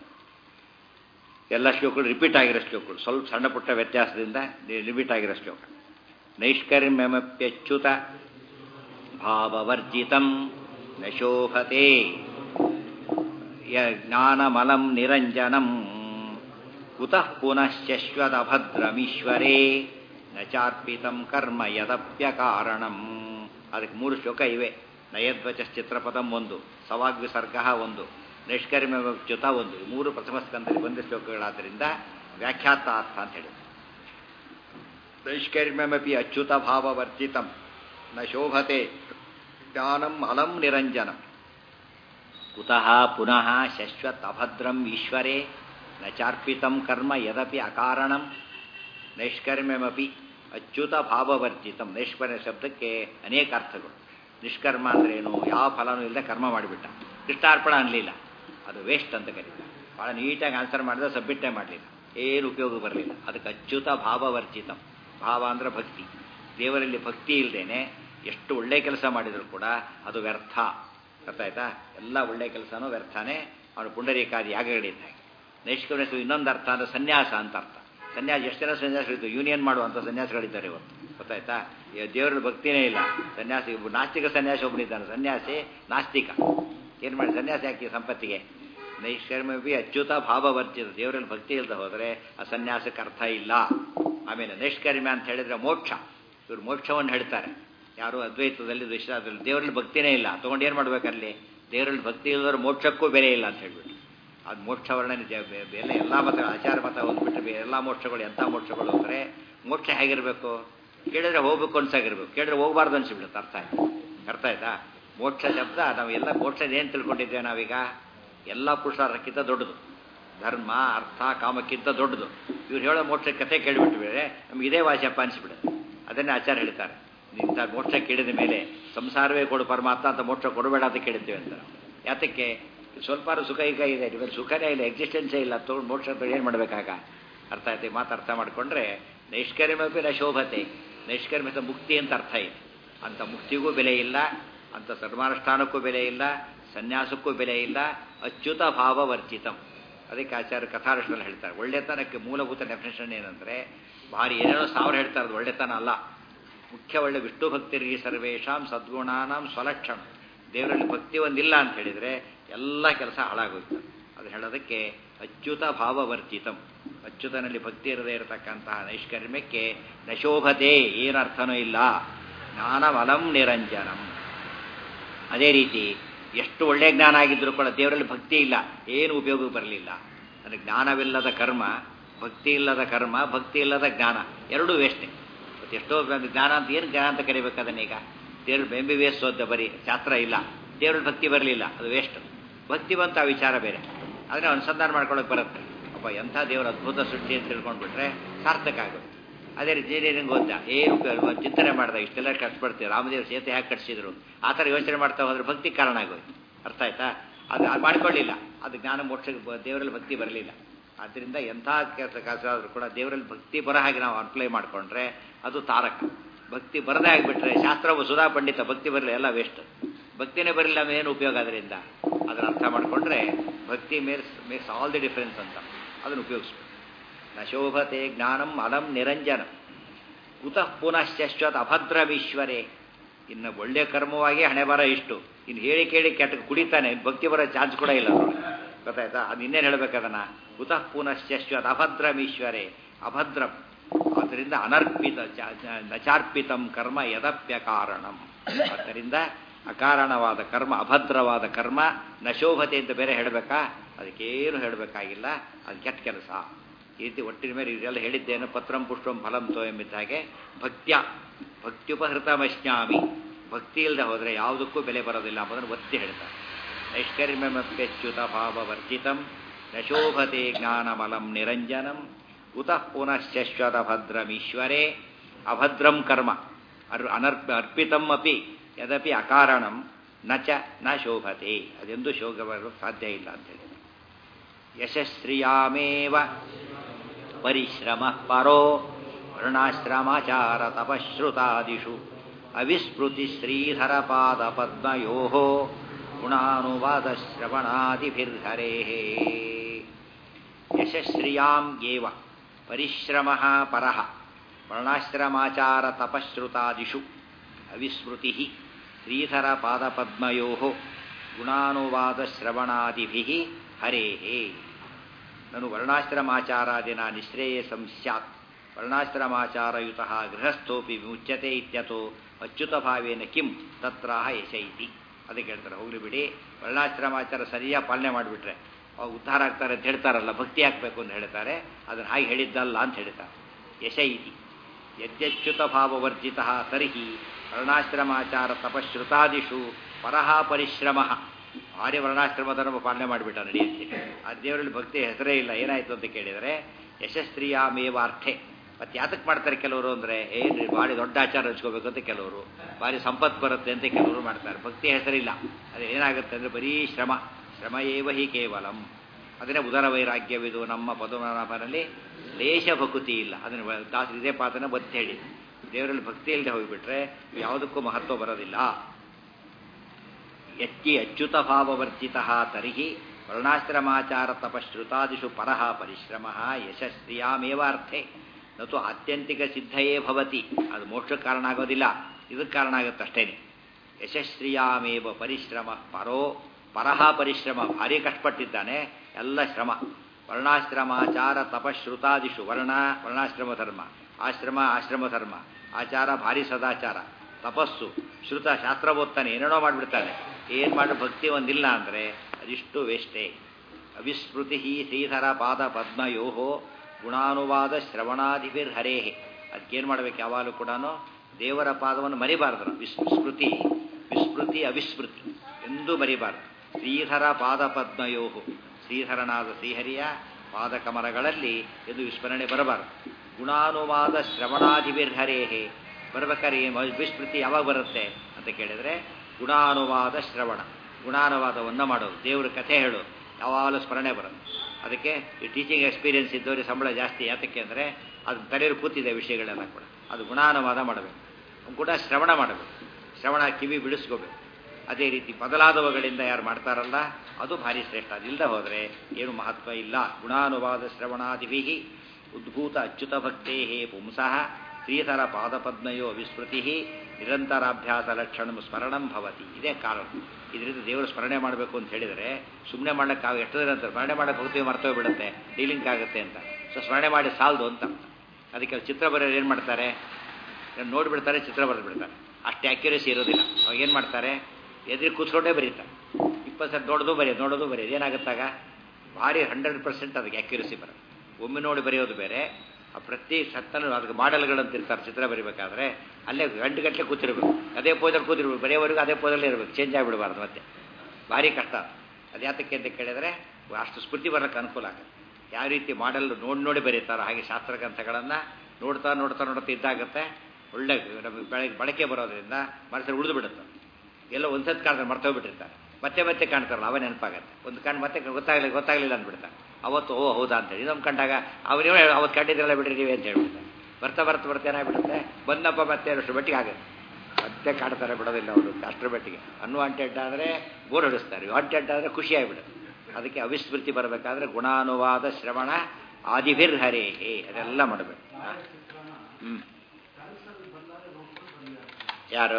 ಎಲ್ಲ ಶ್ಲೋಕಗಳು ರಿಪೀಟ್ ಆಗಿರೋ ಶ್ಲೋಕಗಳು ಸ್ವಲ್ಪ ಸಣ್ಣ ಪುಟ್ಟ ವ್ಯತ್ಯಾಸದಿಂದ ರಿಪೀಟ್ ಆಗಿರೋ ಶ್ಲೋಕ ನೈಷ್ಕರ್ಮ್ಯಮಪ್ಯಚ್ಯುತ ಭಾವವರ್ಜಿತಂ ನ ಶೋಭತೆ ಜ್ಞಾನಮಲಂ ನಿರಂಜನಂ ಕುತಃ ಪುನಶ್ಚಶ್ವತಭದ್ರಮೀಶ್ವರೇ ನ ಚಾರ್ಪಿತಂ ಕರ್ಮ ಯದಪ್ಯಕಾರಣಂ ಅದಕ್ಕೆ ಮೂರು ಶ್ಲೋಕ ಇವೆ ನಯದ್ವಚ ಚಿತ್ರಪದಂ ಒಂದು ಸವಾಗ್ವಿಸರ್ಗ ಒಂದು ನೈಷ್ಕರ್ಮ್ಯಚ್ಯುತ ಒಂದು ಮೂರು ಪ್ರಥಮ ಸ್ಕಂದಲ್ಲಿ ಬಂದ ಶ್ಲೋಕಗಳಾದ್ದರಿಂದ ವ್ಯಾಖ್ಯಾತಾರ್ಥ ಅಂತ ಹೇಳಿ ನೈಷ್ಕರ್ಮ್ಯಮಪಿ ಅಚ್ಯುತ ಭಾವವರ್ಜಿತಂ ನ ಶೋಭತೆ ಜ್ಞಾನಂ ಅಲಂ ನಿರಂಜನಂ ಕುತಃ ಪುನಃ ಶಶ್ವತ್ ಅಭದ್ರಂ ಈಶ್ವರೇ ನ ಚಾರ್ಪಿತಂ ಕರ್ಮ ಯದಪಿ ಅಕಾರಣಂ ನೈಷ್ಕರ್ಮ್ಯಮಪಿ ಅಚ್ಯುತ ಭಾವವರ್ಜಿತಂ ನೈಷ್ಕರ್ಮ್ಯ ಶಬ್ದಕ್ಕೆ ಅನೇಕ ಅರ್ಥಗಳು ನಿಷ್ಕರ್ಮ ಅಂದ್ರೇನು ಯಾವ ಫಲನೂ ಇಲ್ಲದೆ ಕರ್ಮ ಮಾಡಿಬಿಟ್ಟ ಕೃಷ್ಣಾರ್ಪಣ ಅನ್ನಲಿಲ್ಲ ಅದು ವೇಸ್ಟ್ ಅಂತ ಕರೀತಾರೆ ಭಾಳ ನೀಟಾಗಿ ಆನ್ಸರ್ ಮಾಡಿದ್ರೆ ಸಬ್ಮಿಟ್ಟೇ ಮಾಡಲಿಲ್ಲ ಏನು ಉಪಯೋಗ ಬರಲಿಲ್ಲ ಅದಕ್ಕೆ ಅಚ್ಯುತ ಭಾವವರ್ಜಿತಂ ಭಾವ ಅಂದ್ರೆ ಭಕ್ತಿ ದೇವರಲ್ಲಿ ಭಕ್ತಿ ಇಲ್ಲದೇನೆ ಎಷ್ಟು ಒಳ್ಳೆ ಕೆಲಸ ಮಾಡಿದರೂ ಕೂಡ ಅದು ವ್ಯರ್ಥ ಗೊತ್ತಾಯ್ತಾ ಎಲ್ಲ ಒಳ್ಳೆ ಕೆಲಸನೂ ವ್ಯರ್ಥನೇ ಅವನು ಪುಂಡರೀಕಾದಿ ಯಾಗಗಳಿದ್ದ ನೈಷ್ಕರ್ಮ್ಯ ಇನ್ನೊಂದು ಅರ್ಥ ಅಂದ್ರೆ ಸನ್ಯಾಸ ಅಂತ ಅರ್ಥ ಸನ್ಯಾಸ ಎಷ್ಟು ಜನ ಸನ್ಯಾಸಿಗಳಿದ್ದು ಯೂನಿಯನ್ ಮಾಡುವಂಥ ಸನ್ಯಾಸಿಗಳಿದ್ದಾರೆ ಇವತ್ತು ಗೊತ್ತಾಯ್ತಾ ದೇವರ ಭಕ್ತಿನೇ ಇಲ್ಲ ಸನ್ಯಾಸಿ ನಾಸ್ತಿಕ ಸನ್ಯಾಸಿ ಒಬ್ಬನಿದ್ದಾನೆ ಸನ್ಯಾಸಿ ನಾಸ್ತಿಕ ಏನು ಮಾಡಿ ಸನ್ಯಾಸಿ ಹಾಕಿ ಸಂಪತ್ತಿಗೆ ನೈಷ್ಕರ್ಮ್ಯ ಬಿ ಅಚ್ಯುತ ಭಾವವರ್ಜಿತ ದೇವರಲ್ಲಿ ಭಕ್ತಿ ಇಲ್ಲದೆ ಹೋದರೆ ಆ ಸನ್ಯಾಸಕ್ಕೆ ಅರ್ಥ ಇಲ್ಲ ಆಮೇಲೆ ನೈಷ್ಕರ್ಮ್ಯ ಅಂತ ಹೇಳಿದ್ರೆ ಮೋಕ್ಷ ಇವರು ಮೋಕ್ಷವನ್ನು ಹೇಳ್ತಾರೆ ಯಾರು ಅದ್ವೈತದಲ್ಲಿ ದ್ವೇಷದಲ್ಲಿ ದೇವರಲ್ಲಿ ಭಕ್ತಿನೇ ಇಲ್ಲ ತೊಗೊಂಡು ಏನು ಮಾಡ್ಬೇಕಲ್ಲಿ ದೇವರಲ್ಲಿ ಭಕ್ತಿ ಇಲ್ಲದವ್ರು ಮೋಕ್ಷಕ್ಕೂ ಬೆಲೆ ಇಲ್ಲ ಅಂತ ಹೇಳ್ಬಿಟ್ಟು ಅದು ಮೋಕ್ಷ ವರ್ಣನೆ ಎಲ್ಲ ಎಲ್ಲ ಮತ ಆಚಾರ ಮತ ಓದ್ಬಿಟ್ರೆ ಎಲ್ಲ ಮೋಕ್ಷಗಳು ಎಂಥ ಮೋಕ್ಷಗಳು ಅಂದರೆ ಮೋಕ್ಷ ಹೇಗಿರಬೇಕು ಕೇಳಿದ್ರೆ ಹೋಗ್ಬೇಕು ಅನ್ಸಾಗಿರ್ಬೇಕು ಕೇಳಿದ್ರೆ ಹೋಗಬಾರ್ದು ಅನ್ಸಿಬಿಡುತ್ತೆ ಅರ್ಥ ಆಯ್ತು ಅರ್ಥ ಆಯ್ತಾ ಮೋಕ್ಷ ಶಬ್ದ ನಾವು ಎಲ್ಲ ಮೋಕ್ಷದ ಏನು ತಿಳ್ಕೊಂಡಿದ್ದೇವೆ ನಾವೀಗ ಎಲ್ಲ ಪುರುಷಾರ್ಥಕ್ಕಿಂತ ದೊಡ್ಡದು ಧರ್ಮ ಅರ್ಥ ಕಾಮಕ್ಕಿಂತ ದೊಡ್ಡದು ಇವ್ರು ಹೇಳೋ ಮೋಕ್ಷ ಕಥೆ ಕೇಳಿಬಿಟ್ಬಿಟ್ರೆ ನಮ್ಗೆ ಇದೇ ವಾಚ್ಯಪ್ಪ ಅನಿಸ್ಬಿಡುತ್ತೆ ಅದನ್ನೇ ಆಚಾರ ಹೇಳ್ತಾರೆ ಇಂಥ ಮೋಕ್ಷ ಕೇಳಿದ ಮೇಲೆ ಸಂಸಾರವೇ ಕೊಡು ಪರಮಾತ್ಮ ಅಂತ ಮೋಕ್ಷ ಕೊಡಬೇಡ ಅಂತ ಕೇಳಿದ್ದೇವೆ ಅಂತ ಯಾತಕ್ಕೆ ಸ್ವಲ್ಪ ಸುಖ ಈಗ ಇದೆ ಇವಾಗ ಸುಖನೇ ಇಲ್ಲ ಎಕ್ಸಿಸ್ಟೆನ್ಸೇ ಇಲ್ಲ ತೊಗೊಂಡು ಮೋಕ್ಷ ಏನು ಮಾಡಬೇಕಾಗ ಅರ್ಥ ಆಯ್ತು ಮಾತು ಅರ್ಥ ಮಾಡಿಕೊಂಡ್ರೆ ನೈಷ್ಕರ್ಮ್ಯಪಿ ನ ಶೋಭತೆ ನೈಷ್ಕರ್ಮ್ಯದ ಮುಕ್ತಿ ಅಂತ ಅರ್ಥ ಇದೆ ಅಂಥ ಮುಕ್ತಿಗೂ ಬೆಲೆ ಇಲ್ಲ ಅಂಥ ಸರ್ವಾನುಷ್ಠಾನಕ್ಕೂ ಬೆಲೆ ಇಲ್ಲ ಸನ್ಯಾಸಕ್ಕೂ ಬೆಲೆ ಇಲ್ಲ ಅಚ್ಯುತ ಭಾವ ವರ್ಜಿತಂ ಅದಕ್ಕೆ ಆಚಾರ್ಯ ಕಥಾರಷ್ಟಲ್ಲಿ ಹೇಳ್ತಾರೆ ಒಳ್ಳೆತನಕ್ಕೆ ಮೂಲಭೂತ ಡೆಫಿನೇಷನ್ ಏನಂದರೆ ಭಾರಿ ಏನೇನೋ ಸಾವಿರ ಹೇಳ್ತಾರೆ ಅದು ಒಳ್ಳೆತನ ಅಲ್ಲ ಮುಖ್ಯ ಒಳ್ಳೆ ವಿಷ್ಣು ಭಕ್ತಿರಿಗೆ ಸರ್ವೇಶಾಂ ಸದ್ಗುಣಾನಾಂ ಸ್ವಲಕ್ಷಣ ದೇವರಲ್ಲಿ ಭಕ್ತಿ ಒಂದಿಲ್ಲ ಅಂತ ಹೇಳಿದರೆ ಎಲ್ಲ ಕೆಲಸ ಹಾಳಾಗೋಯ್ತು ಅದು ಹೇಳೋದಕ್ಕೆ ಅಚ್ಯುತ ಭಾವವರ್ಜಿತಂ ಅಚ್ಯುತನಲ್ಲಿ ಭಕ್ತಿ ಇರದೇ ಇರತಕ್ಕಂತಹ ನೈಷ್ಕರ್ಮ್ಯಕ್ಕೆ ನಶೋಭತೆ ಏನರ್ಥನೂ ಇಲ್ಲ ಜ್ಞಾನಮಲಂ ನಿರಂಜನಂ ಅದೇ ರೀತಿ ಎಷ್ಟು ಒಳ್ಳೆಯ ಜ್ಞಾನ ಆಗಿದ್ದರೂ ಕೂಡ ದೇವರಲ್ಲಿ ಭಕ್ತಿ ಇಲ್ಲ ಏನು ಉಪಯೋಗ ಬರಲಿಲ್ಲ ಅಂದರೆ ಜ್ಞಾನವಿಲ್ಲದ ಕರ್ಮ ಭಕ್ತಿ ಇಲ್ಲದ ಕರ್ಮ ಭಕ್ತಿ ಇಲ್ಲದ ಜ್ಞಾನ ಎರಡೂ ವೇಸ್ಟೆ ಮತ್ತು ಎಷ್ಟೋ ಜ್ಞಾನ ಅಂತ ಏನು ಜ್ಞಾನ ಅಂತ ಕರಿಬೇಕು ಅದನ್ನೀಗ ದೇವ್ರ ಎಂ ಬಿ ಬಿ ಎಸ್ ಓದ್ದ ಬರೀ ಶಾಸ್ತ್ರ ಇಲ್ಲ ದೇವ್ರಲ್ಲಿ ಭಕ್ತಿ ಬರಲಿಲ್ಲ ಅದು ವೇಸ್ಟ್ ಭಕ್ತಿ ಬಂತ ಆ ವಿಚಾರ ಬೇರೆ ಆದರೆ ಅನುಸಂಧಾನ ಮಾಡ್ಕೊಳ್ಳೋಕೆ ಬರುತ್ತೆ ಒಬ್ಬ ಎಂಥ ದೇವರ ಅದ್ಭುತ ಸೃಷ್ಟಿ ಅಂತ ತಿಳ್ಕೊಂಡ್ಬಿಟ್ರೆ ಸಾರ್ಥಕ ಆಗುತ್ತೆ ಅದೇ ರೀತಿ ಇಂಜಿನಿಯರಿಂಗ್ ಓದ್ದ ಏನು ಚಿಂತನೆ ಮಾಡ್ದ ಇಷ್ಟೆಲ್ಲ ಕಷ್ಟಪಡ್ತೀವಿ ರಾಮದೇವ್ರ ಸೇತುವೆ ಹೇಗೆ ಕಟ್ಸಿದ್ರು ಆ ಥರ ಯೋಚನೆ ಮಾಡ್ತಾ ಹೋದ್ರೆ ಭಕ್ತಿ ಕಾರಣ ಆಗೋಯ್ತು ಅರ್ಥ ಆಯ್ತಾ ಅದು ಅದು ಮಾಡ್ಕೊಳ್ಳಿಲ್ಲ ಅದು ಜ್ಞಾನ ಮೋಕ್ಷಕ್ಕೆ ದೇವರಲ್ಲಿ ಭಕ್ತಿ ಬರಲಿಲ್ಲ ಆದ್ದರಿಂದ ಎಂಥ ಕೆಲಸ ಕೆಲಸ ಆದರೂ ಕೂಡ ದೇವರಲ್ಲಿ ಭಕ್ತಿ ಬರೋ ಹಾಗೆ ನಾವು ಅಪ್ಲೈ ಮಾಡಿಕೊಂಡ್ರೆ ಅದು ತಾರಕ ಭಕ್ತಿ ಬರದೇ ಆಗಿಬಿಟ್ರೆ ಶಾಸ್ತ್ರವು ಸುಧಾ ಪಂಡಿತ ಭಕ್ತಿ ಬರಲಿ ಎಲ್ಲ ವೇಸ್ಟ್ ಭಕ್ತಿನೇ ಬರಲಿಲ್ಲ ಏನು ಉಪಯೋಗ ಅದರಿಂದ ಅದನ್ನು ಅರ್ಥ ಮಾಡಿಕೊಂಡ್ರೆ ಭಕ್ತಿ makes makes all the difference ಅಂತ ಅದನ್ನು ಉಪಯೋಗಿಸ್ಬೇಕು ನ ಶೋಭತೆ ಜ್ಞಾನಂ ಅಲಂ ನಿರಂಜನಂ ಕುತಃ ಪುನಶ್ಚಶ್ವತ್ ಅಭದ್ರವೀಶ್ವರೇ ಇನ್ನು ಒಳ್ಳೆ ಕರ್ಮವಾಗಿ ಹಣೆ ಬರ ಇಷ್ಟು ಇನ್ನು ಹೇಳಿ ಕೇಳಿ ಕೆಟ್ಟ ಕುಡಿತಾನೆ ಭಕ್ತಿ ಬರೋ ಚಾನ್ಸ್ ಕೂಡ ಇಲ್ಲ ಗೊತ್ತಾಯ್ತಾ ಅದು ಇನ್ನೇನು ಹೇಳ್ಬೇಕದನ್ನ ಕುತಃ ಪುನಶ್ಚಶ್ವತ್ ಅಭದ್ರಮೀಶ್ವರೇ ಅಭದ್ರಂ ಆದ್ದರಿಂದ ಅನರ್ಪಿತ ನಚಾರ್ಪಿತಂ ಕರ್ಮ ಯದಪ್ಯ ಕಾರಣಂ ಆದ್ದರಿಂದ ಅಕಾರಣವಾದ ಕರ್ಮ ಅಭದ್ರವಾದ ಕರ್ಮ ನಶೋಭತೆ ಅಂತ ಬೇರೆ ಹೇಳಬೇಕಾ ಅದಕ್ಕೇನು ಹೇಳಬೇಕಾಗಿಲ್ಲ ಅದು ಕೆಟ್ಟ ಕೆಲಸ ಈ ರೀತಿ ಒಟ್ಟಿನ ಮೇಲೆ ಇದೆಲ್ಲ ಹೇಳಿದ್ದೇನು ಪತ್ರಂ ಪುಷ್ಪಂ ಫಲಂ ತೋ ಎಂಬಿದ್ದ ಹಾಗೆ ಭಕ್ತ್ಯ ಭಕ್ತ್ಯುಪಹೃತಮಶ್ನಾಮಿ ಭಕ್ತಿ ಇಲ್ಲದೆ ಹೋದರೆ ಯಾವುದಕ್ಕೂ ಬೆಲೆ ಬರೋದಿಲ್ಲ ಎಂಬುದನ್ನು ಒತ್ತಿ ಹೇಳ್ತಾರೆ ನೈಷ್ಕರ್ಮ್ಯಮಪ್ಯಚ್ಯುತ ಭಾವವರ್ಜಿತಂ ನಶೋಭತೆ ಜ್ಞಾನಮಲಂ ನಿರಂಜನಂ ಉತಃ ಪುನಶ್ಚಶ್ವತ ಭದ್ರಮೀಶ್ವರೇ ಅಭದ್ರಂ ಕರ್ಮ ಅರ್ ಅನರ್ಪ ಅರ್ಪಿತಂ ಅಪಿ ಯದಪಿ ಅಕಾರಣಂ ನ ಚ ನ ಶೋಭತೆ ಅದೆಂದು ಶೋಭ ಬರಲು ಸಾಧ್ಯ ಇಲ್ಲ ಅಂತೇಳಿ ಯಶಸ್ತ್ರಿಯಾಮೇವ ಪರಿಶ್ರಮ ಪರೋ ವರ್ಣಾಶ್ರಮಾಚಾರ ತಪಶ್ರುತಾದಿಷು ಅವಿಸ್ಮೃತಿ ಶ್ರೀಧರ ಪಾದ ಪದ್ಮಯೋ ಗುಣಾನುವಾದ ಶ್ರವಣಾದಿಭಿರ್ಹರೇ ಯಶಸ್ಶ್ರಿಯಾಂ ಏವ ಪರಿಶ್ರಮ ಪರ ವರ್ಣಾಶ್ರಮಾಚಾರ ತಪಶ್ರುತಾದಿಷು ಅವಿಸ್ಮೃತಿ ಶ್ರೀಧರ ಪಾದಪದ್ಮಯೋ ಗುಣಾನುವಾದ ಶ್ರವಣಾದಿಭಿ ಹರೇ ನನು ವರ್ಣಾಶ್ರಮಾಚಾರಾದಿನ ನಿಶ್ರೇಯಸಂ ಸ್ಯಾತ್ ವರ್ಣಾಶ್ರಮಾಚಾರಯುತ ಗೃಹಸ್ಥೋಪಿ ವಿಮುಚ್ಯತೆ ಇತ್ಯತೋ ಅಚ್ಯುತ ಭಾವೇನ ಕಿಂ ತತ್ರಾಹ ಯಶ ಇತಿ ಅದಕ್ಕೆ ಹೇಳ್ತಾರೆ ಹೋಗ್ಲಿ ಬಿಡಿ ವರ್ಣಾಶ್ರಮಾಚಾರ ಸರಿಯಾಗಿ ಪಾಲನೆ ಮಾಡಿಬಿಟ್ರೆ ಅವಾಗ ಉದ್ಧಾರ ಆಗ್ತಾರೆ ಅಂತ ಹೇಳ್ತಾರಲ್ಲ ಭಕ್ತಿ ಹಾಕಬೇಕು ಅಂತ ಹೇಳ್ತಾರೆ ಅದನ್ನು ಹಾಗೆ ಹೇಳಿದ್ದಲ್ಲ ಅಂತ ಹೇಳ್ತಾರೆ ಯಶ ಇತಿ ಯದ್ಯಚ್ಯುತ ಭಾವವರ್ಜಿತ ತರ್ಹಿ ವರ್ಣಾಶ್ರಮಾಚಾರ ತಪಶ್ರುತಾದಿಷು ಪರಹ ಪರಿಶ್ರಮ ಭಾರಿ ವರ್ಣಾಶ್ರಮ ಧರ್ಮ ಪಾಲನೆ ಮಾಡಿಬಿಟ್ಟ ನಡೆಯುತ್ತೆ ಆ ದೇವರಲ್ಲಿ ಭಕ್ತಿ ಹೆಸರೇ ಇಲ್ಲ ಏನಾಯಿತು ಅಂತ ಕೇಳಿದರೆ ಯಶಸ್ತ್ರೀಯಾಮೇವ ಅರ್ಥೆ ಮತ್ತೆ ಯಾತಕ್ಕೆ ಮಾಡ್ತಾರೆ ಕೆಲವರು ಅಂದರೆ ಏನ್ರಿ ಭಾರಿ ದೊಡ್ಡ ಆಚಾರ ಹಂಚ್ಕೋಬೇಕು ಅಂತ ಕೆಲವರು ಭಾರಿ ಸಂಪತ್ತು ಬರುತ್ತೆ ಅಂತ ಕೆಲವರು ಮಾಡ್ತಾರೆ ಭಕ್ತಿ ಹೆಸರಿಲ್ಲ ಅದು ಏನಾಗುತ್ತೆ ಅಂದರೆ ಬರೀ ಶ್ರಮ ಶ್ರಮ ಏವ ಹಿ ಕೇವಲಂ ಅದನ್ನೇ ಉದರ ವೈರಾಗ್ಯವಿದು ನಮ್ಮ ಪದ್ಮನಾಭನಲ್ಲಿ ಲೇಷ ಭಕುತಿ ಇಲ್ಲ ಅದನ್ನು ದಾಸ ಇದೇ ಪಾತನ ಬತ್ತಿ ಹೇಳಿ ದೇವರಲ್ಲಿ ಭಕ್ತಿ ಇಲ್ಲದೆ ಹೋಗಿಬಿಟ್ರೆ ಯಾವುದಕ್ಕೂ ಮಹತ್ವ ಬರೋದಿಲ್ಲ ಯಚ್ಚಿ ಅಚ್ಯುತ ಭಾವವರ್ಜಿತ ತರ್ಹಿ ವರ್ಣಾಶ್ರಮಾಚಾರ ತಪಶ್ರುತಾದಿಷು ಪರಃ ಪರಿಶ್ರಮ ಯಶಸ್ತ್ರಿಯಾಮೇವಾರ್ಥೆ ನತು ಆತ್ಯಂತಿಕ ಸಿದ್ಧಯೇ ಭವತಿ ಅದು ಮೋಕ್ಷಕ್ಕೆ ಕಾರಣ ಆಗೋದಿಲ್ಲ ಇದಕ್ಕೆ ಕಾರಣ ಆಗುತ್ತಷ್ಟೇನೆ ಯಶಸ್ತ್ರಿಯಾಮೇವ ಪರಿಶ್ರಮ ಪರೋ ಪರಹ ಪರಿಶ್ರಮ ಭಾರಿ ಕಷ್ಟಪಟ್ಟಿದ್ದಾನೆ ಎಲ್ಲ ಶ್ರಮ ವರ್ಣಾಶ್ರಮಾಚಾರ ತಪಶ್ರುತಾದಿಷು ವರ್ಣ ವರ್ಣಾಶ್ರಮ ಧರ್ಮ ಆಶ್ರಮ ಆಶ್ರಮ ಧರ್ಮ ಆಚಾರ ಭಾರಿ ಸದಾಚಾರ ತಪಸ್ಸು ಶ್ರುತ ಶಾಸ್ತ್ರ ಓದ್ತಾನೆ ಏನೇನೋ ಮಾಡಿಬಿಡ್ತಾನೆ ಏನು ಮಾಡಿ ಭಕ್ತಿ ಒಂದಿಲ್ಲ ಅಂದರೆ ಅದಿಷ್ಟು ವೇಷ್ಟೇ ಅವಿಸ್ಮೃತಿ ಶ್ರೀಧರ ಪಾದ ಪದ್ಮಯೋಹೋ ಗುಣಾನುವಾದ ಶ್ರವಣಾದಿಭಿರ್ಹರೇ ಅದಕ್ಕೇನು ಮಾಡ್ಬೇಕು ಯಾವಾಗಲೂ ಕೂಡ ದೇವರ ಪಾದವನ್ನು ಮರಿಬಾರ್ದು ವಿಸ್ಮೃತಿ ವಿಸ್ಮೃತಿ ಅವಿಸ್ಮೃತಿ ಎಂದೂ ಮರಿಬಾರ್ದು ಶ್ರೀಧರ ಪಾದ ಪದ್ಮಯೋಹು ಶ್ರೀಧರನಾದ ಶ್ರೀಹರಿಯ ಪಾದಕಮರಗಳಲ್ಲಿ ಎಂದು ವಿಸ್ಮರಣೆ ಬರಬಾರದು ಗುಣಾನುವಾದ ಶ್ರವಣಾದಿಭಿರ್ಹರೇಹೇ ಬರ್ಬೇಕಾದ್ರೆ ಏನು ವಿಸ್ಮೃತಿ ಯಾವಾಗ ಬರುತ್ತೆ ಅಂತ ಕೇಳಿದರೆ ಗುಣಾನುವಾದ ಶ್ರವಣ ಗುಣಾನುವಾದವನ್ನು ಮಾಡೋದು ದೇವ್ರ ಕಥೆ ಹೇಳು ಯಾವಾಗಲೂ ಸ್ಮರಣೆ ಬರೋದು ಅದಕ್ಕೆ ಈ ಟೀಚಿಂಗ್ ಎಕ್ಸ್ಪೀರಿಯನ್ಸ್ ಇದ್ದವರಿಗೆ ಸಂಬಳ ಜಾಸ್ತಿ ಯಾತಕ್ಕೆ ಅಂದರೆ ಅದು ತಲೆಯಲ್ಲಿ ಕೂತಿದೆ ವಿಷಯಗಳೆಲ್ಲ ಕೂಡ ಅದು ಗುಣಾನುವಾದ ಮಾಡಬೇಕು ಕೂಡ ಶ್ರವಣ ಮಾಡಬೇಕು ಶ್ರವಣ ಕಿವಿ ಬಿಡಿಸ್ಕೋಬೇಕು ಅದೇ ರೀತಿ ಬದಲಾದವುಗಳಿಂದ ಯಾರು ಮಾಡ್ತಾರಲ್ಲ ಅದು ಭಾರಿ ಶ್ರೇಷ್ಠ ಅದಿಲ್ಲದೆ ಹೋದರೆ ಏನು ಮಹತ್ವ ಇಲ್ಲ ಗುಣಾನುವಾದ ಶ್ರವಣಾದಿಭಿ ಉದ್ಭೂತ ಅಚ್ಯುತ ಭಕ್ತೇ ಪುಂಸಃ ಶ್ರೀಧರ ಪಾದಪದ್ಮಯೋ ವಿಸ್ಮೃತಿ ನಿರಂತರಾಭ್ಯಾಸ ಲಕ್ಷಣ ಸ್ಮರಣಂ ಭವತಿ ಇದೇ ಕಾರಣ ಇದರಿಂದ ದೇವರು ಸ್ಮರಣೆ ಮಾಡಬೇಕು ಅಂತ ಹೇಳಿದರೆ ಸುಮ್ಮನೆ ಮಾಡೋಕ್ಕಾಗ ಎಷ್ಟು ದಿನ ಅಂತ ಸ್ಮರಣೆ ಮಾಡೋಕ್ಕೆ ಹೋಗ್ತೀವಿ ಮರ್ತೋಗಿ ಬಿಡುತ್ತೆ ಡೀಲಿಂಗ್ ಆಗುತ್ತೆ ಅಂತ ಸೊ ಸ್ಮರಣೆ ಮಾಡಿ ಸಾಲದು ಅಂತ ಅದಕ್ಕೆ ಚಿತ್ರ ಬರೆಯೋರು ಏನು ಮಾಡ್ತಾರೆ ನೋಡಿಬಿಡ್ತಾರೆ ಚಿತ್ರ ಬರೆದು ಬಿಡ್ತಾರೆ ಅಷ್ಟು ಆ್ಯಕ್ಯುರೇಸಿ ಇರೋದಿಲ್ಲ ಅವಾಗ ಏನು ಮಾಡ್ತಾರೆ ಎದುರು ಕೂತ್ಕೊಂಡೇ ಬರೀತಾರೆ ಇಪ್ಪತ್ತು ಸಲ ನೋಡೋದು ಬರೆಯೋದು ನೋಡೋದು ಬರೆಯೋದು ಏನಾಗುತ್ತಾಗ ಭಾರಿ ಹಂಡ್ರೆಡ್ ಪರ್ಸೆಂಟ್ ಅದಕ್ಕೆ ಆ್ಯಕ್ಯುರೇಸಿ ಬರುತ್ತೆ ಒಮ್ಮೆ ನೋಡಿ ಬರೆಯೋದು ಬೇರೆ ಆ ಪ್ರತಿ ಸತ್ತಲು ಅದಕ್ಕೆ ಮಾಡೆಲ್ಗಳಂತ ಇರ್ತಾರೆ ಚಿತ್ರ ಬರಿಬೇಕಾದ್ರೆ ಅಲ್ಲೇ ಗಂಟು ಗಂಟೆ ಕೂತಿರ್ಬೇಕು ಅದೇ ಪೋದಲ್ಲಿ ಕೂತಿರ್ಬೇಕು ಬರೆಯೋವರೆಗೂ ಅದೇ ಪೋದಲ್ಲೇ ಇರಬೇಕು ಚೇಂಜ್ ಆಗಿಬಿಡಬಾರ್ದು ಮತ್ತೆ ಭಾರಿ ಕಷ್ಟ ಅದು ಯಾತಕ್ಕೆ ಅಂತ ಕೇಳಿದರೆ ಅಷ್ಟು ಸ್ಫೂರ್ತಿ ಬರೋಕ್ಕೆ ಅನುಕೂಲ ಆಗುತ್ತೆ ಯಾವ ರೀತಿ ಮಾಡೆಲ್ ನೋಡಿ ನೋಡಿ ಬರೀತಾರೋ ಹಾಗೆ ಶಾಸ್ತ್ರಗ್ರಂಥಗಳನ್ನು ನೋಡ್ತಾ ನೋಡ್ತಾ ನೋಡ್ತಾ ಇದ್ದಾಗುತ್ತೆ ಒಳ್ಳೆ ನಮಗೆ ಬೆಳಗ್ಗೆ ಬಳಕೆ ಬರೋದ್ರಿಂದ ಮನಸ್ಸಲ್ಲಿ ಉಳಿದು ಬಿಡುತ್ತೆ ಎಲ್ಲ ಒಂದ್ಸತ್ ಕಾಣ್ತಾರೆ ಮರ್ತೋಗ್ಬಿಟ್ಟಿರ್ತಾರೆ ಮತ್ತೆ ಮತ್ತೆ ಕಾಣ್ತಾರಲ್ಲ ಅವೇ ನೆನಪಾಗತ್ತೆ ಒಂದು ಕಣ್ಣು ಮತ್ತೆ ಗೊತ್ತಾಗಲಿಲ್ಲ ಗೊತ್ತಾಗಲಿಲ್ಲ ಅಂದ್ಬಿಡ್ತಾರೆ ಅವತ್ತು ಓ ಹೌದಾ ಅಂತೇಳಿ ಇದೊಂದು ಕಂಡಾಗ ಅವನೇ ಅವತ್ತು ಕಂಡಿದ್ರೆಲ್ಲ ಬಿಡ್ರಿ ನೀವೇ ಅಂತ ಹೇಳ್ಬಿಡ್ತಾರೆ ಬರ್ತಾ ಬರ್ತಾ ಬರ್ತಾ ಏನಾಗ್ಬಿಡುತ್ತೆ ಬಂದಪ್ಪ ಮತ್ತೆ ಅಷ್ಟು ಮಟ್ಟಿಗೆ ಆಗುತ್ತೆ ಮತ್ತೆ ಕಾಡ್ತಾರೆ ಬಿಡೋದಿಲ್ಲ ಅವರು ಅಷ್ಟರ ಮಟ್ಟಿಗೆ ಅನ್ವಾಂಟೆಡ್ ಆದರೆ ಬೋರ್ ಹೊಡಿಸ್ತಾರೆ ವಾಂಟೆಡ್ ಆದರೆ ಖುಷಿ ಆಗಿಬಿಡುತ್ತೆ ಅದಕ್ಕೆ ಅವಿಸ್ಮೃತಿ ಬರಬೇಕಾದ್ರೆ ಗುಣಾನುವಾದ ಶ್ರವಣ ಆದಿಭಿರ್ ಹರೇ ಅದೆಲ್ಲ ಮಾಡಬೇಕು ಹ್ಞೂ ಯಾರು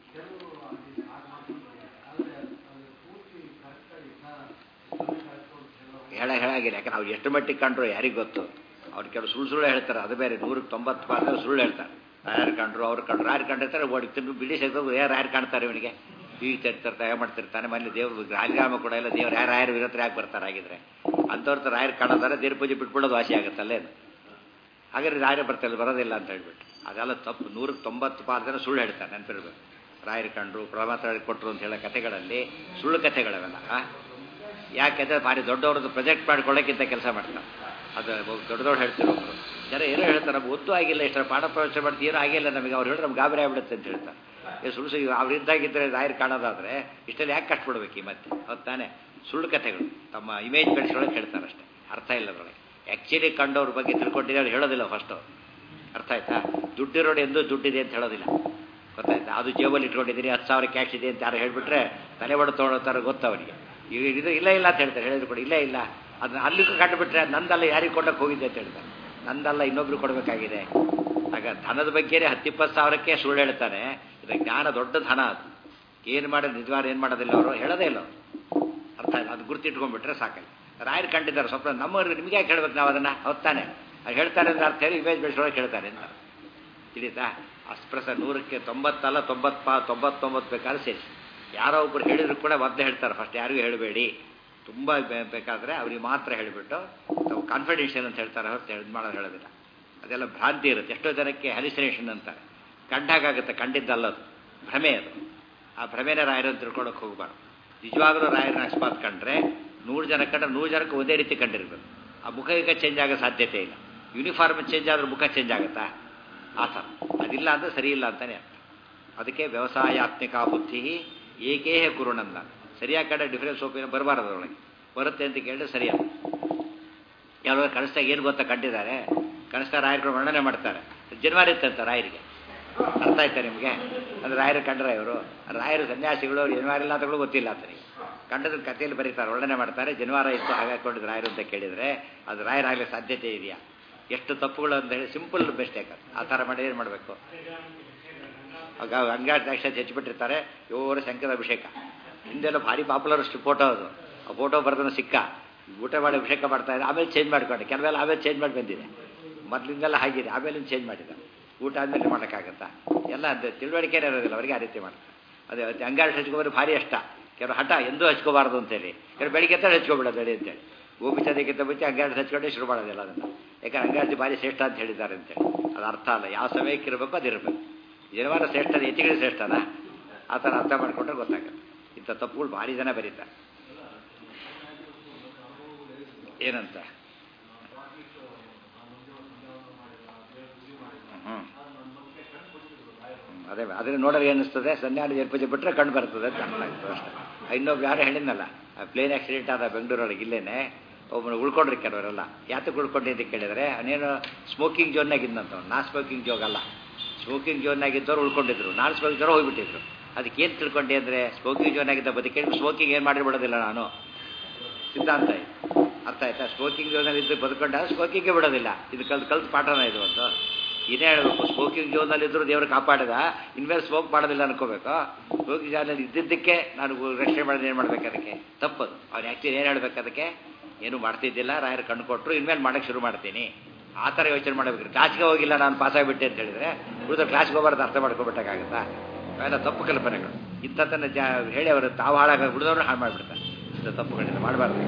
ಹೇಳ ಹೇಳಾಗಿಲ್ಲ ಯಾಕಂದ್ರೆ ಅವ್ರು ಎಷ್ಟು ಮಟ್ಟಿಗೆ ಕಂಡ್ರು ಯಾರಿಗೆ ಗೊತ್ತು ಅವ್ರು ಕೆಲವು ಸುಳ್ಳು ಸುಳ್ಳು ಹೇಳ್ತಾರೆ ಅದು ಬೇರೆ ನೂರಕ್ಕೆ ತೊಂಬತ್ತು ಪಾತ್ರ ಸುಳ್ಳು ಹೇಳ್ತಾರೆ ಯಾರು ಕಂಡ್ರು ಅವ್ರು ಕಂಡ್ರು ಯಾರು ಕಂಡಿರ್ತಾರೆ ಓಡಿ ತಿಂದು ಬಿಡಿ ಸಿಗ್ತದೆ ಯಾರು ಯಾರು ಕಾಣ್ತಾರೆ ಇವನಿಗೆ ಈಗ ತರ್ತಾರೆ ಮಾಡ್ತಿರ್ತಾನೆ ಮನೇಲಿ ದೇವ್ರು ರಾಜಗಾಮ ಕೂಡ ಇಲ್ಲ ದೇವ್ರು ಯಾರು ರಾಯರು ವಿರತ್ರ ಯಾಕೆ ಬರ್ತಾರೆ ಹಾಗಿದ್ರೆ ಅಂಥವ್ರ ರಾಯರು ಕಾಣೋದಾರೆ ದೇವ್ರ ಪೂಜೆ ಬಿಟ್ಬಿಡೋದು ವಾಸಿ ಆಗುತ್ತಲ್ಲೇನು ಹಾಗಾದ್ರೆ ರಾಯರು ಬರ್ತಾರೆ ಬರೋದಿಲ್ಲ ಅಂತ ಹೇಳ್ಬಿಟ್ಟು ಅದೆಲ್ಲ ತಪ್ಪು ನೂರಕ್ಕೆ ತೊಂಬತ್ತು ಪಾರು ಜನ ಸುಳ್ಳು ಹೇಳ್ತಾರೆ ನೆನಪಿರ್ಬೇಕು ರಾಯರು ಕಂಡ್ರು ಪ್ರಮಾತ್ರ ಕೊಟ್ಟರು ಅಂತ ಹೇಳೋ ಕಥೆಗಳಲ್ಲಿ ಸುಳ್ಳು ಕಥೆಗಳವೆಲ್ಲ ಯಾಕೆಂದರೆ ಭಾರಿ ದೊಡ್ಡವ್ರದ್ದು ಪ್ರೊಜೆಕ್ಟ್ ಮಾಡ್ಕೊಳ್ಳೋಕ್ಕಿಂತ ಕೆಲಸ ಮಾಡ್ತಾರೆ ಅದು ದೊಡ್ಡ ದೊಡ್ಡ ಹೇಳ್ತಿರೋ ಒಬ್ಬರು ಜನ ಏನೋ ಹೇಳ್ತಾರೆ ನಮ್ಗೆ ಒತ್ತು ಆಗಿಲ್ಲ ಇಷ್ಟರ ಪಾಠ ಪ್ರವೇಶ ಮಾಡ್ತೀವಿ ಏನೂ ಆಗಿಲ್ಲ ನಮಗೆ ಅವ್ರು ಹೇಳಿದ್ರೆ ನಮ್ಗೆ ಗಾಬರಿ ಆಗ್ಬಿಡುತ್ತೆ ಅಂತ ಹೇಳ್ತಾರೆ ಈ ಸುಳ್ಳು ಸುಳ್ಳು ಅವ್ರಿದ್ದಾಗಿದ್ದರೆ ರಾಯರು ಕಾಣೋದಾದರೆ ಇಷ್ಟೆಲ್ಲ ಯಾಕೆ ಕಷ್ಟಪಡ್ಬೇಕು ಈ ಮತ್ತೆ ಹೌದು ತಾನೆ ಸುಳ್ಳು ಕಥೆಗಳು ತಮ್ಮ ಇಮೇಜ್ ಬೆಳೆಸೋಳಕ್ಕೆ ಹೇಳ್ತಾರೆ ಅಷ್ಟೇ ಅರ್ಥ ಇಲ್ಲ ಅದರೊಳಗೆ ಆ್ಯಕ್ಚುಲಿ ಕಂಡವ್ರ ಬಗ್ಗೆ ತಿಳ್ಕೊಂಡಿದ್ದಾರೆ ಅವ್ರು ಹೇಳೋದಿಲ್ಲ ಫಸ್ಟು ಅರ್ಥ ಆಯ್ತಾ ದುಡ್ಡಿರೋಡು ಎಂದೂ ದುಡ್ಡಿದೆ ಅಂತ ಹೇಳೋದಿಲ್ಲ ಗೊತ್ತಾಯ್ತಾ ಅದು ಜೇಬಲ್ಲಿ ಇಟ್ಕೊಂಡಿದ್ದೀನಿ ಹತ್ತು ಸಾವಿರ ಕ್ಯಾಶ್ ಇದೆ ಅಂತ ಯಾರು ಹೇಳಿಬಿಟ್ರೆ ತಲೆ ಒಡ ತೊಗೊಳ್ತಾರೆ ಗೊತ್ತು ಅವರಿಗೆ ಈಗ ಇದು ಇಲ್ಲ ಇಲ್ಲ ಅಂತ ಹೇಳ್ತಾರೆ ಹೇಳಿದ್ರು ಕೂಡ ಇಲ್ಲ ಇಲ್ಲ ಅದನ್ನ ಅಲ್ಲಿಗೂ ಕಂಡುಬಿಟ್ರೆ ನಂದಲ್ಲ ಯಾರಿಗೆ ಕೊಡಕ್ಕೆ ಹೋಗಿದ್ದೆ ಅಂತ ಹೇಳ್ತಾರೆ ನಂದಲ್ಲ ಇನ್ನೊಬ್ರು ಕೊಡಬೇಕಾಗಿದೆ ಆಗ ಧನದ ಬಗ್ಗೆನೇ ಹತ್ತಿಪ್ಪತ್ತು ಸಾವಿರಕ್ಕೆ ಸುಳ್ಳು ಹೇಳ್ತಾನೆ ಇದು ಜ್ಞಾನ ದೊಡ್ಡ ಧನ ಅದು ಏನು ಮಾಡೋದು ನಿಜವಾರ ಏನು ಮಾಡೋದಿಲ್ಲ ಅವರು ಹೇಳೋದೇ ಇಲ್ಲ ಅವರು ಅರ್ಥ ಇಲ್ಲ ಅದು ಗುರ್ತಿಟ್ಕೊಂಡ್ಬಿಟ್ರೆ ಸಾಕಲ್ಲ ರಾಯರು ಕಂಡಿದ್ದಾರೆ ಸ್ವಲ್ಪ ನಮ್ಮವ್ರಿಗೆ ನಿಮಗೆ ಯಾಕೆ ಹೇಳ್ಬೇಕು ನಾವು ಅದನ್ನು ಹೊತ್ತಾನೆ ಅದು ಹೇಳ್ತಾರೆ ಅಂದ್ರೆ ಅರ್ಥ ಹೇಳಿ ಇಮೇಜ್ ಬೆಳೆಸೋಳಕ್ಕೆ ಹೇಳ್ತಾರೆ ಅಂತ ತಿಳಿತಾ ಅಸ್ಪ್ರಸ ನೂರಕ್ಕೆ ತೊಂಬತ್ತಲ್ಲ ತೊಂಬತ್ತು ಪಾ ತೊಂಬತ್ತೊಂಬತ್ತು ಬೇಕಾದ್ರೆ ಸೇರಿ ಯಾರೋ ಒಬ್ರು ಹೇಳಿದ್ರು ಕೂಡ ಮೊದಲೇ ಹೇಳ್ತಾರೆ ಫಸ್ಟ್ ಯಾರಿಗೂ ಹೇಳಬೇಡಿ ತುಂಬ ಬೇಕಾದರೆ ಅವ್ರಿಗೆ ಮಾತ್ರ ಹೇಳಿಬಿಟ್ಟು ತಾವು ಕಾನ್ಫಿಡೆನ್ಷಿಯಲ್ ಅಂತ ಹೇಳ್ತಾರೆ ಹೊರತು ಇದು ಮಾಡೋದು ಹೇಳೋದಿಲ್ಲ ಅದೆಲ್ಲ ಭ್ರಾಂತಿ ಇರುತ್ತೆ ಎಷ್ಟೋ ಜನಕ್ಕೆ ಹ್ಯಾಲಿಸಿನೇಷನ್ ಅಂತಾರೆ ಕಂಡಾಗುತ್ತೆ ಕಂಡಿದ್ದಲ್ಲದು ಭ್ರಮೆ ಅದು ಆ ಭ್ರಮೆನೇ ರಾಯರನ್ನು ತಿಳ್ಕೊಳಕ್ಕೆ ಹೋಗಬಾರ್ದು ನಿಜವಾಗಲೂ ರಾಯರನ್ನ ಅಕಸ್ಮಾತ್ ಕಂಡ್ರೆ ನೂರು ಜನ ಕಂಡ್ರೆ ನೂರು ಜನಕ್ಕೆ ಒಂದೇ ರೀತಿ ಕಂಡಿರ್ಬೇಕು ಆ ಮುಖ ಈಗ ಚೇಂಜ್ ಆಗೋ ಸಾಧ್ಯತೆ ಇಲ್ಲ ಯೂನಿಫಾರ್ಮ್ ಚೇಂಜ್ ಆದ್ರೆ ಮುಖ ಚೇಂಜ್ ಆಗುತ್ತಾ ಆ ಥರ ಅದಿಲ್ಲ ಅಂದರೆ ಸರಿ ಇಲ್ಲ ಅಂತಾನೆ ಅರ್ಥ ಅದಕ್ಕೆ ವ್ಯವಸಾಯಾತ್ಮಿಕ ಬುದ್ಧಿ ಏಕೇಹ ಕುರುಣಂದ ಸರಿಯಾದ ಕಡೆ ಡಿಫರೆನ್ಸ್ ಒಪಿನ ಬರಬಾರದು ಅದರೊಳಗೆ ಬರುತ್ತೆ ಅಂತ ಕೇಳಿದ್ರೆ ಸರಿಯಲ್ಲ ಕೆಲವರು ಕಳಿಸ್ದಾಗ ಏನು ಗೊತ್ತಾ ಕಂಡಿದ್ದಾರೆ ಕಳಿಸ್ತಾ ರಾಯರು ವರ್ಣನೆ ಮಾಡ್ತಾರೆ ಜನ್ವಾರ ಇತ್ತಂತ ರಾಯರಿಗೆ ಅರ್ಥ ಆಯ್ತಾ ನಿಮಗೆ ಅಂದ್ರೆ ರಾಯರು ಕಂಡ್ರೆ ಇವರು ರಾಯರು ಸನ್ಯಾಸಿಗಳು ಅವ್ರು ಜನ್ವಾರ ಇಲ್ಲ ಅಂತಗಳು ಗೊತ್ತಿಲ್ಲ ಅಂತ ನೀವು ಕಂಡದ್ರ ಕಥೆಯಲ್ಲಿ ಬರೀತಾರೆ ವರ್ಣನೆ ಮಾಡ್ತಾರೆ ಜನ್ವಾರ ಇತ್ತು ಹಾಗೆ ಹಾಕೊಂಡಿದ್ದು ರಾಯರು ಅಂತ ಕೇಳಿದರೆ ಅದು ರಾಯರಾಗಲಿ ಸಾಧ್ಯತೆ ಇದೆಯಾ ಎಷ್ಟು ತಪ್ಪುಗಳು ಅಂತ ಹೇಳಿ ಸಿಂಪಲ್ ಮಿಸ್ಟೇಕ್ ಆ ಥರ ಮಾಡಿ ಏನು ಮಾಡಬೇಕು ಆಗ ಅಂಗಾಟ ಅಕ್ಷರ ಹೆಚ್ಚಿಬಿಟ್ಟಿರ್ತಾರೆ ಇವರು ಶಂಕರ ಅಭಿಷೇಕ ಹಿಂದೆಲ್ಲ ಭಾರಿ ಪಾಪ್ಯುಲರ್ ಅಷ್ಟು ಫೋಟೋ ಅದು ಆ ಫೋಟೋ ಬರ್ದನ ಸಿಕ್ಕ ಊಟ ಮಾಡಿ ಅಭಿಷೇಕ ಮಾಡ್ತಾ ಇದ್ದಾರೆ ಆಮೇಲೆ ಚೇಂಜ್ ಮಾಡ್ಕೊಂಡೆ ಕೆಲವೆಲ್ಲ ಆಮೇಲೆ ಚೇಂಜ್ ಮಾಡಿ ಬಂದಿದೆ ಮೊದಲಿಂದೆಲ್ಲ ಹಾಗಿದೆ ಆಮೇಲೆ ಚೇಂಜ್ ಮಾಡಿದ ಊಟ ಆದಮೇಲೆ ಮಾಡೋಕ್ಕಾಗತ್ತಾ ಎಲ್ಲ ಅದು ತಿಳುವಳಿಕೆ ಇರೋದಿಲ್ಲ ಅವರಿಗೆ ಆ ರೀತಿ ಮಾಡ್ತಾರೆ ಅದೇ ಅದೇ ಅಂಗಾಟ ಹಚ್ಕೊಬಾರ್ದು ಭಾರಿ ಅಷ್ಟ ಕೆಲವು ಹಠ ಎಂದೂ ಹಚ್ಕೋಬಾರ್ದು ಅಂತೇಳಿ ಕೆಲವು ಬೆಳಿಗ್ಗೆ ಎತ್ತ ಹಚ್ಕೊಬಿಡೋದು ಹೇಳಿ ಅಂತೇಳಿ ಗೋಪಿ ಚದಕ್ಕಿಂತ ಮುಂಚೆ ಅಂಗಾಟ ಹಚ್ಕೊಂಡೇ ಶುರು ಮಾಡೋದಿಲ್ಲ ಅದನ್ನು ಯಾಕಂದ್ರೆ ಅಂಗಾಟಿ ಭಾರಿ ಶ್ರೇಷ್ಠ ಅಂತ ಹೇಳಿದ್ದಾರೆ ಅಂತೇಳಿ ಅದು ಅರ್ಥ ಅಲ್ಲ ಯಾವ ಸಮಯಕ್ಕೆ ಇರಬೇಕು ಅದಿರಬೇಕು ಜನವಾರ ಶ್ರೇಷ್ಠ ಹೆಚ್ಚಿಗೆ ಶ್ರೇಷ್ಠನ ಆ ಥರ ಅರ್ಥ ಮಾಡಿಕೊಂಡ್ರೆ ಗೊತ್ತಾಗುತ್ತೆ ಇಂಥ ತಪ್ಪುಗಳು ಭಾರಿ ಜನ ಬರೀತಾರೆ ಏನಂತ ಹ್ಞೂ ಅದೇ ಅದೇ ನೋಡೋದು ಏನಿಸ್ತದೆ ಸನ್ಯಾಡಿ ಜರ್ಪಜೆ ಬಿಟ್ಟರೆ ಕಂಡು ಬರ್ತದೆ ಅಂತ ಅರ್ಥಾಗ್ತದೆ ಅಷ್ಟೇ ಇನ್ನೊಬ್ರು ಯಾರು ಹೇಳಿದ್ನಲ್ಲ ಪ್ಲೇನ್ ಆಕ್ಸಿಡೆಂಟ್ ಆದ ಬೆಂಗಳೂರೊಳಗೆ ಇಲ್ಲೇನೆ ಒಬ್ಬನು ಉಳ್ಕೊಂಡ್ರಿ ಕೆಲವರೆಲ್ಲ ಯಾತಕ್ಕೆ ಉಳ್ಕೊಂಡಿ ಅಂತ ಕೇಳಿದರೆ ಅವನೇನು ಸ್ಮೋಕಿಂಗ್ ಜೋನ್ನಾಗಿದ್ದಂತ ನಾ ಸ್ಮೋಕಿಂಗ್ ಜೋಗ್ ಅಲ್ಲ ಸ್ಮೋಕಿಂಗ್ ಜೋನ್ನಾಗಿದ್ದವ್ರು ಉಳ್ಕೊಂಡಿದ್ರು ನಾನ್ ಸ್ಮೋಕಿಂಗ್ ಜೋರ್ ಹೋಗ್ಬಿಟ್ಟಿದ್ರು ಅದಕ್ಕೆ ಏನು ತಿಳ್ಕೊಂಡೆ ಅಂದರೆ ಸ್ಮೋಕಿಂಗ್ ಜೋನ್ನಾಗಿದ್ದ ಬದುಕಿ ಸ್ಮೋಕಿಂಗ್ ಏನು ಮಾಡಿಬಿಡೋದಿಲ್ಲ ನಾನು ಸಿದ್ಧಾಂತ ಇದು ಅರ್ಥ ಆಯ್ತಾ ಸ್ಮೋಕಿಂಗ್ ಜೋನಲ್ಲಿ ಇದ್ದು ಬದುಕೊಂಡ ಸ್ಮೋಕಿಂಗೇ ಬಿಡೋದಿಲ್ಲ ಇದು ಕಲ್ತು ಕಲ್ತು ಪಾಠನ ಇದು ಒಂದು ಇದೇ ಹೇಳಬೇಕು ಸ್ಮೋಕಿಂಗ್ ಜೋನಲ್ಲಿ ಇದ್ದರೂ ದೇವರು ಕಾಪಾಡಿದ ಇನ್ಮೇಲೆ ಸ್ಮೋಕ್ ಮಾಡೋದಿಲ್ಲ ಅನ್ಕೋಬೇಕು ಸ್ಮೋಕಿಂಗ್ ಜೋನಲ್ಲಿ ಇದ್ದಿದ್ದಕ್ಕೆ ನಾನು ರಕ್ಷಣೆ ಮಾಡೋದು ಏನು ಮಾಡ್ಬೇಕು ಅದಕ್ಕೆ ತಪ್ಪದು ಅವ್ನು ಆ್ಯಕ್ಚುಲಿ ಏನು ಹೇಳ್ಬೇಕು ಅದಕ್ಕೆ ಏನು ಮಾಡ್ತಿದ್ದಿಲ್ಲ ರಾಯರು ಕಣ್ಣು ಕೊಟ್ಟರು ಇನ್ಮೇಲೆ ಮಾಡೋಕ್ಕೆ ಶುರು ಮಾಡ್ತೀನಿ ಆ ಥರ ಯೋಚನೆ ಮಾಡಬೇಕು ಕ್ಲಾಸ್ಗೆ ಹೋಗಿಲ್ಲ ನಾನು ಪಾಸ್ ಆಗಿಬಿಟ್ಟೆ ಅಂತ ಹೇಳಿದ್ರೆ ಉಳಿದ ಕ್ಲಾಸ್ಗೆ ಹೋಗ್ಬಾರ್ದು ಅರ್ಥ ಮಾಡ್ಕೊಬೇಕಾಗುತ್ತಾ ಅವೆಲ್ಲ ತಪ್ಪು ಕಲ್ಪನೆಗಳು ಇಂಥದ್ದನ್ನು ಜಾ ಹೇಳಿ ಅವರು ತಾವು ಹಾಳಾಗ ಉಳಿದವ್ರನ್ನ ಹಾಳು ಮಾಡಿಬಿಡ್ತಾರೆ ಇಂಥ ತಪ್ಪುಗಳಿಂದ ಮಾಡಬಾರ್ದು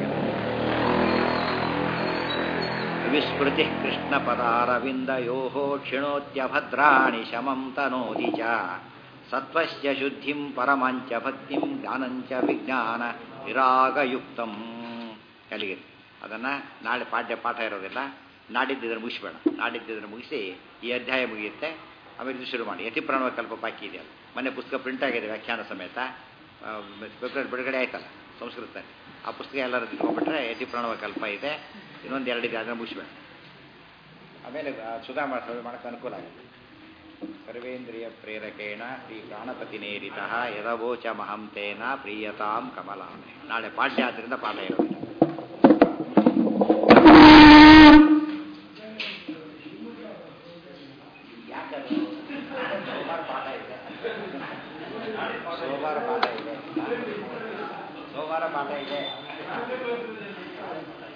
ವಿಸ್ಮೃತಿ ಕೃಷ್ಣ ಪದಾರವಿಂದಯೋ ಕ್ಷಿಣೋತ್ಯಭದ್ರಾಣಿ ಶಮಂ ತನೋದಿ ಚ ಸತ್ವಸ್ಯ ಶುದ್ಧಿಂ ಪರಮಾಂಚ ಭಕ್ತಿಂ ಜ್ಞಾನಂಚ ವಿಜ್ಞಾನ ವಿರಾಗಯುಕ್ತಂ ಕಲಿಗೆ ಅದನ್ನು ನಾಳೆ ಪಾಠ್ಯ ಪಾಠ ಇರೋದಿಲ್ಲ ನಾಡಿದ್ದಿದ್ರೆ ಮುಗಿಸ್ಬೇಡ ನಾಡಿದ್ದಿದ್ರೆ ಮುಗಿಸಿ ಈ ಅಧ್ಯಾಯ ಮುಗಿಯುತ್ತೆ ಆಮೇಲೆ ಇದು ಶುರು ಮಾಡಿ ಯತಿ ಪ್ರಣವ ಕಲ್ಪ ಬಾಕಿ ಇದೆ ಮೊನ್ನೆ ಪುಸ್ತಕ ಪ್ರಿಂಟ್ ಆಗಿದೆ ವ್ಯಾಖ್ಯಾನ ಸಮೇತ ಫೆಬ್ರವರಿ ಬಿಡುಗಡೆ ಆಯ್ತಲ್ಲ ಸಂಸ್ಕೃತದಲ್ಲಿ ಆ ಪುಸ್ತಕ ಎಲ್ಲರೂ ತಿಳ್ಕೊಂಡ್ಬಿಟ್ರೆ ಯತಿ ಪ್ರಣವ ಕಲ್ಪ ಇದೆ ಇನ್ನೊಂದು ಎರಡಿದೆ ಅದನ್ನು ಮುಗಿಸ್ಬೇಡ ಆಮೇಲೆ ಸುಧಾ ಮಾಡಿ ಮಾಡೋಕ್ಕೆ ಅನುಕೂಲ ಆಗುತ್ತೆ ಸರ್ವೇಂದ್ರಿಯ ಪ್ರೇರಕೇಣ ಶ್ರೀ ಪ್ರಾಣಪತಿನೇರಿತ ಯದವೋಚ ಮಹಂತೇನ ಪ್ರೀಯತಾಂ ಕಮಲಾಮೆ ನಾಳೆ ಪಾಠ್ಯ ಆದ್ದರಿಂದ ಪಾಠ ಇರೋದಿಲ್ಲ ಸೋಮವಾರ ಪಾಠ ಇದೆ ಸೋಮವಾರ ಪಾಠ ಇದೆ ಸೋಮವಾರ ಪಾಠ ಇದೆ